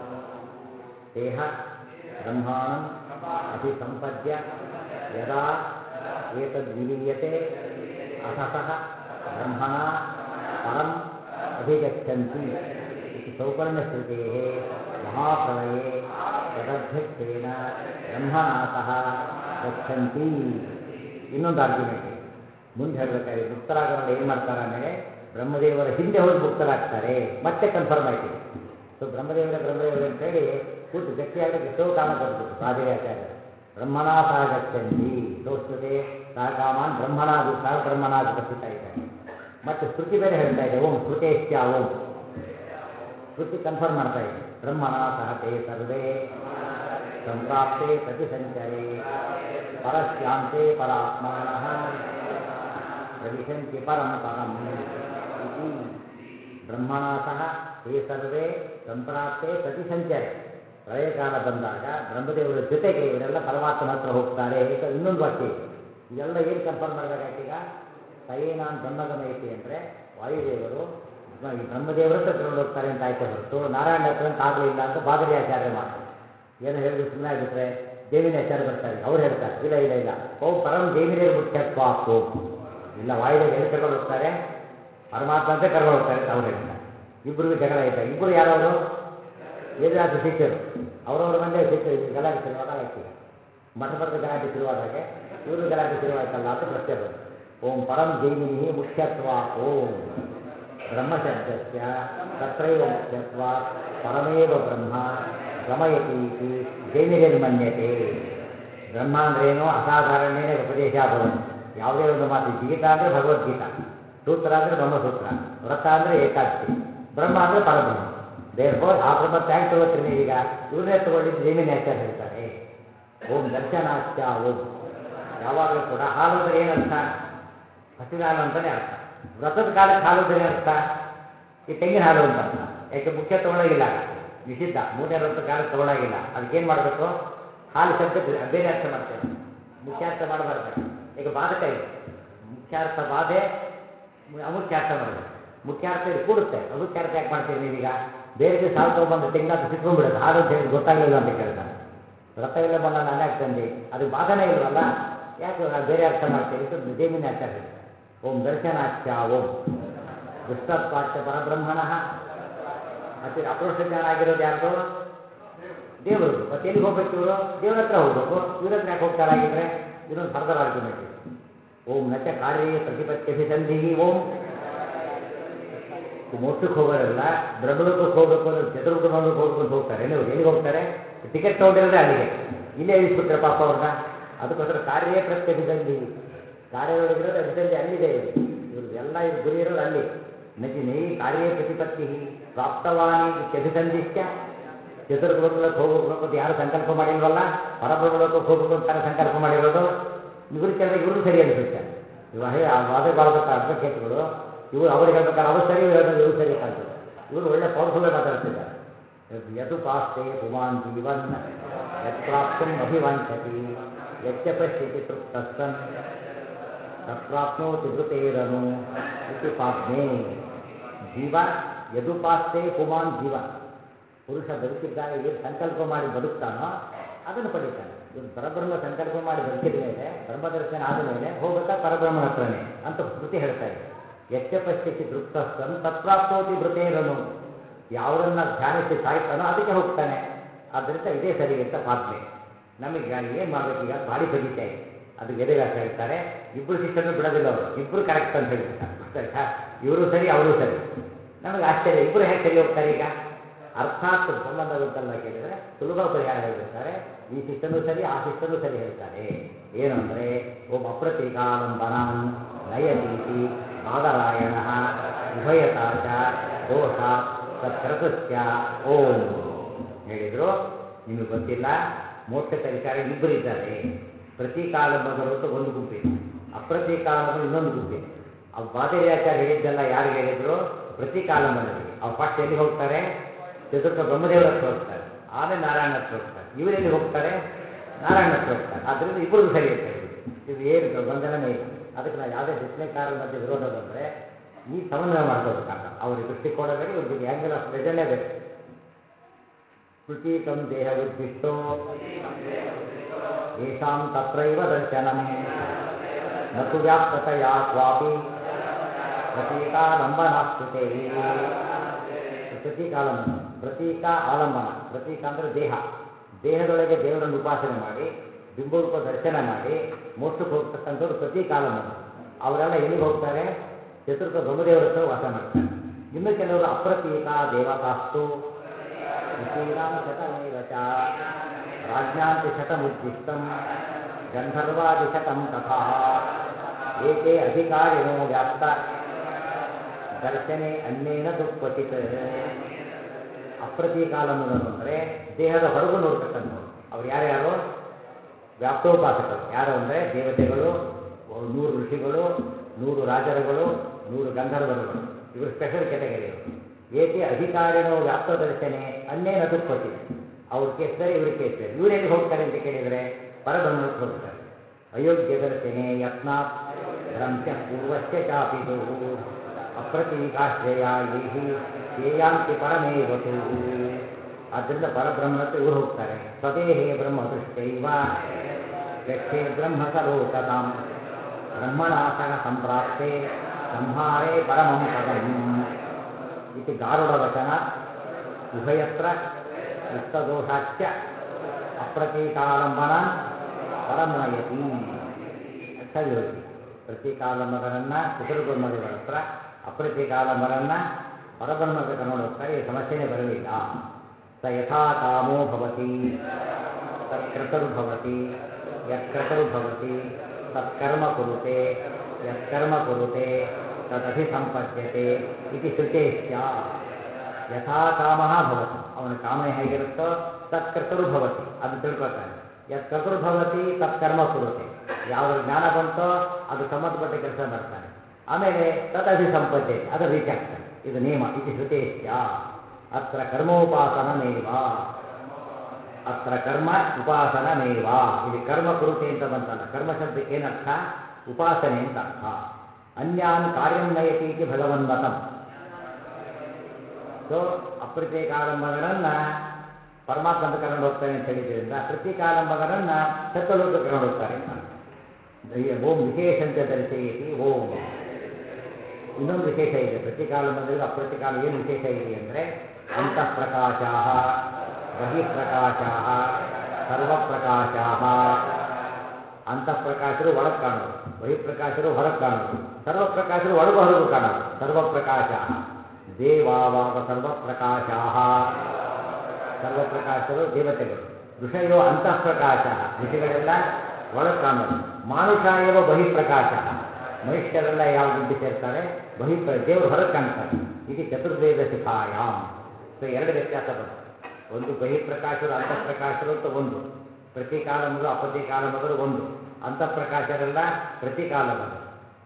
ದೇಹ ಬ್ರಹ್ಮಾಣಂ ಅಭಿಸಂಪದ್ಯ ಯದಾ ಏತದ್ವಿಲೀಯತೆ ಅಥ ಸಹ ಬ್ರಹ್ಮಣ ಪರಂ ಅಭಿಗಚ್ಚಂತಿ ಇತಿ ಸೌಪರ್ಣ್ಯಶ್ರುತೇः ಮಹಾಪ್ರಳಯೇ ತದಧ್ಯಕ್ಷೇಣ ಬ್ರಹ್ಮಣಾ ಸಹ ಗಚ್ಚಂತಿ ಇನ್ನೊಂದು ಆರ್ಗ್ಯುಮೆಂಟ್ ಇದೆ ಮುಂದೆ ಹೇಳಬೇಕಾದ್ರೆ ಮುಕ್ತರಾಗೋರಲ್ಲಿ ಏನು ಮಾಡ್ತಾರೆ ಆಮೇಲೆ ಬ್ರಹ್ಮದೇವರ ಹಿಂದೆ ಹೋಗಿ ಮುಕ್ತರಾಗ್ತಾರೆ ಮತ್ತೆ ಕನ್ಫರ್ಮ್ ಆಯ್ತಿದೆ ಸೊ ಬ್ರಹ್ಮದೇವರೇ ಬ್ರಹ್ಮದೇವರೇ ಅಂತೇಳಿ ಕೂತು ಗಟ್ಟಿಯಾಗಲಿಕ್ಕೆ ಎಷ್ಟೋ ಕಾರಣ ಕೊಟ್ಬಿಟ್ಟು ಬಾದಿರಿ ಆಚಾರ್ಯರು ಬ್ರಹ್ಮಣಾ ಸಹ ಗಚ್ಚಂತಿ ಸೋಸ್ತುತೆ ಸಹ ಕಾಮಾನ್ ಬ್ರಹ್ಮಣಾದಿ ಸಹ ಬ್ರಹ್ಮಣಾದಿ ಉಪಸ್ಥಿತ ಇದ್ದಾರೆ ಮತ್ತೆ ಶ್ರುತಿ ಬೇರೆ ಹೇಳ್ತಾ ಇದೆ ಓಂ ಶ್ರುತೇಶ್ಚ ಓಂ ಶ್ರುತಿ ಕನ್ಫರ್ಮ್ ಮಾಡ್ತಾ ಇದೆ ಬ್ರಹ್ಮಣ ಸಹ ತೇ ಸರ್ವೇ ಸಂಪ್ರಾಪ್ತೆ ಪ್ರತಿಸಂಚರೆ ಪರಸ್ಯಾಂತೆ ಪರಾತ್ಮಾನಃ ಪ್ರವಿಶಂತಿ ಪರಂ ಪದಂ ಇತಿ ಬ್ರಹ್ಮಣ ಸಹ ತೇ ಸರ್ವೇ ಸಂಪ್ರಾಪ್ತೆ ಪ್ರತಿಸಂಚರೆ ಪ್ರಳಯಕಾಲ ಬಂದಾಗ ಬ್ರಹ್ಮದೇವರ ಜೊತೆಗೆ ಇವರೆಲ್ಲ ಪರಮಾತ್ಮನ ಹತ್ರ ಹೋಗ್ತಾರೆ ಅಂತ ಇನ್ನೊಂದು ವಾಕ್ಯ ಇದೆ ಇದೆಲ್ಲ ಏನು ಕನ್ಫರ್ಮ್ ಮಾಡಬೇಕಾಯ್ತೀಗ ಸಯೇನಾನ್ ಬ್ರಹ್ಮಗಮಯತಿ ಅಂದರೆ ವಾಯುದೇವರು ಈ ಬ್ರಹ್ಮದೇವರ ಹತ್ರ ಕರ್ಕೊಂಡು ಹೋಗ್ತಾರೆ ಅಂತ ಆಯ್ತು ಹೊರತು ನಾರಾಯಣ ಹತ್ರ ಅಂತ ಆಗಲಿಲ್ಲ ಅಂತ ಬಾದರಿ ಆಚಾರ್ಯ ಮಾತು ಏನು ಹೇಳಿದ್ರು ಸುಮ್ಮನೆ ಆಗಿಬಿಟ್ರೆ ಜೈಮಿನಿ ಆಚಾರ್ಯ ಬರ್ತಾರೆ ಅವ್ರು ಹೇಳ್ತಾರೆ ಇಲ್ಲ ಇಲ್ಲ ಇಲ್ಲ ಓಂ ಪರಂ ಜೈಮಿನಿಯರ್ ಮುಖ್ಯತ್ವ ಓಂ ಇಲ್ಲ ವಾಯುದೇವರು ಎಲ್ಲಿ ಕರ್ಕೊಂಡು ಹೋಗ್ತಾರೆ ಪರಮಾತ್ಮ ಅಂತ ಕರ್ಕೊಂಡು ಹೋಗ್ತಾರೆ ಅಂತ ಅವ್ರು ಹೇಳ್ತಾರೆ ಇಬ್ಬರಿಗೂ ಜಗಳ ಇದ್ದಾಗ ಇಬ್ಬರು ಯಾರವರು ವೇದವ್ಯಾಸ ಶಿಷ್ಯರು ಅವರವ್ರ ಮಂದಿ ಶಿಷ್ಯರು ಗಲಾಟೆ ಶುರುವಾದಾಗ ಆಯ್ತೀಗ ಮಠ ಮಠದ ಗಲಾಟೆ ಶುರುವಾದಾಗೆ ಇವರು ಗಲಾಟೆ ಶುರುವಾಯ್ತಲ್ಲ ಅಂತ ಪ್ರಶ್ನೆ ಬಂತು ಓಂ ಪರಂ ಜೈಮಿನಿ ಮುಖ್ಯತ್ವ ಓಂ ಬ್ರಹ್ಮಶಬ್ದಸ್ಯ ತತ್ರೈವ ಮುಖ್ಯತ್ವ ಪರಮೇವ ಬ್ರಹ್ಮ ಗಮಯತಿ ಇತಿ ಜೈಮಿನಿರ್ಮನ್ಯತೆ ಬ್ರಹ್ಮ ಅಂದ್ರೇನು ಅಸಾಧಾರಣೇನ ಉಪದೇಶ ಭವನ್ ಯಾವುದೇ ಒಂದು ಮಾತು ಗೀತಾ ಅಂದರೆ ಭಗವದ್ಗೀತಾ ಸೂತ್ರ ಅಂದರೆ ಬ್ರಹ್ಮಸೂತ್ರ ವ್ರತ ಅಂದರೆ ಏಕಾದಶಿ ಬ್ರಹ್ಮ ಅಂದರೆ ಪರಬ್ರಹ್ಮ ದೇರ್ ಫೋರ್ ಆ ಬ್ರಹ್ಮ ತ್ಯಾಗ್ ತಗೋತೀರಿ ನೀವೀಗ ಇವ್ರನ್ನೇ ತಗೊಂಡಿದ್ದು ಜೈಮಿನಿ ಆಚಾರ್ಯ ಹೇಳ್ತಾರೆ ಓಂ ದರ್ಶನಾಶ್ಚ ಓಂ ಯಾವಾಗಲೂ ಕೂಡ ಹಾಲು ಅಂದರೆ ಏನರ್ಥ ಹಸಿದ ಹಾಲು ಅಂತಲೇ ಅರ್ಥ ವ್ರತದ ಕಾಲಕ್ಕೆ ಹಾಲು ಅಂದರೆ ಅರ್ಥ ಈ ತೆಂಗಿನ ಹಾಲು ಅಂತ ಅರ್ಥ ಯಾಕೆ ಮುಖ್ಯ ತಗೊಳ್ಳೋಗಿಲ್ಲ ನಿಷಿದ್ಧ ಮೂರನೇ ಹೊತ್ತು ಕಾಲ ತಗೊಳ್ಳಾಗಿಲ್ಲ ಅದಕ್ಕೇನು ಮಾಡಬೇಕು ಹಾಲು ಶಬ್ದಕ್ಕೆ ಬೇರೆ ಅರ್ಥ ಮಾಡ್ತೇವೆ ನಾವು. ಮುಖ್ಯಾರ್ಥ ಮಾಡಬಾರ್ದು ಈಗ ಬಾಧಕ ಇದೆ ಮುಖ್ಯಾರ್ಥ ಬಾಧೆ ಮು- ಅಮುಖ್ಯಾರ್ಥ ಮಾಡಬೇಕು ಮುಖ್ಯಾರ್ಥ ಇದು ಕೂಡುತ್ತೆ ಅಮುಖ್ಯಾರ್ಥ ಯಾಕೆ ಮಾಡ್ತೀರಿ ನೀವೀಗ ಬೇರೆ ದಿವಸ ಹಾಲು ತೊಗೊಂಬಂದು ತೆಗ್ದಾತ ಸಿಕ್ಕೊಂಡ್ಬಿಡೋದು ಹಾಲು ಅಂತ ಹೇಳಿ ಗೊತ್ತಾಗಲಿಲ್ಲ ಅಂತ ಕೇಳ್ತಾನೆ ರಕ್ತವಿಲ್ಲ ಬಣ್ಣ ನಾನು ಯಾಕೆ ತಂದೆ ಅದು ಬಾಧನೆ ಇಲ್ವಲ್ಲ ಯಾಕೆ ನಾನು ಬೇರೆ ಅರ್ಥ ಮಾಡ್ತೀರಿ ಅಂತ ಜೈಮಿನ ಆಚಾರ ಹೇಳ್ತಾರೆ ಓಂ ದರ್ಶನಾಚ್ಯ ಓಂ ದುಷ್ಟತ್ವಾಚ್ಯ ಪರಬ್ರಹ್ಮಣ ಮತ್ತೆ ಅಪ್ರೋಷ ಜ್ಞಾನ ಆಗಿರೋದು ಯಾರ್ದು ದೇವರದು ಮತ್ತೆ ಎಲ್ಲಿಗೆ ಹೋಗ್ಬೇಕು ಇವರು ದೇವ್ರ ಹತ್ರ ಹೋಗ್ಬೇಕು ಇವ್ರ ಹತ್ರ ಯಾಕೆ ಹೋಗ್ತಾರಾಗಿದ್ರೆ ಇದೊಂದು ಫರ್ದರ್ ಆರ್ಗ್ಯುಮೆಂಟ್ ಇದೆ ಓಂ ನಚ ಕಾರ್ಯ ಪ್ರತಿಪತ್ಯಭಿಸಂಧಿ ಓಂ ಮೋಕ್ಷಕ್ಕೆ ಹೋಗೋರೆಲ್ಲ ಬ್ರಹ್ಮಲೋಕಕ್ಕೆ ಹೋಗ್ಬೇಕು ಅಂದ್ರೆ ಚತುರ್ಮುಖ ಮಂಗಕ್ಕೆ ಹೋಗ್ಬೇಕು ಅಂತ ಹೋಗ್ತಾರೆ ಎಲ್ಲಿ ಹೋಗಿ ಎಲ್ಲಿಗೆ ಹೋಗ್ತಾರೆ ಟಿಕೆಟ್ ತೊಗೊಂಡಿರೋದೇ ಅಲ್ಲಿಗೆ ಇಲ್ಲೇ ಇಳಿಸ್ಬಿಟ್ರೆ ಪಾಪ ಅವ್ರನ್ನ ಅದಕ್ಕೋಸ್ಕರ ಕಾರ್ಯ ಪ್ರತ್ಯಭಿಸಂಧಿ ಕಾರ್ಯದೊಳಗಿರೋದು ಅಭಿಸಂಧಿ ಅಲ್ಲಿದೆ ಇವರಿಗೆ ಇವ್ರದ್ದು ಎಲ್ಲ ಇವ್ರ ಗುರಿ ಇರೋದು ಅಲ್ಲಿ ನಚಿ ನೈ ಕಾರ್ಯ ಪ್ರತಿಪತ್ತಿ ಪ್ರಾಪ್ತವಾನಿ ಇತ್ಯಭಿಸಂಧಿಶ್ಚ ಚತುರ್ಬ್ರಹ್ಮಲೋಕಕ್ಕೆ ಹೋಗ್ಬೇಕು ಅಂತ ಯಾರು ಸಂಕಲ್ಪ ಮಾಡಿಲ್ವಲ್ಲ ಪರಬ್ರಹ್ಮಲೋಕಕ್ಕೆ ಹೋಗ್ಬೇಕು ಅಂತ ಯಾರು ಸಂಕಲ್ಪ ಮಾಡಿರೋದು ಇವರು ಕೇಳಿದಾಗ ಇವ್ರದ್ದು ಸರಿ ಅನಿಸುತ್ತೆ ಇವಾಗ ವಾದಕ್ಕೆ ಬಾಳ್ಬೇಕು ಅಡ್ವೊಕೇಟ್ಗಳು ಇವರು ಅವ್ರು ಹೇಳ್ಬೇಕಾದ್ರೆ ಅವ್ರು ಸರಿ ಇವ್ರು ಹೇಳ್ಬೇಕು ಇವ್ರು ಸರಿ ಕಾಣ್ತದೆ ಇವರು ಒಳ್ಳೆ ಪವರ್ಫುಲ್ ಮಾತಾಡ್ತಿದ್ದಾರೆ ಯದು ಪಾಸ್ತೆ ಪುಮಾನ್ ಜೀವನ್ ಯತ್ಪ್ರಾಪ್ತಂ ಅಭಿವಾಂಛತಿ ಯಚ್ಚ ಪಶ್ಯತಿ ತೃಪ್ತಸ್ಸನ್ ತತ್ಪ್ರಾಪ್ನೋತಿ ಧೃತೇರನು ಇತಿ ಪಾಪ್ನೆ ಜೀವ ಯದುಪಾಸ್ತೆ ಪುಮಾನ್ ಜೀವ ಪುರುಷ ಬದುಕಿದ್ದಾಗ ಏನು ಸಂಕಲ್ಪ ಮಾಡಿ ಬದುಕ್ತಾನೋ ಅದನ್ನು ಪಡಿತಾನೆ ಇವ್ರು ಪರಬ್ರಹ್ಮ ಸಂಕಲ್ಪ ಮಾಡಿ ಬದುಕಿದ ಮೇಲೆ ಬ್ರಹ್ಮದರ್ಶನ ಆದ ಮೇಲೆ ಹೋಗ್ಬೇಕಾ ಪರಬ್ರಹ್ಮನ ಹತ್ರನೇ ಅಂತ ಸ್ಮೃತಿ ಹೇಳ್ತಾ ಇದೆ ಎಚ್ಚ ಪಶ್ಯತಿ ತೃಪ್ತಸ್ಥನ್ ತತ್ಪ್ರಾಪ್ತೋತಿ ಭೃತೇರನು ಯಾವುದನ್ನ ಧ್ಯಾನಿಸಿ ಸಾಯ್ತಾನೋ ಅದಕ್ಕೆ ಹೋಗ್ತಾನೆ ಆದ್ದರಿಂದ ಇದೇ ಸರಿ ಅಂತ ಪಾತ್ಮೆ ನಮಗೆ ಏನು ಮಾಡ್ಬೇಕು ಈಗ ಭಾರಿ ಬದೀತಾ ಇದೆ ಅದು ವೇದವ್ಯಾಸ ಹೇಳ್ತಾರೆ ಇಬ್ಬರು ಶಿಷ್ಯರನ್ನು ಬಿಡೋದಿಲ್ಲ ಅವರು ಇಬ್ಬರು ಕರೆಕ್ಟ್ ಅಂತ ಹೇಳ್ಬಿಡ್ತಾರೆ ಗೊತ್ತಾಯ್ತಾ ಇವರು ಸರಿ ಅವರು ಸರಿ ನಮಗೆ ಆಶ್ಚರ್ಯ ಇಬ್ಬರು ಹೇಗೆ ಸರಿ ಹೋಗ್ತಾರೆ ಈಗ ಅರ್ಥಾತ್ ಸಂಬಂಧ ಗೊತ್ತಲ್ಲ ಕೇಳಿದರೆ ಸುಲಭ ಪರಿಹಾರ ಹೇಳ್ಬಿಡ್ತಾರೆ ಈ ಶಿಷ್ಟನೂ ಸರಿ ಆ ಶಿಷ್ಟನೂ ಸರಿ ಹೇಳ್ತಾರೆ ಏನು ಅಂದರೆ ಓಂ ಅಪ್ರತೀಕಾಲಂಬನಾನ್ ನಯತೀತಿ ಬಾದರಾಯಣ ಉಭಯತಾಚ ದೋಷ ತತ್ಕೃತಸ್ಯ ಓಂ ಹೇಳಿದ್ರು ನಿಮಗೆ ಗೊತ್ತಿಲ್ಲ ಮೋಕ್ಷಕ್ಕೆ ಅಧಿಕಾರಿ ಇಬ್ಬರಿದ್ದಾರೆ ಪ್ರತೀಕಾಲಂಬದರು ಅಂತ ಒಂದು ಗುಂಪಿದೆ ಅಪ್ರತೀಕಾಲಂಬ ಇನ್ನೊಂದು ಗುಂಪಿದೆ ಆ ಬಾದರಿಯಾಚಾರ್ಯ ಹೇಳಿದ್ದೆಲ್ಲ ಯಾರಿಗೆ ಹೇಳಿದ್ರು ಪ್ರತೀಕಾಲಂಬನರಿಗೆ ಅವ್ರು ಫಸ್ಟ್ ಎಲ್ಲಿ ಹೋಗ್ತಾರೆ ಚತುರ್ಥ ಬ್ರಹ್ಮದೇವರ ಹತ್ರ ಹೋಗ್ತಾರೆ ಆಮೇಲೆ ನಾರಾಯಣ ಹತ್ರ ಹೋಗ್ತಾರೆ ಇವರೆಲ್ಲಿ ಹೋಗ್ತಾರೆ ನಾರಾಯಣ ಹತ್ರ ಹೋಗ್ತಾರೆ ಆದ್ದರಿಂದ ಇಬ್ಬರದು ಸರಿ ಅಂತ ಹೇಳಿಬಿಟ್ಟು ಇದು ಏನು ಗೊಂದಲನೇ ಇಲ್ಲ ಅದಕ್ಕೆ ನಾವು ಯಾವುದೇ ಡಿಸ್ಪ್ಲೇಕಾರರ ಮಧ್ಯೆ ವಿರೋಧ ಬಂದರೆ ಈ ಸಮನ್ವಯ ಮಾಡ್ಕೋಬೇಕಂತ ಅವ್ರ ದೃಷ್ಟಿಕೋನ ಬೇರೆ ಇವ್ರಿಗೆ ಆ್ಯಂಗಲ್ ಆಫ್ ಮೆಜರ್ನೇ ಬೇರೆ ಪ್ರತೀಕಂ ದೇಹ ಉದ್ದಿಷ್ಟೋ ಯೇಷಾಂ ತತ್ರೈವ ದರ್ಶನಂ ನತು ವ್ಯಾಪ್ತತೆಯ ಕ್ವಾಪಿ ಪ್ರತೀಕಾಲಂಬನಾಸ್ತುತೆ ಪ್ರತೀಕಾಲಂಬನ ಪ್ರತೀಕ ಆಲಂಬನ ಪ್ರತೀಕ ಅಂದರೆ ದೇಹ ದೇಹದೊಳಗೆ ದೇವರನ್ನು ಉಪಾಸನೆ ಮಾಡಿ ಬಿಂಬರೂಪ ದರ್ಶನ ಮಾಡಿ ಮೋಕ್ಷಕ್ಕೆ ಹೋಗ್ತಕ್ಕಂಥವ್ರು ಪ್ರತೀಕಾಲಂಬನ ಅವರೆಲ್ಲ ಎಲ್ಲಿಗೆ ಹೋಗ್ತಾರೆ ಚತುರ್ಥ ಬ್ರಹ್ಮದೇವರ ಹತ್ರ ವಾಸ ಮಾಡ್ತಾರೆ ಇನ್ನು ಕೆಲವರು ಅಪ್ರತೀಕ ದೇವತಾಸ್ತು ಋಷೀಣಾಂ ಶತಮೇವ ಚ ರಾಜ್ಞಾಂತಿ ಶತಮುದ್ದಿಷ್ಟಂ ಗಂಧರ್ವಾದಿ ಶತಂ ತಥಾ ಏಕೆ ಅಧಿಕಾರಿಣೋ ವ್ಯಾಪ್ತ ದರ್ಶನೆ ಅನ್ಯೇನ ದುಃಖಚಿತ್ ಅಪ್ರತೀಕಾಲಂಬನರು ಅಂದರೆ ದೇಹದ ಹೊರಗು ನೋಡ್ತಕ್ಕಂಥವ್ರು ಅವ್ರು ಯಾರ್ಯಾರು ವ್ಯಾಪ್ತೋಪಾಸಕರು ಯಾರು ಅಂದರೆ ದೇವತೆಗಳು ನೂರು ಋಷಿಗಳು ನೂರು ರಾಜರುಗಳು ನೂರು ಗಂಧರ್ವರುಗಳು ಇವರು ಸ್ಪೆಷಲ್ ಕ್ಯಾಟಗರಿ ಅವರು ಏಕೆ ಅಧಿಕಾರಿಣೋ ವ್ಯಾಪ್ತ ದರ್ಶನೆ ಅನ್ನೇನ ದುಃಖಚಿತ್ ಅವ್ರ ಕೇಸ್ ಬೇರೆ ಇವ್ರ ಕೇಸ್ ಬೇರೆ ಇವ್ರು ಎಲ್ಲಿ ಹೋಗ್ತಾರೆ ಅಂತ ಕೇಳಿದರೆ ಪರಬ್ರಹ್ಮಕ್ಕೆ ಹೋಗ್ತಾರೆ ಅಯೋಗ್ಯ ದರ್ಶನೆ ಯತ್ನಾತ್ ಭ್ರಂಶ ಪೂರ್ವಸ್ಯ ಚಾಪಿದು ಅಪ್ರತೀಕಾಶ್ರಯ ಏಹಿ ಧ್ಯೇಯಾಂತಿ ಪರಮೇವತು ಆದ್ದರಿಂದ ಪರಬ್ರಹ್ಮನಕ್ಕೆ ಇವರು ಹೋಗ್ತಾರೆ ಸ್ವದೇಹೇ ಬ್ರಹ್ಮ ದೃಷ್ಟೈವ ಗಚ್ಚೇ ಬ್ರಹ್ಮ ಸಲೋಕತಾಂ ಬ್ರಹ್ಮಣ ಸಹ ಸಂಪ್ರಾಪ್ತೆ ಸಂಹಾರೇ ಪರಮಂ ಪದಂ ಇತಿ ಗಾರುಡವಚನ ಉಭಯತ್ರ ಯುಕ್ತದೋಷಾಚ್ಯ ಅಪ್ರತೀಕಾಲಂಬನಾನ್ ಪರಮನಯತಿ ಸರಿ ಹೋಗಿ ಪ್ರತೀಕಾಲಂಬನರನ್ನ ಚತುರ್ಬ್ರಹ್ಮದೇವರ ಹತ್ರ ಅಪ್ರತೀಕಾಲಂಬರನ್ನ ಪರಬ್ರಹ್ಮಕ್ಕೆ ಕರ್ಕೊಂಡು ಹೋಗ್ತಾರೆ ಈ ಸಮಸ್ಯೆನೇ ಬರಲಿಲ್ಲ ಸ ಯಥಾ ಕಾಮೋ ಭವತಿ ತತ್ಕೃತರ್ಭವತಿ ಯತ್ಕೃತರ್ಭವತಿ ತತ್ಕರ್ಮ ಕುರುತೆ ಯತ್ಕರ್ಮ ಕುರುತೆ ತದಭಿಸಂಪದ್ಯತೆ ಇತಿ ಶ್ರುತೇಶ್ಚ ಯಥಾ ಕಾಮ ಭವತಿ ಅವನ ಕಾಮ ಹೇಗಿರುತ್ತೋ ತತ್ಕರ್ತರು ಭವತಿ ಅದು ತಿಳ್ಕೊತಾನೆ ಯತ್ಕರ್ತರು ಭವತಿ ತತ್ಕರ್ಮ ಕುರುತೆ ಯಾವ್ದ್ರ ಜ್ಞಾನ ಬಂತೋ ಅದು ಸಂಬಂಧಪಟ್ಟ ಕೆಲಸ ಮಾಡ್ತಾನೆ ಆಮೇಲೆ ತದಭಿಸಂಪದ್ಯತೆ ಅದು ರೀಚ್ ಆಗ್ತಾನೆ ಇದು ನಿಯಮ ಇದು ಶ್ರುತೇಶ್ಚ ಅತ್ರ ಕರ್ಮೋಪಾಸನಮೇವ ಅತ್ರ ಕರ್ಮ ಉಪಾಸನಮೇವ ಇಲ್ಲಿ ಕರ್ಮ ಕುರುತೆ ಅಂತ ಬಂತಲ್ಲ ಕರ್ಮ ಶಬ್ದಕ್ಕೆ ಏನರ್ಥ ಉಪಾಸನೆ ಅಂತ ಅರ್ಥ ಅನ್ಯಾನ್ ಕಾರ್ಯಂ ನಯತಿ ಇತಿ ಭಗವನ್ಮತಂ ಸೊ ಅಪ್ರತ್ಯೇಕಾಲಂಬಗರನ್ನ ಪರಮಾತ್ಮಂತ ಕರ್ಕೊಂಡು ಹೋಗ್ತಾನೆ ಅಂತ ಹೇಳಿದ್ರಿಂದ ಪ್ರತ್ಯೇಕಾಲಂಬಗರನ್ನ ಸತ್ವಲೋಕ ಕರ್ಕೊಂಡು ಹೋಗ್ತಾರೆ ಅಂತ ದಯ್ಯ- ಓಂ ವಿಶೇಷ ಅಂತ ದರ್ಶಯತಿ ಓಂ ಇನ್ನೊಂದು ವಿಶೇಷ ಇದೆ ಪ್ರತಿಕಾಲಂಬದಲ್ಲಿ ಅಪ್ರತಿಕಾಲ ಏನು ವಿಶೇಷ ಇದೆ ಅಂದರೆ ಅಂತಃ ಪ್ರಕಾಶಾ ಬಹಿಃಪ್ರಕಾಶಾ ಸರ್ವಪ್ರಕಾಶಾ ಅಂತಃಪ್ರಕಾಶರು ಒಳಗೆ ಕಾಣೋದು ಬಹಿಃಪ್ರಕಾಶರು ಹೊರಗೆ ಕಾಣೋದು ಸರ್ವಪ್ರಕಾಶರು ಒಳಗು ಹೊರಗು ಕಾಣೋದು ಸರ್ವಪ್ರಕಾಶ ದೇವಾವಾವ ಸರ್ವಪ್ರಕಾಶಾ ಸರ್ವಪ್ರಕಾಶರು ದೇವತೆಗಳು ಋಷಯೋ ಅಂತಃಪ್ರಕಾಶ ಋಷಿಗಳೆಲ್ಲ ಒಳಗೆ ಕಾಣೋದು ಮಾನುಷ ಏವ ಬಹಿಃಪ್ರಕಾಶ ಮನುಷ್ಯರೆಲ್ಲ ಯಾವ ಗುಂಪಿ ಸೇರ್ತಾರೆ ಬಹಿಪ್ರ ದೇವರು ಹೊರಗೆ ಕಾಣ್ತಾರೆ ಇದು ಚತುರ್ವೇದ ಶಿಖಾಯಾಮ್ ಸೊ ಎರಡು ವ್ಯತ್ಯಾಸ ಬಂತು ಒಂದು ಬಹಿಃಪ್ರಕಾಶರು ಅಂತಃಪ್ರಕಾಶರು ಅಂತ ಒಂದು ಪ್ರತಿ ಕಾಲಮರು ಅಪತಿ ಕಾಲಮದರು ಒಂದು ಅಂತಃಪ್ರಕಾಶರೆಲ್ಲ ಪ್ರತಿ ಕಾಲಮರು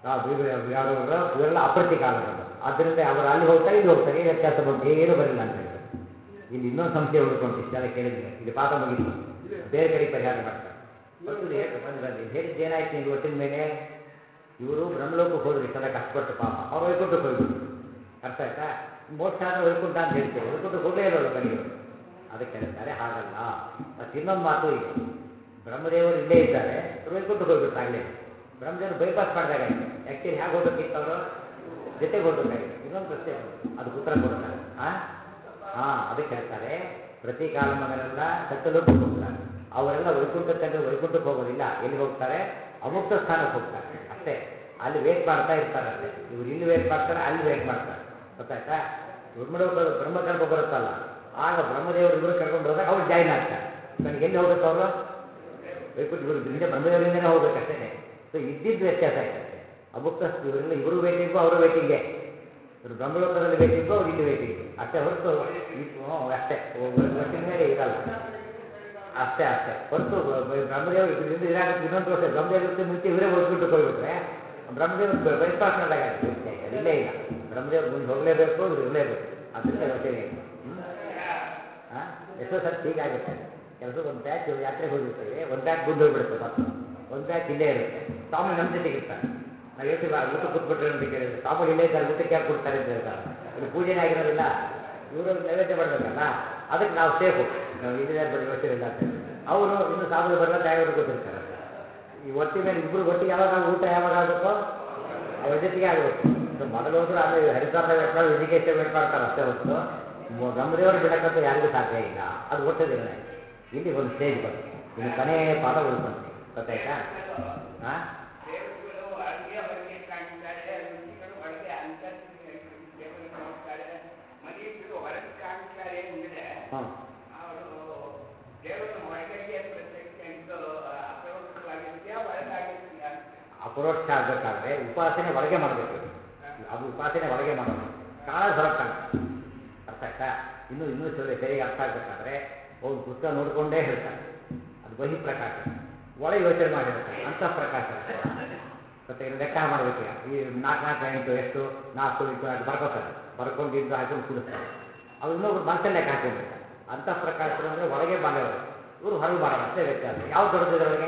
ಯಾರವರು ಇವರೆಲ್ಲ ಅಪ್ರತಿ ಕಾಲಮರು ಆದ್ದರಿಂದ ಅವರು ಅಲ್ಲಿ ಹೋಗ್ತಾರೆ ಇಲ್ಲಿ ಹೋಗ್ತಾರೆ ಏನು ವ್ಯತ್ಯಾಸ ಬಂತು ಏನು ಬರಲಿಲ್ಲ ಅಂತ ಹೇಳಿದ್ರು ಇಲ್ಲಿ ಇನ್ನೊಂದು ಸಂಶಯ ಉಳ್ಕೊಂಡು ಇಷ್ಟೆಲ್ಲ ಕೇಳಿದ್ಮೇಲೆ ಇಲ್ಲಿ ಪಾಠ ಮುಗಿತು ಬೇರೆ ಕಡೆ ಪರಿಹಾರ ಮಾಡ್ತಾರೆ ಮತ್ತು ಇಲ್ಲಿ ಹೇಗೆ ಬಂದು ಬಂದು ಇಲ್ಲಿ ಹೇಳಿದ್ದು ಏನಾಯ್ತು ನಿಮ್ಗೆ ಒಟ್ಟಿನ ಮೇಲೆ ಇವರು ಬ್ರಹ್ಮಲೋಕಕ್ಕೆ ಹೋದ್ರು ಇಷ್ಟೆಲ್ಲ ಕಷ್ಟಪಟ್ಟು ಪಾಪ ಅವ್ರು ವೈಕುಂಠಕ್ಕೆ ಹೋಗ್ಬಿಟ್ರು ಅರ್ಥ ಆಯ್ತಾ ಮೋಕ್ಷ ಆದರೆ ವೈಕುಂಠ ಅಂತ ಹೇಳ್ತೇವೆ ವೈಕುಂಠಕ್ಕೆ ಹೋಗಲೇ ಇರೋಲ್ಲ ಕಲಿಯೋರು ಅದಕ್ಕೆ ಹೇಳ್ತಾರೆ ಹಾಗಲ್ಲ ಮತ್ತು ಇನ್ನೊಂದು ಮಾತು ಇದೆ ಬ್ರಹ್ಮದೇವರು ಇಲ್ಲೇ ಇದ್ದಾರೆ ಇವ್ರು ವೈಕುಂಠಕ್ಕೆ ಹೋಗ್ಬಿಟ್ಟಾಗಲೇ ಬ್ರಹ್ಮದೇವರು ಬೈಪಾಸ್ ಮಾಡಿದಾಗ ಆಯ್ತು ಆ್ಯಕ್ಚುಲಿ ಹೇಗೆ ಹೋಗ್ಬೇಕಿತ್ತು ಅವರು ಜೊತೆಗೆ ಹೋಗ್ಬೇಕಾಗಿತ್ತು ಇನ್ನೊಂದು ಪ್ರಶ್ನೆ ಬಂತು ಅದಕ್ಕೆ ಉತ್ತರ ಕೊಡ್ತಾರೆ ಹಾಂ ಹಾಂ ಅದಕ್ಕೆ ಹೇಳ್ತಾರೆ ಪ್ರತಿ ಕಾಲಮಗರೆಲ್ಲ ಸತ್ಯಲೋಕಕ್ಕೆ ಹೋಗ್ತಾರೆ ಅವರೆಲ್ಲ ವೈಕುಂಠ ತಂದ್ರೆ ವೈಕುಂಠಕ್ಕೆ ಹೋಗೋದಿಲ್ಲ ಎಲ್ಲಿ ಹೋಗ್ತಾರೆ ಅಮುಕ್ತ ಸ್ಥಾನಕ್ಕೆ ಹೋಗ್ತಾರೆ ಅಷ್ಟೇ ಅಲ್ಲಿ ವೇಟ್ ಮಾಡ್ತಾ ಇರ್ತಾರೆ ಅಷ್ಟೇ ಇವ್ರು ಇಲ್ಲಿ ವೇಟ್ ಮಾಡ್ತಾರೆ ಅಲ್ಲಿ ವೇಟ್ ಮಾಡ್ತಾರೆ ಗೊತ್ತಾಯ್ತಾ ಬ್ರಹ್ಮಲೋಕ ಬ್ರಹ್ಮಗರ್ಭ ಬರುತ್ತಲ್ಲ ಆಗ ಬ್ರಹ್ಮದೇವರು ಇವರು ಕರ್ಕೊಂಡು ಹೋದಾಗ ಅವ್ರು ಜಾಯಿನ್ ಆಗ್ತಾರೆ ನನಗೆ ಎಲ್ಲಿ ಹೋಗ್ಬೇಕು ಅವರು ವೈಕುಂಠ ಇವರು ಹಿಂದೆ ಬ್ರಹ್ಮದೇವರಿಂದನೇ ಹೋಗ್ಬೇಕಷ್ಟೇ ಸೊ ಇದ್ದಿದ್ದು ವ್ಯತ್ಯಾಸ ಆಯ್ತಷ್ಟೇ ಅಮುಕ್ತ ಇವರೆಲ್ಲ ಇವರು ವೇಟಿಂಗು ಅವರು ವೇಟಿಂಗೇ ಇವರು ಬ್ರಹ್ಮಲೋಕದಲ್ಲಿ ವೇಟಿಂಗು ಅವ್ರು ಇಲ್ಲಿ ವೇಟಿಂಗು ಅಷ್ಟೇ ಹೊರತು ಇದು ಹ್ಞೂ, ಅಷ್ಟೇ ಒಟ್ಟಿನ ಮೇಲೆ ಇರಲ್ಲ ಅಷ್ಟೇ ಅಷ್ಟೇ ಹೊರತು ಬ- ಬ- ಬ್ರಹ್ಮದೇವ ಇದರಿಂದ ಇದಾಗುತ್ತೆ ಇನ್ನೊಂದು ವರ್ಷ ಬ್ರಹ್ಮದೇವಕ್ಕೆ ಮುಂಚೆ ಇವರೇ ಹೋಗ್ಬಿಟ್ಟು ಹೋಗ್ಬಿಟ್ರೆ ಬ್ರಹ್ಮದೇವ ಬೈಪಾಸ್ ಮಾಡಿದಾಗ ಯೋಚನೆ ಆಯ್ತು ಇಲ್ಲೇ ಇಲ್ಲ ಬ್ರಹ್ಮದೇವ್ ಮುಂದೆ ಹೋಗಲೇಬೇಕು ಇವ್ರು ಇರಲೇಬೇಕು ಅದರಿಂದ ಯೋಚನೆ ಇಲ್ಲ ಹ್ಮ್? ಆ? ಎಷ್ಟೋ ಸರ್ತಿ ಹೀಗಾಗುತ್ತೆ ಕೆಲಸ ಒಂದು ಬ್ಯಾಚ್ ಯಾತ್ರೆಗೆ ಹೋಗಿರ್ತೀವಿ ಒಂದು ಬ್ಯಾಚ್ ಮುಂದೆ ಹೋಗ್ಬಿಡುತ್ತೆ ಬಸ್ ಒಂದು ಬ್ಯಾಚ್ ಇಲ್ಲೇ ಇರುತ್ತೆ ಸ್ವಾಮಿ ನಮ್ಮ ಜೊತೆಗೆ ಇರ್ತಾರೆ ನಾವು ಯೋಚನೆ ಮಾಡಿ ಊಟ ಕೂತ್ಬಿಟ್ರೆ ಅಂತ ಕೇಳಿದ್ರೆ ಸ್ವಾಮಿ ಇಲ್ಲೇ ಇದ್ದಾರೆ ಊಟಕ್ಕೆ ಯಾಕೆ ಕೊಡ್ತಾರೆ ಅಂತ ಹೇಳ್ತಾರೆ ಇಲ್ಲಿ ಪೂಜೆನೇ ಆಗಿರೋದಿಲ್ಲ ಇವರು ನೈವೇದ್ಯ ಮಾಡಬೇಕಲ್ಲ ಅದಕ್ಕೆ ನಾವು ಸೇಫು ನಾವು ಇಲ್ಲಿದೆ ಬರೀ ಯೋಚನೆ ಇಲ್ಲ ಅಂತ ಹೇಳಿ ಅವರು ಇನ್ನು ಸಾಬೂನು ಬರಲ್ಲ ಡ್ರೈವರ್ ಗೊತ್ತಿರ್ತಾರೆ ಈ ಒಟ್ಟಿ ಮೇಲೆ ಇಬ್ಬರು ಒಟ್ಟಿಗೆ ಯಾವಾಗ ಊಟ ಯಾವಾಗ ಆಗಬೇಕೋ ಅವ್ರ ಜೊತೆಗೆ ಆಗಬೇಕು ಸೊ ಮೊದಲು ಹೋದ್ರೆ ಆಮೇಲೆ ಹರಿದ್ವಾರ ವೇಟ್ ಮಾಡಿ ಎಜುಕೇಶನ್ ವೇಟ್ ಮಾಡ್ತಾರೆ ಅಷ್ಟೇ ಹೊರತು ಮ- ಬ್ರಹ್ಮದೇವರು ಬಿಡಕ್ಕಂತ ಯಾರಿಗೂ ಸಾಧ್ಯ ಇಲ್ಲ ಅದು ಒಟ್ಟು ನಿರ್ಣಯ ಇಲ್ಲಿ ಒಂದು ಸ್ಟೇಜ್ ಬಂತು ಇನ್ನು ಕೊನೆಯ ಪಾಠ ಉಳ್ಕೊಂತೆ ಗೊತ್ತಾಯ್ತಾ ಹಾಂ ದೇವರುಗಳು ಒಳಗೆ ಹೊರಗೆ ಕಾಣ್ತಾರೆ ಋಷಿಗಳು ಒಳಗೆ ಅಂತರ್ ದೇವರು ನೋಡ್ತಾರೆ ಮನುಷ್ಯರು ಹೊರಗೆ ಕಾಣ್ತಾರೆ ಅಂದ್ರೆ ಹಾಂ ಅವರು ದೇವರನ್ನು ಒಳಗೆ ಪ್ರತ್ಯಕ್ಷ ಇದು ಅಪ್ರವೃತ್ತವಾಗಿರ್ತೀಯ ಒಳಗಾಗಿರ್ತೀಯ ಅಪರೋಕ್ಷ ಆಗಬೇಕಾದ್ರೆ ಉಪಾಸನೆ ಒಳಗೆ ಮಾಡಬೇಕು ಅದು ಉಪಾಸನೆ ಒಳಗೆ ಮಾಡೋದು ಕಾಣೋದು ಹೊರಗೆ ಕಾಣ್ತಾರೆ ಅರ್ಥ ಆಯ್ತಾ ಇನ್ನು ಇನ್ನೂ ಸರಿ ಸರಿಯಾಗಿ ಅರ್ಥ ಆಗ್ಬೇಕಾದ್ರೆ ಅವ್ರು ಪುಸ್ತಕ ನೋಡಿಕೊಂಡೇ ಹೇಳ್ತಾರೆ ಅದು ಬಹಿಪ್ರಕಾಶ ಒಳಗೆ ಯೋಚನೆ ಮಾಡಿ ಹೇಳ್ತಾರೆ ಅಂತಃ ಪ್ರಕಾಶ ಮತ್ತೆ ಇನ್ನು ಲೆಕ್ಕ ಮಾಡಬೇಕು ಈಗ ಈ ನಾಲ್ಕು ನಾಲ್ಕು ಎಂಟು ಎಷ್ಟು ನಾಲ್ಕು ಇಂಟು ಅದು ಬರ್ಕೋತಾರೆ ಬರ್ಕೊಂಡು ಇಂಟು ಹಾಕೊಂಡು ಕೂಡಿಸ್ತಾರೆ ಅವ್ರು ಇನ್ನೊಬ್ರು ಮನಸ್ಸಲ್ಲಿ ಲೆಕ್ಕ ಹಾಕೊಂಡಿರ್ತಾರೆ ಅಂತಃ ಪ್ರಕಾಶರು ಅಂದರೆ ಒಳಗೆ ಮಾಡೋರು ಇವರು ಹೊರಗೆ ಮಾಡೋರು ಅಷ್ಟೇ ವ್ಯತ್ಯಾಸ ಯಾವ್ದು ದೊಡ್ಡದು ಇದರೊಳಗೆ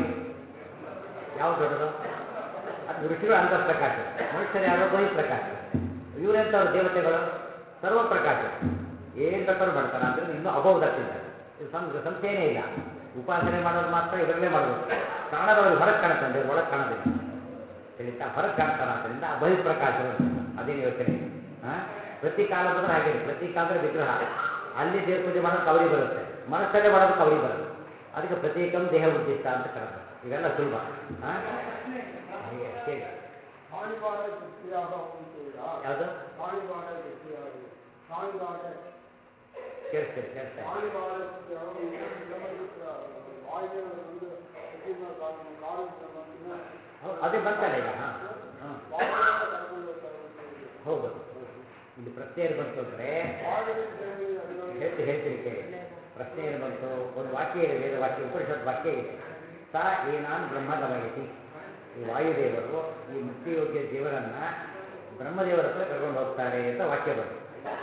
ಯಾವ್ದು ದೊಡ್ಡದು ಅದು ಋಷಿಗಳು ಅಂತಃಪ್ರಕಾಶ ಮನುಷ್ಯರು ಯಾರೋ ಬಹಿಪ್ರಕಾಶ ಇವರೆಂಥವ್ರು ದೇವತೆಗಳು ಸರ್ವಪ್ರಕಾಶ ಏನು ಬೇಕಾದ್ರೂ ಮಾಡ್ತಾರೆ ಅಂದ್ರೆ ಇನ್ನೂ ಅಭೌ ದಟ್ಟಿದ್ದಾರೆ ಇದು ಸಂ ಸಂಶಯನೇ ಇಲ್ಲ ಉಪಾಸನೆ ಮಾಡೋದು ಮಾತ್ರ ಇದರಲ್ಲೇ ಮಾಡಬೇಕು ಕಾಣದವ್ರಿಗೆ ಹೊರಗೆ ಕಾಣುತ್ತೆ ದೇವ್ರು ಒಳಗೆ ಕಾಣೋದಿಲ್ಲ ತಿಳಿತಾ ಹೊರಗೆ ಕಾಣ್ತಾರ ಆದ್ದರಿಂದ ಆ ಬಹಿಪ್ರಕಾಶರು ಅಂತ ಅದೇನು ಯೋಚನೆ ಇಲ್ಲ ಹಾಂ ಪ್ರತಿ ಕಾಲ ಬಂದ್ರೆ ಹಾಗೆ ಪ್ರತಿ ಕಾಲದ ವಿಗ್ರಹ ಅಲ್ಲಿ ದೇವ್ರ ಪೂಜೆ ಮಾಡೋದಕ್ಕೆ ಅವ್ರಿಗೆ ಬರುತ್ತೆ ಮನಸ್ಸಲ್ಲೇ ಮಾಡೋದಕ್ಕೆ ಅವ್ರಿಗೆ ಬರುತ್ತೆ ಅದಕ್ಕೆ ಪ್ರತೀಕಂ ದೇಹ ಉದ್ದೇಶ ಅಂತ ಕರೆದ್ರು ಇವೆಲ್ಲ ಸುಲಭ ಹಾಂ ಹಾಗೆ ಕೇಳಿ ಕಾಣಿಪಾಡ ಗಟ್ಟಿಯಾದ ಅಂತೀರ ಯಾವುದು ಕಾಣಿಪಾಡ ಗಟ್ಟಿಯಾದ ಕಾಣಿಪಾಡ ಕೇಳಿಸ್ತೇನೆ ಕೇಳಿಸ್ತೇನೆ ಕಾಣಿಪಾಡ ವಾಯುದೇವರು ಬಂದು ಪ್ರತಿಮಾ ಕಾರಣ ಕಾಲು ಬಂದು ಹೌದು ಅದೇ ಬಂತಲ್ಲ ಈಗ ಹಾಂ ಹಾಂ ವಾಯುದೇವರ ಕರ್ಕೊಂಡು ಹೋಗ್ತಾರೆ ಅಂತ ಹೇಳಿ. ಹೌದು ಇಲ್ಲಿ ಪ್ರಶ್ನೆ ಏನು ಬಂತು ಅಂದರೆ ವಾಯುದೇವ ದೇವರಿಗೆ ಅದರಲ್ಲಿ ಹೇಳ್ತೀನಿ ಹೇಳ್ತೀನಿ ಕೇಳಿ ಪ್ರಶ್ನೆ ಏನು ಬಂತು ಒಂದು ವಾಕ್ಯ ಇದೆ ವೇದ ವಾಕ್ಯ ಉಪನಿಷತ್ ವಾಕ್ಯ ಇದೆ ಸ ಏನಾನ್ ಬ್ರಹ್ಮ ಗಮಯತಿ ಈ ವಾಯುದೇವರು ಈ ಮುಕ್ತಿಯೋಗ್ಯ ದೇವರನ್ನ ಬ್ರಹ್ಮದೇವರ ಹತ್ರ ಕರ್ಕೊಂಡು ಹೋಗ್ತಾರೆ ಅಂತ ವಾಕ್ಯ ಬಂತು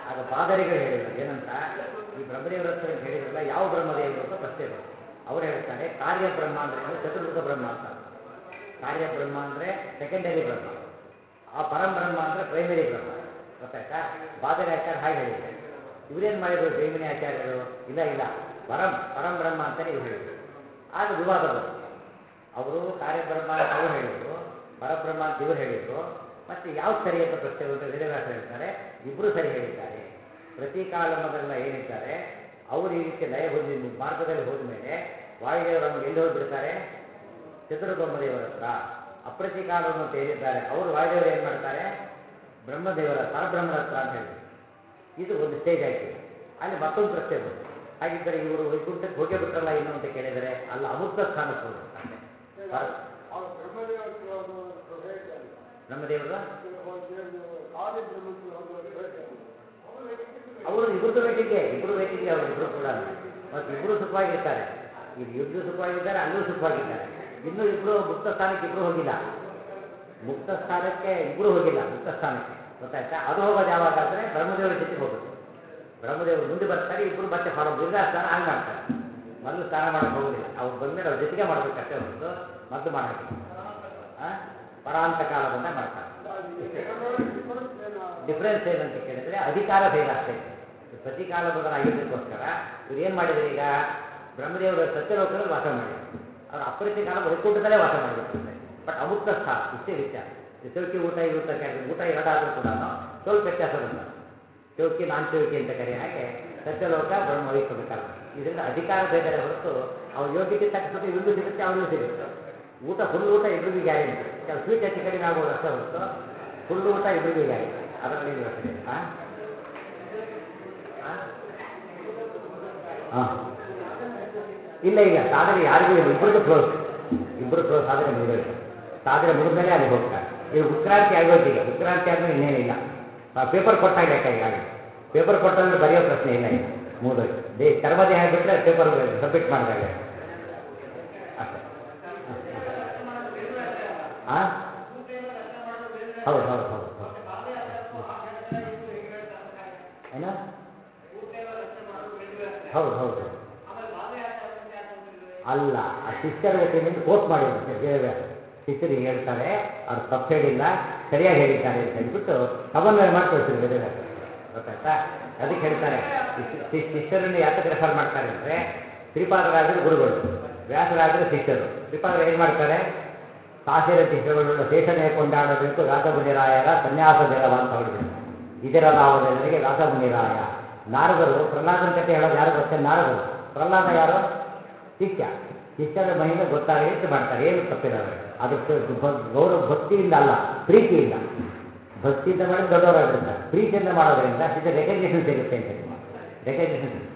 ಆಗ ಪಾದರಿಗಳು ಹೇಳಿದ್ರು ಏನಂತ ಈ ಬ್ರಹ್ಮದೇವರ ಹತ್ರ ಅಂತ ಹೇಳಿದ್ರಲ್ಲ ಯಾವ ಬ್ರಹ್ಮದೇವರು ಅಂತ ಪ್ರಶ್ನೆ ಬಂತು ಅವ್ರು ಹೇಳ್ತಾರೆ ಕಾರ್ಯ ಬ್ರಹ್ಮ ಅಂದ್ರೆ ಏನು ಚತುರ್ಮುಖ ಬ್ರಹ್ಮ ಅಂತ ಅರ್ಥ. ಕಾರ್ಯ ಬ್ರಹ್ಮ ಅಂದ್ರೆ ಸೆಕೆಂಡರಿ ಬ್ರಹ್ಮ ಆ ಪರಂ ಬ್ರಹ್ಮ ಅಂದ್ರೆ ಪ್ರೈಮರಿ ಬ್ರಹ್ಮ ಗೊತ್ತಾಯ್ತಾ ಬಾದರಿ ಆಚಾರ್ಯ ಹಾಗೆ ಹೇಳಿದ್ರು ಇವರೇನು ಮಾಡಿದ್ರು ಜೈಮಿನಿ ಆಚಾರ್ಯರು ಇಲ್ಲ ಇಲ್ಲ ಪರಂ ಪರಂ ಬ್ರಹ್ಮ ಅಂತಲೇ ಇವ್ರು ಹೇಳಿದ್ರು ಆಗ ವಿವಾದ ಬಂತು ಅವರು ಕಾರ್ಯಬ್ರಹ್ಮ ಅಂತ ಅವ್ರು ಹೇಳಿದ್ರು ಪರಬ್ರಹ್ಮ ಅಂತ ಇವ್ರು ಹೇಳಿದ್ರು ಮತ್ತೆ ಯಾವ್ದು ಸರಿ ಅಂತ ಪ್ರಶ್ನೆ ಬಂದ್ರೆ ವೇದವ್ಯಾಸ ಹೇಳ್ತಾರೆ ಇಬ್ಬರು ಸರಿ ಹೇಳಿದ್ದಾರೆ ಪ್ರತಿ ಕಾಲಮದೆಲ್ಲ ಏನಿದ್ದಾರೆ ಅವರು ಈ ರೀತಿ ಲಯ ಹೊಂದಿ ಮಾರ್ಗದಲ್ಲಿ ಹೋದ ಮೇಲೆ ವಾಯುದೇವರು ಅವ್ನಿಗೆ ಎಲ್ಲಿ ಹೋಗ್ಬಿಡ್ತಾರೆ ಚತುರ್ಬ್ರಹ್ಮದೇವರ ಹತ್ರ ಅಪ್ರತಿಕಾಲವನ್ನು ಅಂತ ಏನಿದ್ದಾರೆ ಅವರು ವಾಯುದೇವರು ಏನು ಮಾಡ್ತಾರೆ ಬ್ರಹ್ಮದೇವರ ಪರಬ್ರಹ್ಮನ ಹತ್ರ ಅಂತ ಹೇಳಿದ್ರು ಇದು ಒಂದು ಸ್ಟೇಜ್ ಆಯ್ತು ಅಲ್ಲಿ ಮತ್ತೊಂದು ಪ್ರಶ್ನೆ ಬಂತು ಹಾಗಿದ್ದರೆ ಇವರು ವೈಕುಂಠಕ್ಕೆ ಹೋಗೇ ಬಿಟ್ರಲ್ಲ ಇನ್ನು ಅಂತ ಕೇಳಿದರೆ ಅಲ್ಲ ಅಮುಕ್ತ ಸ್ಥಾನಕ್ಕೆ ಹೋದ್ರು ಅಷ್ಟೇ ಪರ- ಅವ್ರು ಬ್ರಹ್ಮದೇವಕ್ಕೆ ಒಂದು ಪ್ರಭೇದ ಅಲ್ಲ. ಬ್ರಹ್ಮದೇವರು ಒಂದು ಕಾರ್ಯ ಬ್ರಹ್ಮಕ್ಕೆ ಒಂದು ಪ್ರಭೇದ ಅಲ್ಲ. ಅವರು ಇಬ್ಬರದು ವೇಟಿಂಗೆ ಇಬ್ಬರು ವೇಟಿಂಗೆ ಅವರು ಇಬ್ಬರು ಕೂಡ ಮತ್ತು ಇಬ್ಬರು ಸುಖವಾಗಿರ್ತಾರೆ ಇಲ್ಲಿ ಇಬ್ಬರು ಸುಖವಾಗಿದ್ದಾರೆ ಅಲ್ಲೂ ಸುಖವಾಗಿದ್ದಾರೆ ಇನ್ನೂ ಇಬ್ಬರು ಮುಕ್ತ ಸ್ಥಾನಕ್ಕೆ ಇಬ್ಬರು ಹೋಗಿಲ್ಲ ಮುಕ್ತ ಸ್ಥಾನಕ್ಕೆ ಇಬ್ಬರು ಹೋಗಿಲ್ಲ ಮುಕ್ತ ಸ್ಥಾನಕ್ಕೆ ಗೊತ್ತಾಯ್ತಾ ಅದು ಹೋಗೋದು ಯಾವಾಗ ಅಂದರೆ ಬ್ರಹ್ಮದೇವರ ಜೊತೆಗೆ ಹೋಗುತ್ತೆ ಬ್ರಹ್ಮದೇವರು ಮುಂದೆ ಬರ್ತಾರೆ ಇಬ್ಬರು ಮತ್ತೆ ಫಾಲೋ ಬಿರ್ದಾ ಸ್ನಾನ ಆಗಿ ಮಾಡ್ತಾರೆ ಮೊದಲು ಸ್ನಾನ ಮಾಡಕ್ಕೆ ಹೋಗೋದಿಲ್ಲ ಅವ್ರು ಬಂದ್ಮೇಲೆ ಅವ್ರ ಜೊತೆಗೆ ಮಾಡಬೇಕಷ್ಟೇ ಹೊರತು ಮೊದಲು ಮಾಡಾಕಿಲ್ಲ ಪರಾಂತ ಕಾಲ ಬಂದ ಮಾಡ್ತಾರೆ ಎರಡರೊಳಗೆ difference ಏನು? ಡಿಫ್ರೆನ್ಸ್ ಏನಂತ ಕೇಳಿದ್ರೆ ಅಧಿಕಾರ ಭೇದ ಅಷ್ಟೇ ಪ್ರತಿಕಾಲ ಬದಲಾಗಿದ್ದಕ್ಕೋಸ್ಕರ ಇವ್ರು ಏನು ಮಾಡಿದ್ರು ಈಗ ಬ್ರಹ್ಮದೇವರು ಸತ್ಯಲೋಕದಲ್ಲಿ ವಾಸ ಮಾಡಿದ್ರು ಅವ್ರು ಅಪರಿತ ಕಾಲ ವೈಕುಂಠದಲ್ಲೇ ವಾಸ ಮಾಡಿಬಿಟ್ಟಿರ್ತಾರೆ ಬಟ್ ಅಮುಕ್ತ ಸ್ಥಾನ ಇಷ್ಟೇ ವ್ಯತ್ಯಾಸ ಈ ಚೌಕಿ ಊಟ ಇರುತ್ತೆ ಕರೆದು ಊಟ ಎರಡಾದರೂ ಕೂಡ ಸ್ವಲ್ಪ ವ್ಯತ್ಯಾಸ ಬಂದ ಚೌಕಿ ನಾನ್ ಚೌಕಿ ಅಂತ ಕರೆಯ ಹಾಗೆ ಸತ್ಯಲೋಕ ಬ್ರಹ್ಮ ವೈಕುಂಠ ಕಾಲ ಇದರಿಂದ ಅಧಿಕಾರ ಭೇದನೇ ಹೊರತು ಅವ್ರ ಯೋಗ್ಯತೆ ತಕ್ಕಂತೆ ಇವ್ರಿಗೂ ಸಿಗುತ್ತೆ ಅವ್ರಿಗೂ ಸಿಗುತ್ತೆ ಊಟ ಫುಲ್ ಊಟ ಇಬ್ಬರಿಗೂ ಗ್ಯಾರಂಟಿ ಕೆಲವು ಸ್ವೀಟ್ ಹೆಚ್ಚು ಕಡಿಮೆ ಆಗ್ಬೋದು ಅಷ್ಟೇ ಹೊರತು ಫುಲ್ ಊಟ ಇಬ್ಬರಿಗೂ ಗ್ಯಾರಂಟಿ ಅದರಲ್ಲಿ ಏನು ಯೋಚನೆ ಇಲ್ಲ ಹಾಂ ಹಾಂ ಇಲ್ಲ ಇಲ್ಲ ಸಾಧನೆ ಯಾರಿಗೂ ಇಲ್ಲ ಇಬ್ಬರಿಗೂ ಕ್ಲೋಸ್ ಇಬ್ಬರು ಕ್ಲೋಸ್ ಸಾಧನೆ ಮುಗಿದೋಯ್ತು ಸಾಧನೆ ಮುಗಿದ್ಮೇಲೆ ಅಲ್ಲಿ ಹೋಗ್ತಾರೆ ಈಗ ಉತ್ಕ್ರಾಂತಿ ಆಗೋಯ್ತು ಈಗ ಉತ್ಕ್ರಾಂತಿ ಆದ್ಮೇಲೆ ಇನ್ನೇನಿಲ್ಲ ಪೇಪರ್ ಕೊಟ್ಟಾಗ ಲೆಕ್ಕ ಈಗ ಆಗಿ ಪೇಪರ್ ಕೊಟ್ಟಾಗ ಬರೆಯೋ ಪ್ರಶ್ನೆ ಇಲ್ಲ ಈಗ ಮುಗಿದೋಯ್ತು ದೇ ಚರ್ಮದೇಹ ಬಿಟ್ಟರೆ ಪೇಪರ್ ಸಬ್ಮಿಟ್ ಮಾಡಿದಾಗ ಅಷ್ಟೇ ಹಾಂ ಹೌದು ಹೌದು ಹೌದು ಹೌದು ಏನು ಹೌದು ಹೌದು ಅಲ್ಲ ಆ ಶಿಷ್ಯರ ಒಪಿನಿಯನ್ ಕೋಟ್ ಮಾಡಿದ್ರು ವೇದವ್ಯಾಸ ಶಿಷ್ಯರು ಹೀಗೆ ಹೇಳ್ತಾರೆ ಅವ್ರು ತಪ್ಪು ಹೇಳಿಲ್ಲ ಸರಿಯಾಗಿ ಹೇಳಿದ್ದಾರೆ ಅಂತ ಹೇಳ್ಬಿಟ್ಟು ಸಮನ್ವಯ ಮಾಡಿ ತೋರಿಸಿದ್ರು ವೇದವ್ಯಾಸ ಗೊತ್ತಾಯ್ತಾ ಅದಕ್ಕೆ ಹೇಳ್ತಾರೆ ಶಿಷ್ಯ- ಶಿಷ್ಯ- ಶಿಷ್ಯರನ್ನು ಯಾತಕ್ಕೆ ರೆಫರ್ ಮಾಡ್ತಾರೆ ಅಂದರೆ ಶ್ರೀಪಾದರಾಜರು ಗುರುಗಳು ವ್ಯಾಸರಾಜರು ಶಿಷ್ಯರು ಶ್ರೀಪಾದರು ಏನು ಮಾಡ್ತಾರೆ ಸಾಸಿರ ಶಿಷ್ಯಗಳುಳ್ಳ ಶೇಷನೆಯ ಕೊಂಡಾಡಬೇಕು ವ್ಯಾಸಮುನಿರಾಯರ ಸನ್ಯಾಸ ದಿನವ ಅಂತ ಹೊರಡ್ಬಿಡ್ತಾರೆ ಇದರಲಾವದ ನನಗೆ ವ್ಯಾಸಮುನಿರಾಯ ನಾರದರು ಪ್ರಹ್ಲಾದನ ಕಥೆ ಹೇಳೋದು ಯಾರು ಗೊತ್ತೇ ನಾರದರು ಪ್ರಹ್ಲಾದ ಯಾರು ಶಿಷ್ಯ ಶಿಷ್ಯರ ಮಹಿಮೆ ಗೊತ್ತಾಗಲಿ ಅಂತ ಮಾಡ್ತಾರೆ ಏನು ತಪ್ಪಿಲ್ಲ ಅವರಿಗೆ ಅದು ಭ- ಗೌರವ ಭಕ್ತಿಯಿಂದ ಅಲ್ಲ ಪ್ರೀತಿಯಿಂದ ಭಕ್ತಿಯಿಂದ ಮಾಡಿದ್ರೆ ದೊಡ್ಡವರಾಗಿರ್ತಾರೆ ಪ್ರೀತಿಯಿಂದ ಮಾಡೋದ್ರಿಂದ ಶಿಷ್ಯ ರೆಕಗ್ನೇಷನ್ ಸಿಗುತ್ತೆ ಅಂತ ಹೇಳಿ ರೆಕಗ್ನೇಷನ್ ಸಿಗುತ್ತೆ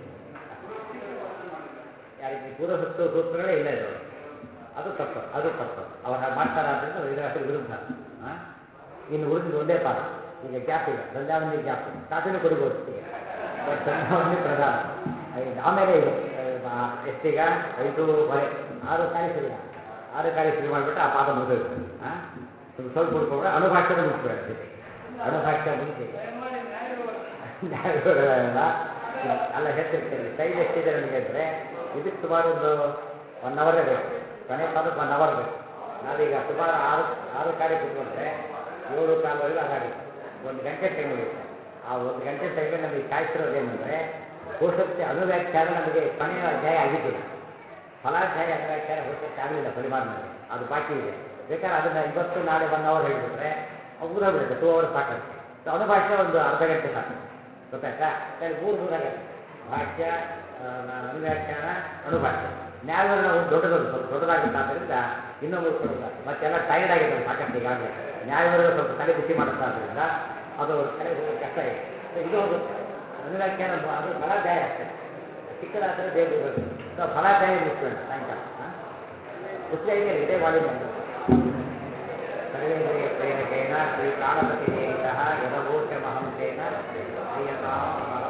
ಯಾರಿಗೆ ಪೂರ್ವ ಸೂಕ್ತ ಸೂತ್ರಗಳೇ ಇಲ್ಲ ಇದು ಅದು ತಪ್ಪು ಅದು ತಪ್ಪು ಅವ್ರು ಹಾಗೆ ಮಾಡ್ತಾರೆ ಆದ್ದರಿಂದ ವೇದವ್ಯಾಸರ ವಿರುದ್ಧ ಆ? ಇನ್ನು ಉಳಿದಿದ್ದು ಒಂದೇ ಪಾಠ ಈಗ ಗ್ಯಾಪ್ ಈಗ ಸಂಧ್ಯಾವಂದಿ ಗ್ಯಾಪ್ ಕಾಫಿನೂ ಕುಡಿಬೋದು ಈಗ ಬಟ್ ಸಂಧ್ಯಾವಂದಿ ಪ್ರಧಾನ ಐದು ಆಮೇಲೆ ಇದು ಆ, ಎಷ್ಟೀಗ ಐದೂವರೆ ಆರು ಕಾಲಿ ಶುರು ಮಾಡಿ ಆರು ಕಾಲಿ ಶುರು ಮಾಡಿಬಿಟ್ಟು ಆ ಪಾದ ಮುಗಿದೋಯ್ತು ಹಾಂ ಸ್ವಲ್ಪ ಹುಡ್ಕೊಂಡ್ರೆ ಅಣುಭಾಷ್ಯನ ಮುಗಿಸ್ಬೇಡ ಜೊತೆ ಅಣುಭಾಷ್ಯ ಮುಗಿಸಿ ನ್ಯಾಯವಿರಲ್ಲ ಅಲ್ಲ ಹೇಳ್ತಿರ್ತೀನಿ ಟೈಮ್ ಎಷ್ಟಿದೆ ನನಗೆ ಅಂದರೆ ಇದಕ್ಕೆ ಸುಮಾರು ಒಂದು ಒನ್ ಅವರೇ ಬೇಕು ಕೊನೆ ಪಾದಕ್ಕೆ ಒನ್ ಅವರ್ ಬೇಕು ನಾವೀಗ ಸುಮಾರು ಆರು ಆರು ಕಾಡಿ ಕೂತ್ಕೊಂಡ್ರೆ ಏಳು ಕಾಲವರೆಗೂ ಅದಾಗುತ್ತೆ ಒಂದು ಗಂಟೆ ಟೈಮ್ ಉಳಿಯುತ್ತೆ ಆ ಒಂದು ಗಂಟೆ ಟೈಮಲ್ಲಿ ನಮಗೆ ಕಾಯ್ತಿರೋದೇನೆಂದರೆ ಕೋಶಕ್ಕೆ ಅನುವ್ಯಾಖ್ಯಾನ ನಮಗೆ ಕೊನೆಯ ಅಧ್ಯಾಯ ಆಗಿದ್ದಿಲ್ಲ ಫಲಾಧ್ಯಾಯ ಅನುವ್ಯಾಖ್ಯಾನ ಹೋಗಕ್ಕೆ ಆಗಲಿಲ್ಲ ಪರಿಮಾಣದಲ್ಲಿ ಅದು ಬಾಕಿ ಇದೆ ಬೇಕಾದ್ರೆ ಅದನ್ನು ಇವತ್ತು ನಾಳೆ ಒನ್ ಅವರ್ ಹೇಳಿಬಿಟ್ರೆ ಮುಗಿದ ಬಿಡುತ್ತೆ ಟೂ ಅವರ್ ಸಾಕಂತೆ ಸೊ ಅನುಭಾಷ್ಯ ಒಂದು ಅರ್ಧ ಗಂಟೆ ಸಾಕು ಗೊತ್ತಾಯ್ತಾ ಸರಿ ಮೂರು ಮೂರಾಗುತ್ತೆ ಭಾಷ್ಯ ಆ, ಅನುವ್ಯಾಖ್ಯಾನ ಅಣುಭಾಷ್ಯ ನ್ಯಾಯವನ್ನು ಒಂದು ದೊಡ್ಡದೊಂದು ಸ್ವಲ್ಪ ದೊಡ್ಡದಾಗುತ್ತೆ ಆದ್ದರಿಂದ ಇನ್ನೂ ಮುಗಿಸ್ಕೊಡೋದು ಮತ್ತೆಲ್ಲ ಟೈರ್ಡ್ ಆಗಿದ್ದಾರೆ ಸಾಕಷ್ಟು ಈಗಾಗಲೇ ನ್ಯಾಯವರ್ಗ ಸ್ವಲ್ಪ ತಲೆ ಬಿಸಿ ಮಾಡುತ್ತೆ ಆದ್ದರಿಂದ ಅದು ತಲೆಗೆ ಹೋಗೋದು ಕಷ್ಟ ಇದೆ ಸೊ ಇದು ಹೋಗುತ್ತೆ ಅನುವ್ಯಾಖ್ಯಾನ ಅದು ಫಲಾಧ್ಯಾಯ ಅಷ್ಟೇ ಚಿಕ್ಕದಾದರೆ ಬೇಗ ಹೋಗೋದು ಸೊ ಫಲಾಧ್ಯಾಯ ಮುಗಿಸ್ಬೇಡ ಸಾಯಂಕಾಲ ಹಾಂ ಪುಸ್ತಕ ಇದೆಯಲ್ಲ ಇದೇ ವಾಲ್ಯೂಮ್ ಅಂತ ಸರ್ವೇಂದ್ರಿಯ ಪ್ರೇರಕೇಣ ಶ್ರೀ ಪ್ರಾಣಪತಿ ನೇರಿತಃ ಯದವೋಚಮಹಂಸೇನ ಪ್ರಿಯತಾಂ